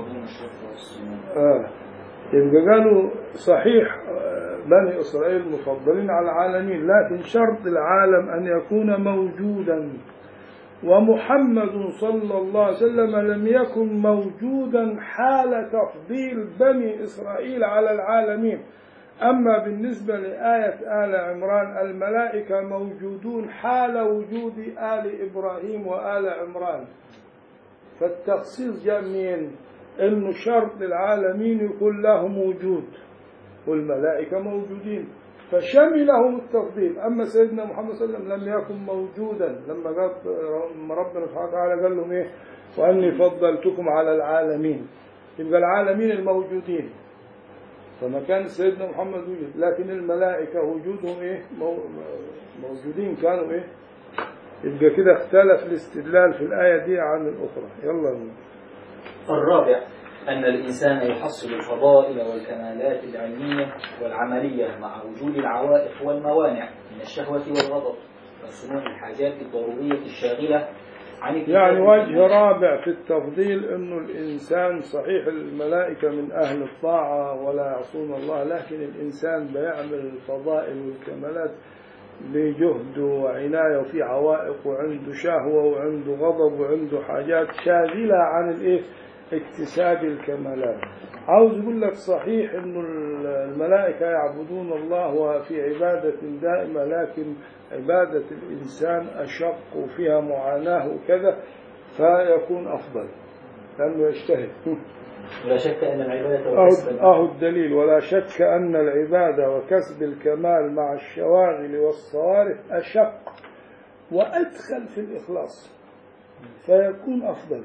آه يبقى قالوا صحيح بني إسرائيل مفضلين على العالمين لكن شرط العالم أن يكون موجودا ومحمد صلى الله عليه وسلم لم يكن موجودا حال تفضيل بني إسرائيل على العالمين أما بالنسبة لآية آل عمران الملائكة موجودون حال وجود آل إبراهيم وآل عمران فالتخصيص جاء منين؟ إنه شرط للعالمين يكون لهم وجود والملائكة موجودين فشملهم التفضيل أما سيدنا محمد صلى الله عليه وسلم لم يكن موجودا لما قال ربنا سبحانه وتعالى قال لهم إيه وأني فضلتكم على العالمين يبقى العالمين الموجودين فما كان سيدنا محمد وجود لكن الملائكة وجودهم إيه موجودين كانوا إيه يبقى كده اختلف الاستدلال في الآية دي عن الأخرى يلا الرابع أن الإنسان يحصل الفضائل والكمالات العلمية والعملية مع وجود العوائق والموانع من الشهوة والغضب وسموع الحاجات الضرورية الشاغلة عن الكتاب يعني وجه والسنة. رابع في التفضيل انه الانسان صحيح الملائكة من اهل الطاعة ولا يعصون الله لكن الانسان بيعمل الفضائل والكمالات بجهد وعناية وفي عوائق وعنده شهوة وعنده غضب وعنده حاجات شاغلة عن الايه اكتساب الكمالات عاوز يقول لك صحيح انه الملائكة يعبدون الله وفي عبادة دائمة لكن عبادة الإنسان أشق وفيها معاناة وكذا فيكون أفضل لأنه يجتهد ولا شك أن العبادة أهو والكسب أهو الدليل ولا شك أن العبادة وكسب الكمال مع الشواغل والصوارف أشق وأدخل في الإخلاص فيكون أفضل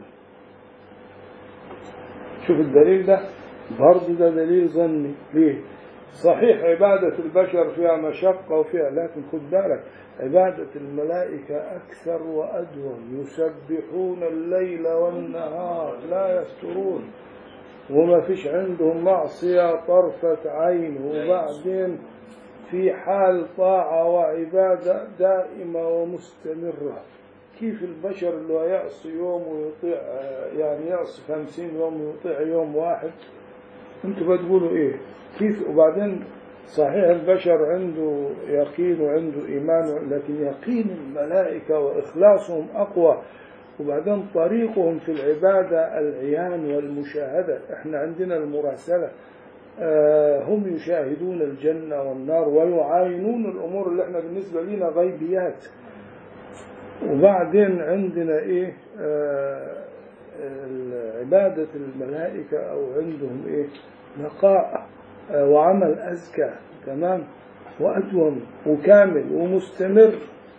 شوف الدليل ده برضه ده دليل ظني ليه صحيح عبادة البشر فيها مشقة وفيها لكن خد بالك عبادة الملائكة أكثر وأدوم يسبحون الليل والنهار لا يفترون وما فيش عندهم معصية طرفة عين وبعدين في حال طاعة وعبادة دائمة ومستمرة كيف البشر اللي هو يعصي يوم ويطيع يعني يعصي خمسين يوم ويطيع يوم واحد انتوا بتقولوا ايه كيف وبعدين صحيح البشر عنده يقين وعنده إيمان لكن يقين الملائكة وإخلاصهم أقوى وبعدين طريقهم في العبادة العيان والمشاهدة احنا عندنا المراسلة آه، هم يشاهدون الجنة والنار ويعاينون الأمور اللي احنا بالنسبة لنا غيبيات وبعدين عندنا ايه آه، عبادة الملائكة أو عندهم ايه نقاء آه، وعمل أزكى تمام وأدوم وكامل ومستمر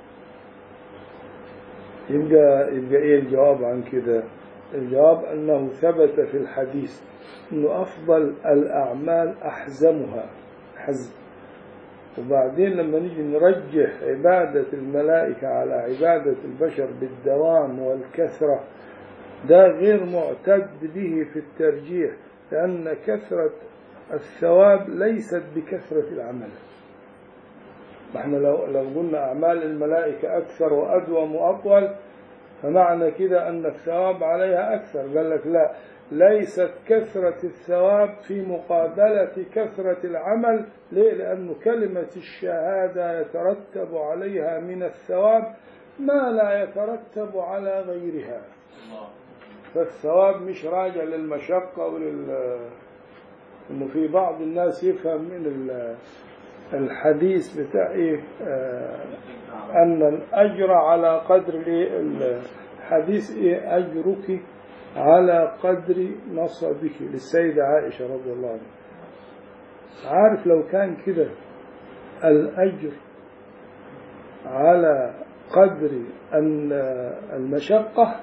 يبقى يبقى ايه الجواب عن كده الجواب انه ثبت في الحديث انه افضل الاعمال احزمها حزم وبعدين لما نيجي نرجح عبادة الملائكة على عبادة البشر بالدوام والكثرة ده غير معتد به في الترجيح لأن كثرة الثواب ليست بكثرة العمل احنا لو لو قلنا أعمال الملائكة أكثر وأدوم وأطول فمعنى كده أن الثواب عليها أكثر قال لك لا ليست كثرة الثواب في مقابلة كثرة العمل ليه؟ لأن كلمة الشهادة يترتب عليها من الثواب ما لا يترتب على غيرها فالثواب مش راجع للمشقة ولل انه في بعض الناس يفهم من ال- الحديث بتاع ايه آه ان الاجر على قدر الايه الحديث ايه اجرك على قدر نصبك للسيدة عائشة رضي الله عنها عارف لو كان كده الأجر على قدر ال- المشقة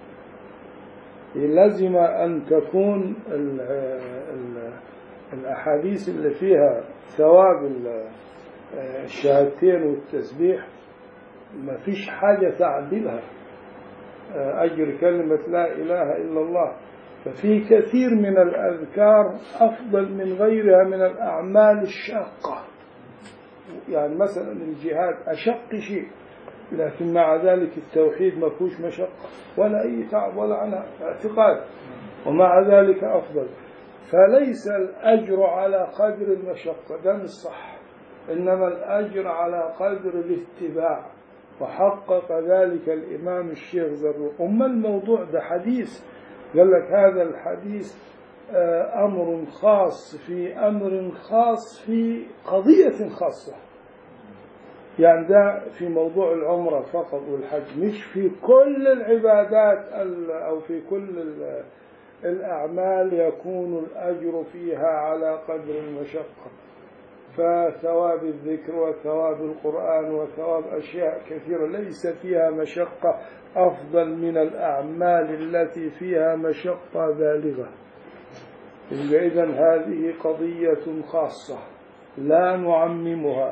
لازم أن تكون ال- ال- الأحاديث اللي فيها ثواب ال- الشهادتين والتسبيح ما فيش حاجة تعدلها أجر كلمة لا إله إلا الله ففي كثير من الأذكار أفضل من غيرها من الأعمال الشاقة يعني مثلا الجهاد أشق شيء لكن مع ذلك التوحيد ما فيهوش مشقة ولا أي تعب ولا عنها اعتقاد ومع ذلك أفضل فليس الأجر على قدر المشقة ده مش صح إنما الأجر على قدر الاتباع وحقق ذلك الإمام الشيخ زروق أما الموضوع ده حديث قال لك هذا الحديث آه، أمر خاص في أمر خاص في قضية خاصة يعني ده في موضوع العمرة فقط والحج مش في كل العبادات ال- أو في كل ال- الأعمال يكون الأجر فيها على قدر المشقة فثواب الذكر وثواب القرآن وثواب أشياء كثيرة ليس فيها مشقة أفضل من الأعمال التي فيها مشقة بالغة إذا هذه قضية خاصة لا نعممها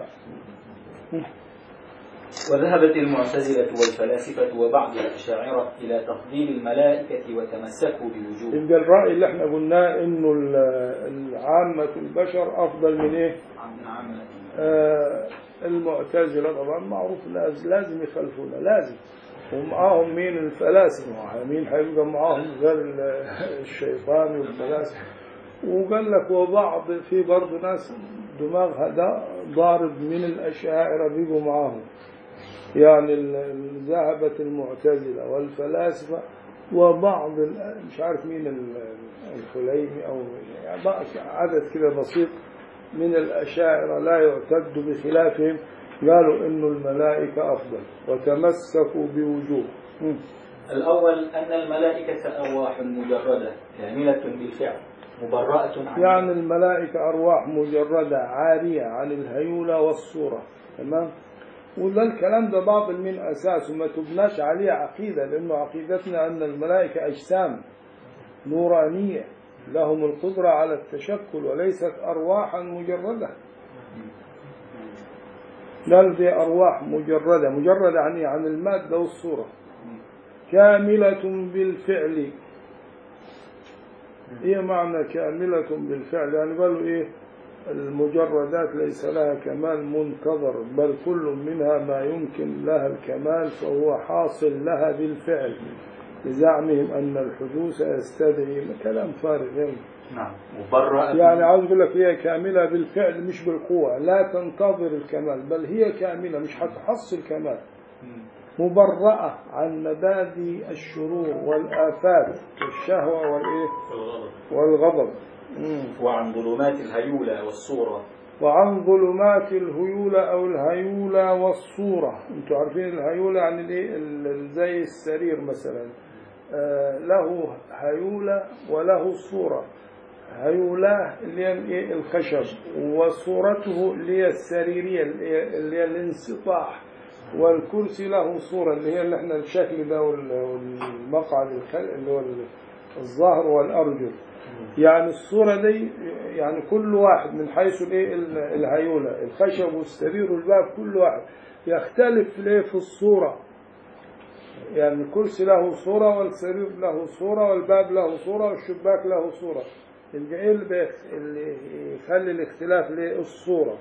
وذهبت المعتزلة والفلاسفة وبعض الأشاعرة إلى تفضيل الملائكة وتمسكوا بوجوب يبقى الرأي اللي احنا قلناه انه ال- العامة البشر افضل من ايه عن عامة آه المعتزلة طبعا معروف لازم, لازم يخالفونا لازم ومعاهم مين الفلاسفة مين هيبقى معاهم غير ال- الشيطان والفلاسفة وقال لك وبعض في برضه ناس دماغها ده ضارب من الأشاعرة بيجوا معاهم يعني ال- ال- ذهبت المعتزلة والفلاسفة وبعض ال- مش عارف مين ال- الخليمي أو يعني بقى عدد كده بسيط من الأشاعرة لا يعتد بخلافهم قالوا إنه الملائكة أفضل وتمسكوا بوجوه مم. الأول أن الملائكة أرواح مجردة كاملة بالفعل مبرأة عن يعني الملائكة أرواح مجردة عارية عن الهيولة والصورة تمام وده الكلام ده باطل من أساسه ما تبناش عليه عقيدة لأنه عقيدتنا أن الملائكة أجسام نورانية لهم القدرة على التشكل وليست أرواحا مجردة بل دي أرواح مجردة مجردة يعني عن المادة والصورة كاملة بالفعل هي معنى كاملة بالفعل يعني قالوا إيه المجردات ليس لها كمال منتظر بل كل منها ما يمكن لها الكمال فهو حاصل لها بالفعل لزعمهم أن الحدوث يستدعي كلام فارغ يعني. نعم مبرأة يعني عاوز اقول لك هي كامله بالفعل مش بالقوه لا تنتظر الكمال بل هي كامله مش هتحصل كمال مبرأة عن مبادئ الشرور والآفات والشهوة والإيه والغضب مم. وعن ظلمات الهيولى والصورة وعن ظلمات الهيولة أو الهيولة والصورة انتوا عارفين الهيولة يعني الايه ال- زي السرير مثلا آه، له هيولة وله صورة هيولة اللي هي الإيه؟ الخشب وصورته اللي هي السريرية اللي هي- اللي هي الانسطاح والكرسي له صورة اللي هي اللي احنا الشكل ده وال- والمقعد الخل اللي هو ال- الظهر والأرجل يعني الصورة دي يعني كل واحد من حيث الايه ال- الهيولة الخشب والسرير والباب كل واحد يختلف في الايه في الصورة يعني الكرسي له صورة والسرير له صورة والباب له صورة والشباك له صورة يبقى ايه اللي, بيخ- اللي يخلي الاختلاف ليه الصورة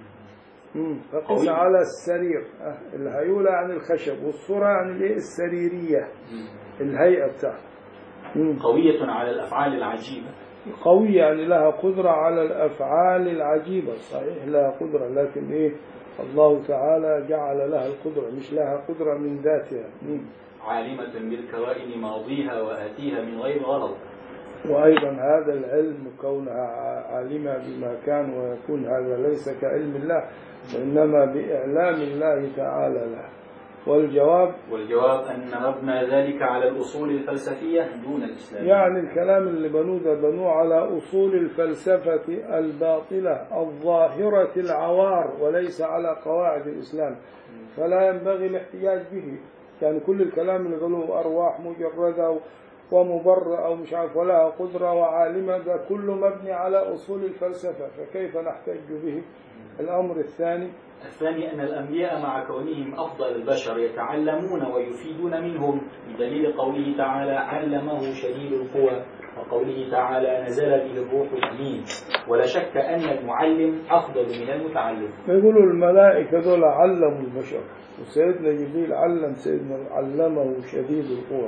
مم. فقس قوي. على السرير آه، الهيولة عن الخشب والصورة عن الايه السريرية الهيئة بتاعها مم. قوية على الأفعال العجيبة قوية يعني لها قدرة على الأفعال العجيبة صحيح لها قدرة لكن إيه الله تعالى جعل لها القدرة مش لها قدرة من ذاتها مم. عالمة بالكوائن ماضيها وآتيها من غير غلط وأيضا هذا العلم كونها ع- عالمة بما كان ويكون هذا ليس كعلم الله وإنما بإعلام الله تعالى له والجواب والجواب أن مبنى ذلك على الأصول الفلسفية دون الإسلام يعني الكلام اللي بنوه ده بنوه على أصول الفلسفة الباطلة الظاهرة العوار وليس على قواعد الإسلام فلا ينبغي الاحتجاج به يعني كل الكلام اللي قالوه أرواح مجردة ومبرأة ومش عارف ولها قدرة وعالمة ده كله مبني على أصول الفلسفة فكيف نحتج به الأمر الثاني الثاني أن الأنبياء مع كونهم أفضل البشر يتعلمون ويفيدون منهم بدليل قوله تعالى علمه شديد القوى وقوله تعالى نزل به الروح الأمين ولا شك أن المعلم أفضل من المتعلم يقولوا الملائكة دول علموا البشر وسيدنا جبريل علم سيدنا علمه شديد القوى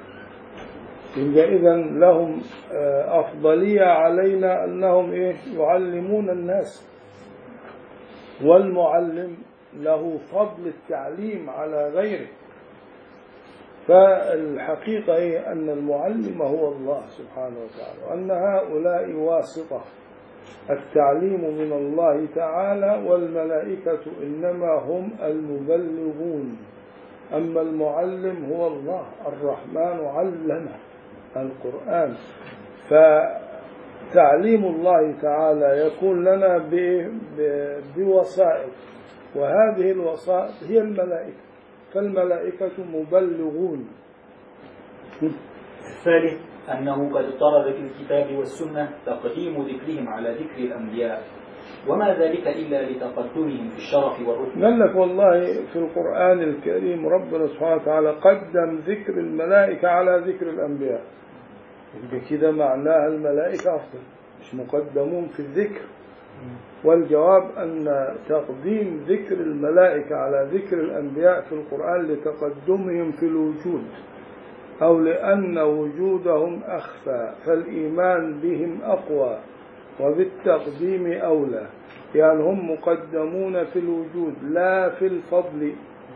يبقى إذا لهم آه، أفضلية علينا أنهم إيه يعلمون الناس والمعلم له فضل التعليم على غيره فالحقيقة هي أن المعلم هو الله سبحانه وتعالى وأن هؤلاء واسطة التعليم من الله تعالى والملائكة إنما هم المبلغون أما المعلم هو الله الرحمن علم القرآن فتعليم الله تعالى يكون لنا ب- ب- بوسائط وهذه الوسائط هي الملائكة فالملائكة مبلغون الثالث أنه قد اضطرد في الكتاب والسنة تقديم ذكرهم على ذكر الأنبياء وما ذلك إلا لتقدمهم في الشرف والرتبة قال لك والله في القرآن الكريم ربنا سبحانه وتعالى قدم ذكر الملائكة على ذكر الأنبياء يبقى كده معناها الملائكة أفضل مش مقدمون في الذكر والجواب أن تقديم ذكر الملائكة على ذكر الأنبياء في القرآن لتقدمهم في الوجود أو لأن وجودهم أخفى فالإيمان بهم أقوى وبالتقديم أولى يعني هم مقدمون في الوجود لا في الفضل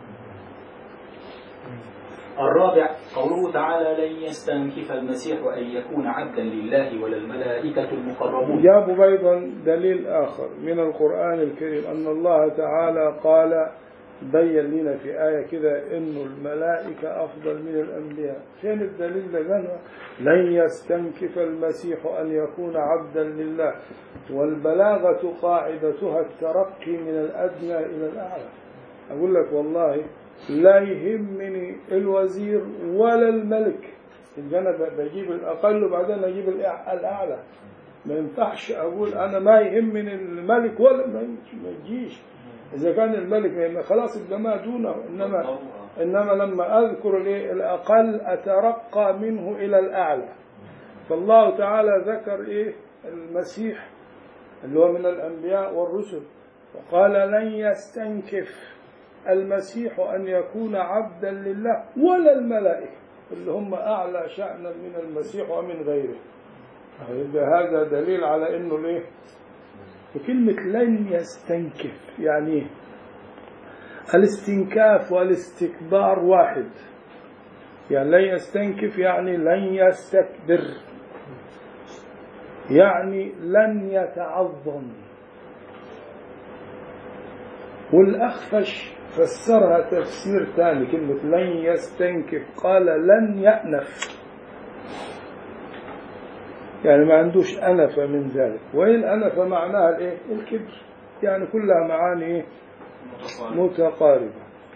الرابع قوله تعالى لن يستنكف المسيح أن يكون عبدا لله ولا الملائكة المقربون جابوا أيضا دليل آخر من القرآن الكريم أن الله تعالى قال بين لنا في آية كده إنه الملائكة أفضل من الأنبياء فين الدليل ده قال لن يستنكف المسيح أن يكون عبدا لله والبلاغة قاعدتها الترقي من الأدنى إلى الأعلى أقول لك والله لا يهمني الوزير ولا الملك يبقى أنا بجيب الأقل وبعدين أجيب الأع- الأعلى ما ينفعش أقول أنا ما يهمني الملك ولا ما ما يجيش إذا كان الملك ما- خلاص يبقى ما دونه إنما إنما لما أذكر الإيه؟ الأقل أترقى منه إلى الأعلى فالله تعالى ذكر إيه المسيح اللي هو من الأنبياء والرسل وقال لن يستنكف المسيح أن يكون عبدا لله ولا الملائكة اللي هم أعلى شأنا من المسيح ومن غيره يبقى هذا دليل على أنه الإيه وكلمة لن يستنكف يعني إيه؟ الاستنكاف والاستكبار واحد يعني لن يستنكف يعني لن يستكبر يعني لن يتعظم والأخفش فسرها تفسير ثاني كلمة لن يستنكف قال لن يأنف يعني ما عندوش أنف من ذلك وإيه الأنف معناها الإيه؟ الكبر يعني كلها معاني إيه؟ متقاربة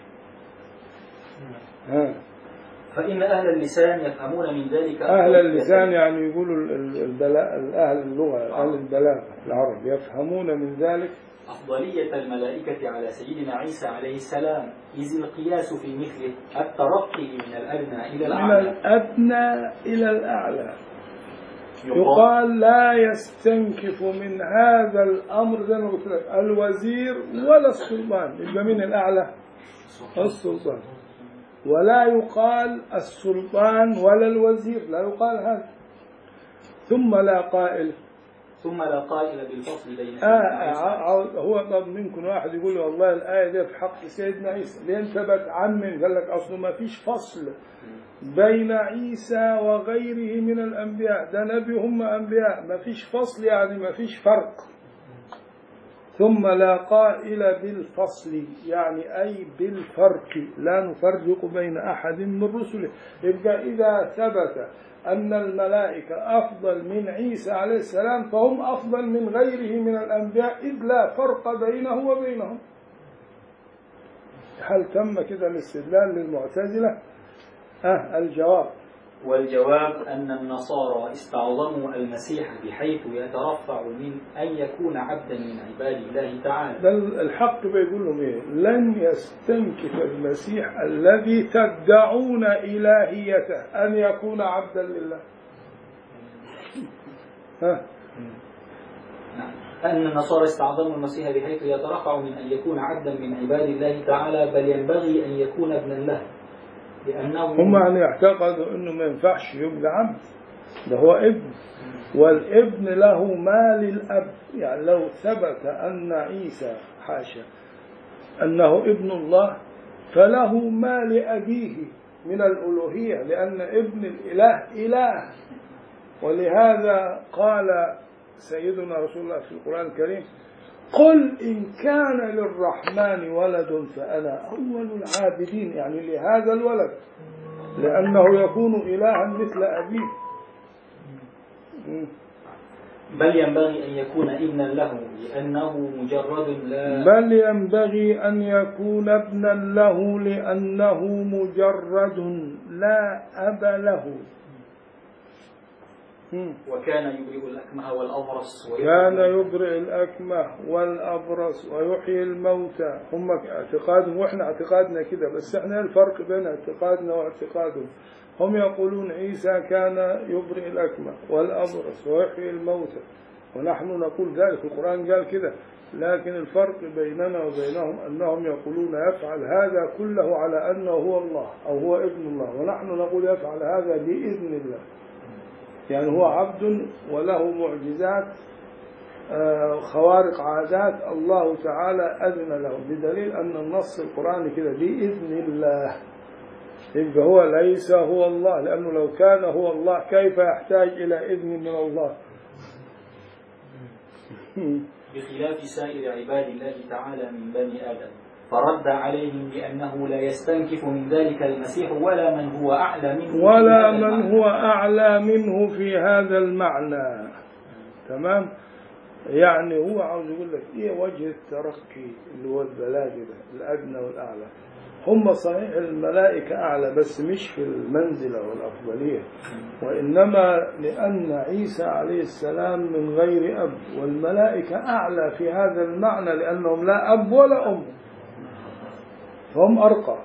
ها. فإن أهل اللسان يفهمون من ذلك أهل اللسان يعني يقولوا ال- ال- البلاء أهل اللغة أهل البلاغة العرب يفهمون من ذلك أفضلية الملائكة على سيدنا عيسى عليه السلام إذ القياس في مثله الترقي من الأدنى إلى من الأعلى الأدنى إلى الأعلى يقال يقال لا يستنكف من هذا الأمر زي ما قلت لك الوزير ولا السلطان يبقى من الأعلى السلطان ولا يقال السلطان ولا الوزير لا يقال هذا ثم لا قائل ثم لا قائل بالفصل بين آه سيدنا عيسى آه هو طب منكم واحد يقول والله الآية دي في حق سيدنا عيسى لين ثبت عن من قال لك أصله ما فيش فصل بين عيسى وغيره من الأنبياء ده نبي هم أنبياء ما فيش فصل يعني ما فيش فرق ثم لا قائل بالفصل يعني أي بالفرق لا نفرق بين أحد من رسله يبقى إذا ثبت أن الملائكة أفضل من عيسى عليه السلام فهم أفضل من غيره من الأنبياء إذ لا فرق بينه وبينهم هل تم كده الاستدلال للمعتزلة؟ أه الجواب والجواب أن النصارى استعظموا المسيح بحيث يترفع من أن يكون عبدا من عباد الله تعالى ده الحق بيقول لهم ايه لن يستنكف المسيح الذي تدعون إلهيته أن يكون عبدا لله ها أن النصارى استعظموا المسيح بحيث يترفع من أن يكون عبدا من عباد الله تعالى بل ينبغي أن يكون ابنا له لأنه هم يعني اعتقدوا انه ما ينفعش يبقى عبد ده هو ابن والابن له ما للاب يعني لو ثبت ان عيسى حاشا انه ابن الله فله ما لابيه من الالوهيه لان ابن الاله اله ولهذا قال سيدنا رسول الله في القران الكريم قل إن كان للرحمن ولد فأنا أول العابدين يعني لهذا الولد لأنه يكون إلها مثل أبيه بل ينبغي أن يكون ابنا له لأنه مجرد لا بل ينبغي أن يكون ابنا له لأنه مجرد لا أب له وكان يبرئ الأكمه والأبرص ويحيي كان يبرئ الأكمه والأبرص ويحيي الموتى هم اعتقادهم واحنا اعتقادنا كده بس احنا الفرق بين اعتقادنا واعتقادهم هم يقولون عيسى كان يبرئ الأكمه والأبرص ويحيي الموتى ونحن نقول ذلك القرآن قال كده لكن الفرق بيننا وبينهم أنهم يقولون يفعل هذا كله على أنه هو الله أو هو ابن الله ونحن نقول يفعل هذا بإذن الله يعني هو عبد وله معجزات آه، خوارق عادات الله تعالى أذن له بدليل أن النص القرآني كده بإذن الله يبقى هو ليس هو الله لأنه لو كان هو الله كيف يحتاج إلى إذن من الله بخلاف سائر عباد الله تعالى من بني آدم فرد عليهم بأنه لا يستنكف من ذلك المسيح ولا من هو أعلى منه ولا في هذا من المعنى. هو أعلى منه في هذا المعنى تمام يعني هو عاوز يقول لك ايه وجه الترقي اللي هو البلاغ ده الادنى والاعلى هم صحيح الملائكة أعلى بس مش في المنزلة والأفضلية وإنما لأن عيسى عليه السلام من غير أب والملائكة أعلى في هذا المعنى لأنهم لا أب ولا أم فهم أرقى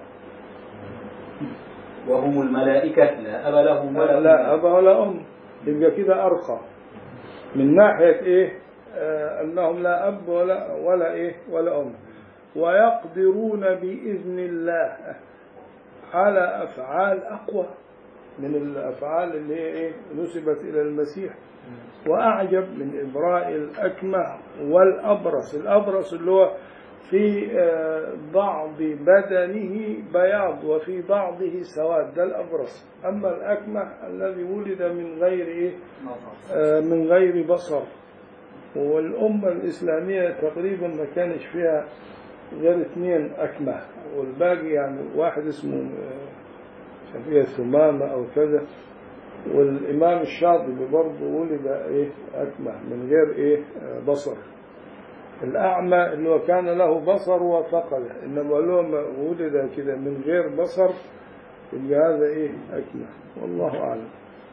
وهم الملائكة لا أب لهم ولا لا أم أب ولا أم يبقى كده أرقى من ناحية إيه آه أنهم لا أب ولا ولا إيه ولا أم ويقدرون بإذن الله على أفعال أقوى من الأفعال اللي هي إيه نسبت إلى المسيح وأعجب من إبراء الأكمه والأبرص الأبرص اللي هو في آه، بعض بدنه بياض وفي بعضه سواد ده الأبرص أما الأكمه الذي ولد من غير إيه آه، من غير بصر والأمة الإسلامية تقريبا ما كانش فيها غير اثنين أكمه والباقي يعني واحد اسمه آه، شفيع ثمامة أو كذا والإمام الشاطبي برضه ولد إيه أكمه من غير إيه آه، بصر الأعمى اللي هو كان له بصر وفقده إنما له ما ولد كده من غير بصر يبقى هذا إيه أكمه والله أعلم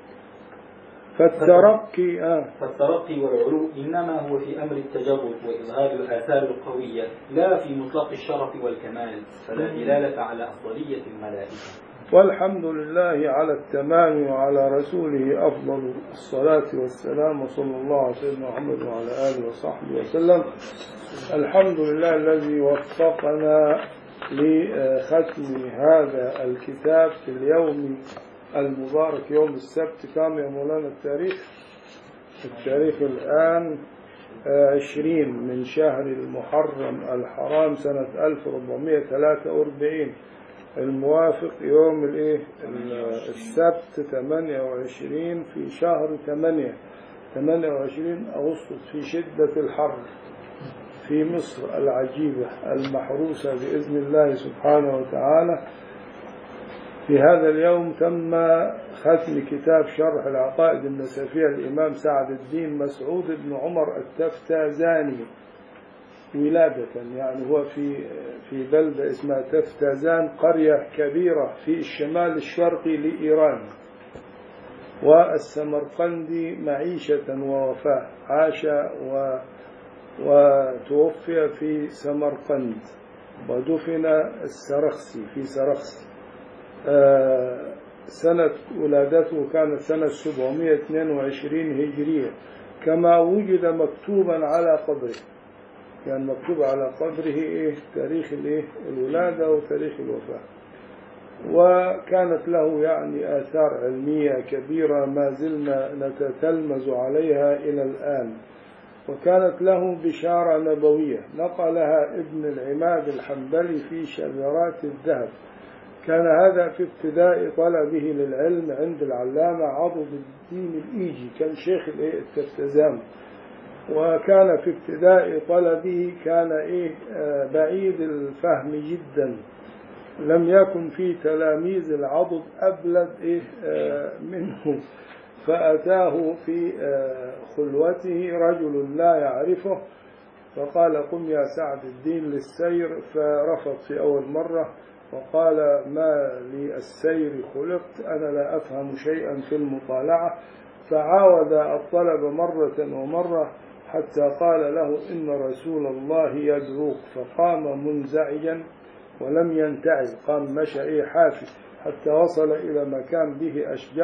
فالترقي آه فالترقي والعلو إنما هو في أمر التجرد وإظهار الآثار القوية لا في مطلق الشرف والكمال فلا دلالة على أفضلية الملائكة والحمد لله على التمام وعلى رسوله أفضل الصلاة والسلام وصلى الله على سيدنا محمد وعلى آله وصحبه وسلم الحمد لله الذي وفقنا لختم هذا الكتاب في اليوم المبارك يوم السبت كم يا مولانا التاريخ التاريخ الآن عشرين من شهر المحرم الحرام سنة 1443 الموافق يوم الايه السبت 28 في شهر 8 28 أغسطس في شدة الحر في مصر العجيبة المحروسة بإذن الله سبحانه وتعالى في هذا اليوم تم ختم كتاب شرح العقائد النسفية الإمام سعد الدين مسعود بن عمر التفتازاني ولادة يعني هو في في بلدة اسمها تفتازان قرية كبيرة في الشمال الشرقي لإيران والسمرقندي معيشة ووفاة عاش و وتوفي في سمرقند ودفن السرخسي في سرخس آه سنة ولادته كانت سنة 722 هجرية كما وجد مكتوبا على قبره يعني مكتوب على قبره إيه تاريخ الإيه الولادة وتاريخ الوفاة وكانت له يعني آثار علمية كبيرة ما زلنا نتتلمذ عليها إلى الآن وكانت له بشارة نبوية نقلها ابن العماد الحنبلي في شذرات الذهب كان هذا في ابتداء طلبه للعلم عند العلامة عضد الدين الإيجي كان شيخ التفتزان وكان في ابتداء طلبه كان إيه بعيد الفهم جدا لم يكن في تلاميذ العضد أبلد إيه منه فأتاه في خلوته رجل لا يعرفه فقال قم يا سعد الدين للسير فرفض في أول مرة وقال ما لي السير خلقت أنا لا أفهم شيئا في المطالعة فعاود الطلب مرة ومرة حتى قال له إن رسول الله يدعوك فقام منزعجا ولم ينتعظ قام مشى إيه حافي حتى وصل إلى مكان به أشجار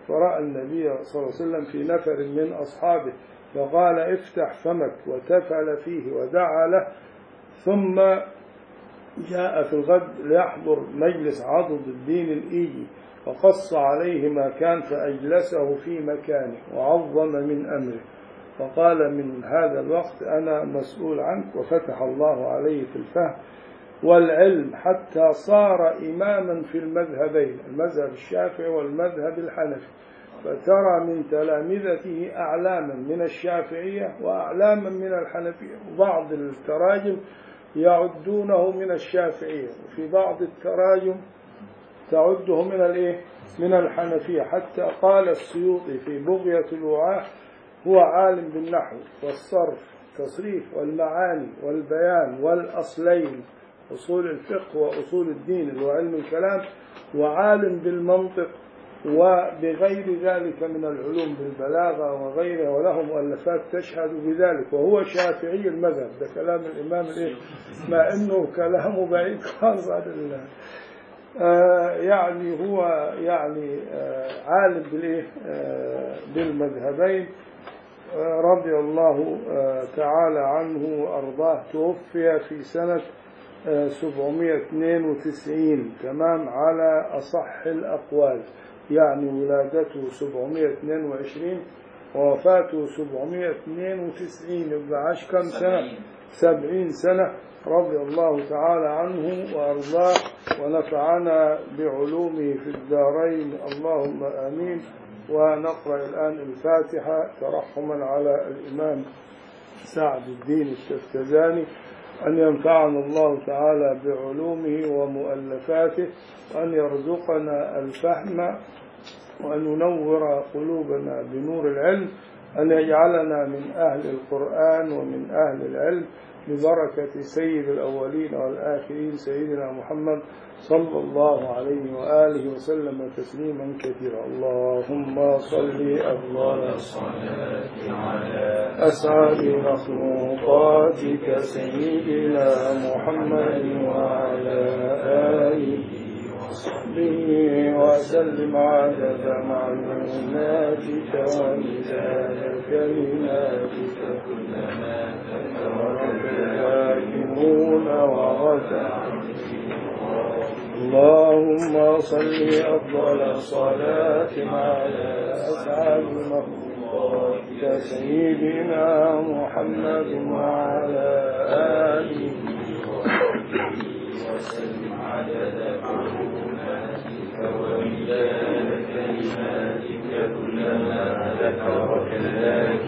فرأى النبي صلى الله عليه وسلم في نفر من أصحابه فقال افتح فمك وتفل فيه ودعا له ثم جاء في الغد ليحضر مجلس عضد الدين الإيجي فقص عليه ما كان فأجلسه في مكانه وعظم من أمره فقال من هذا الوقت أنا مسؤول عنك وفتح الله عليه في الفهم والعلم حتى صار إماما في المذهبين المذهب الشافعي والمذهب الحنفي فترى من تلامذته أعلاما من الشافعية وأعلاما من الحنفية وبعض التراجم يعدونه من الشافعية وفي بعض التراجم تعده من الايه من الحنفية حتى قال السيوطي في بغية الوعاء هو عالم بالنحو والصرف تصريف والمعاني والبيان والأصلين أصول الفقه وأصول الدين اللي هو علم الكلام وعالم بالمنطق وبغير ذلك من العلوم بالبلاغة وغيرها وله مؤلفات تشهد بذلك وهو شافعي المذهب ده كلام الإمام الإيه مع أنه كلامه بعيد خالص عن الله آه يعني هو يعني آه عالم بالإيه آه بالمذهبين رضي الله تعالى عنه وأرضاه توفي في سنة 792 تمام على أصح الأقوال يعني ولادته 722 ووفاته 792 يبقى عاش كم سنة 70 سنة رضي الله تعالى عنه وأرضاه ونفعنا بعلومه في الدارين اللهم آمين ونقرأ الآن الفاتحة ترحما على الإمام سعد الدين الشفتزاني أن ينفعنا الله تعالى بعلومه ومؤلفاته وأن يرزقنا الفهم وأن ينور قلوبنا بنور العلم أن يجعلنا من أهل القرآن ومن أهل العلم ببركة سيد الأولين والآخرين سيدنا محمد صلى الله عليه وآله وسلم تسليما كثيرا اللهم صل أفضل الصلاة على أسعد مخلوقاتك سيدنا محمد وعلى آله وصحبه وسلم عدد معلوماتك ومزاد كلماتك كلما تكرمك الحاكمون وغدا اللهم صل أفضل الصلاة على أسعد مخلوقاتك سيدنا محمد وعلى آله وسلم عدد معلوماتك ومداد كلماتك كلما ذكرك ذاكرون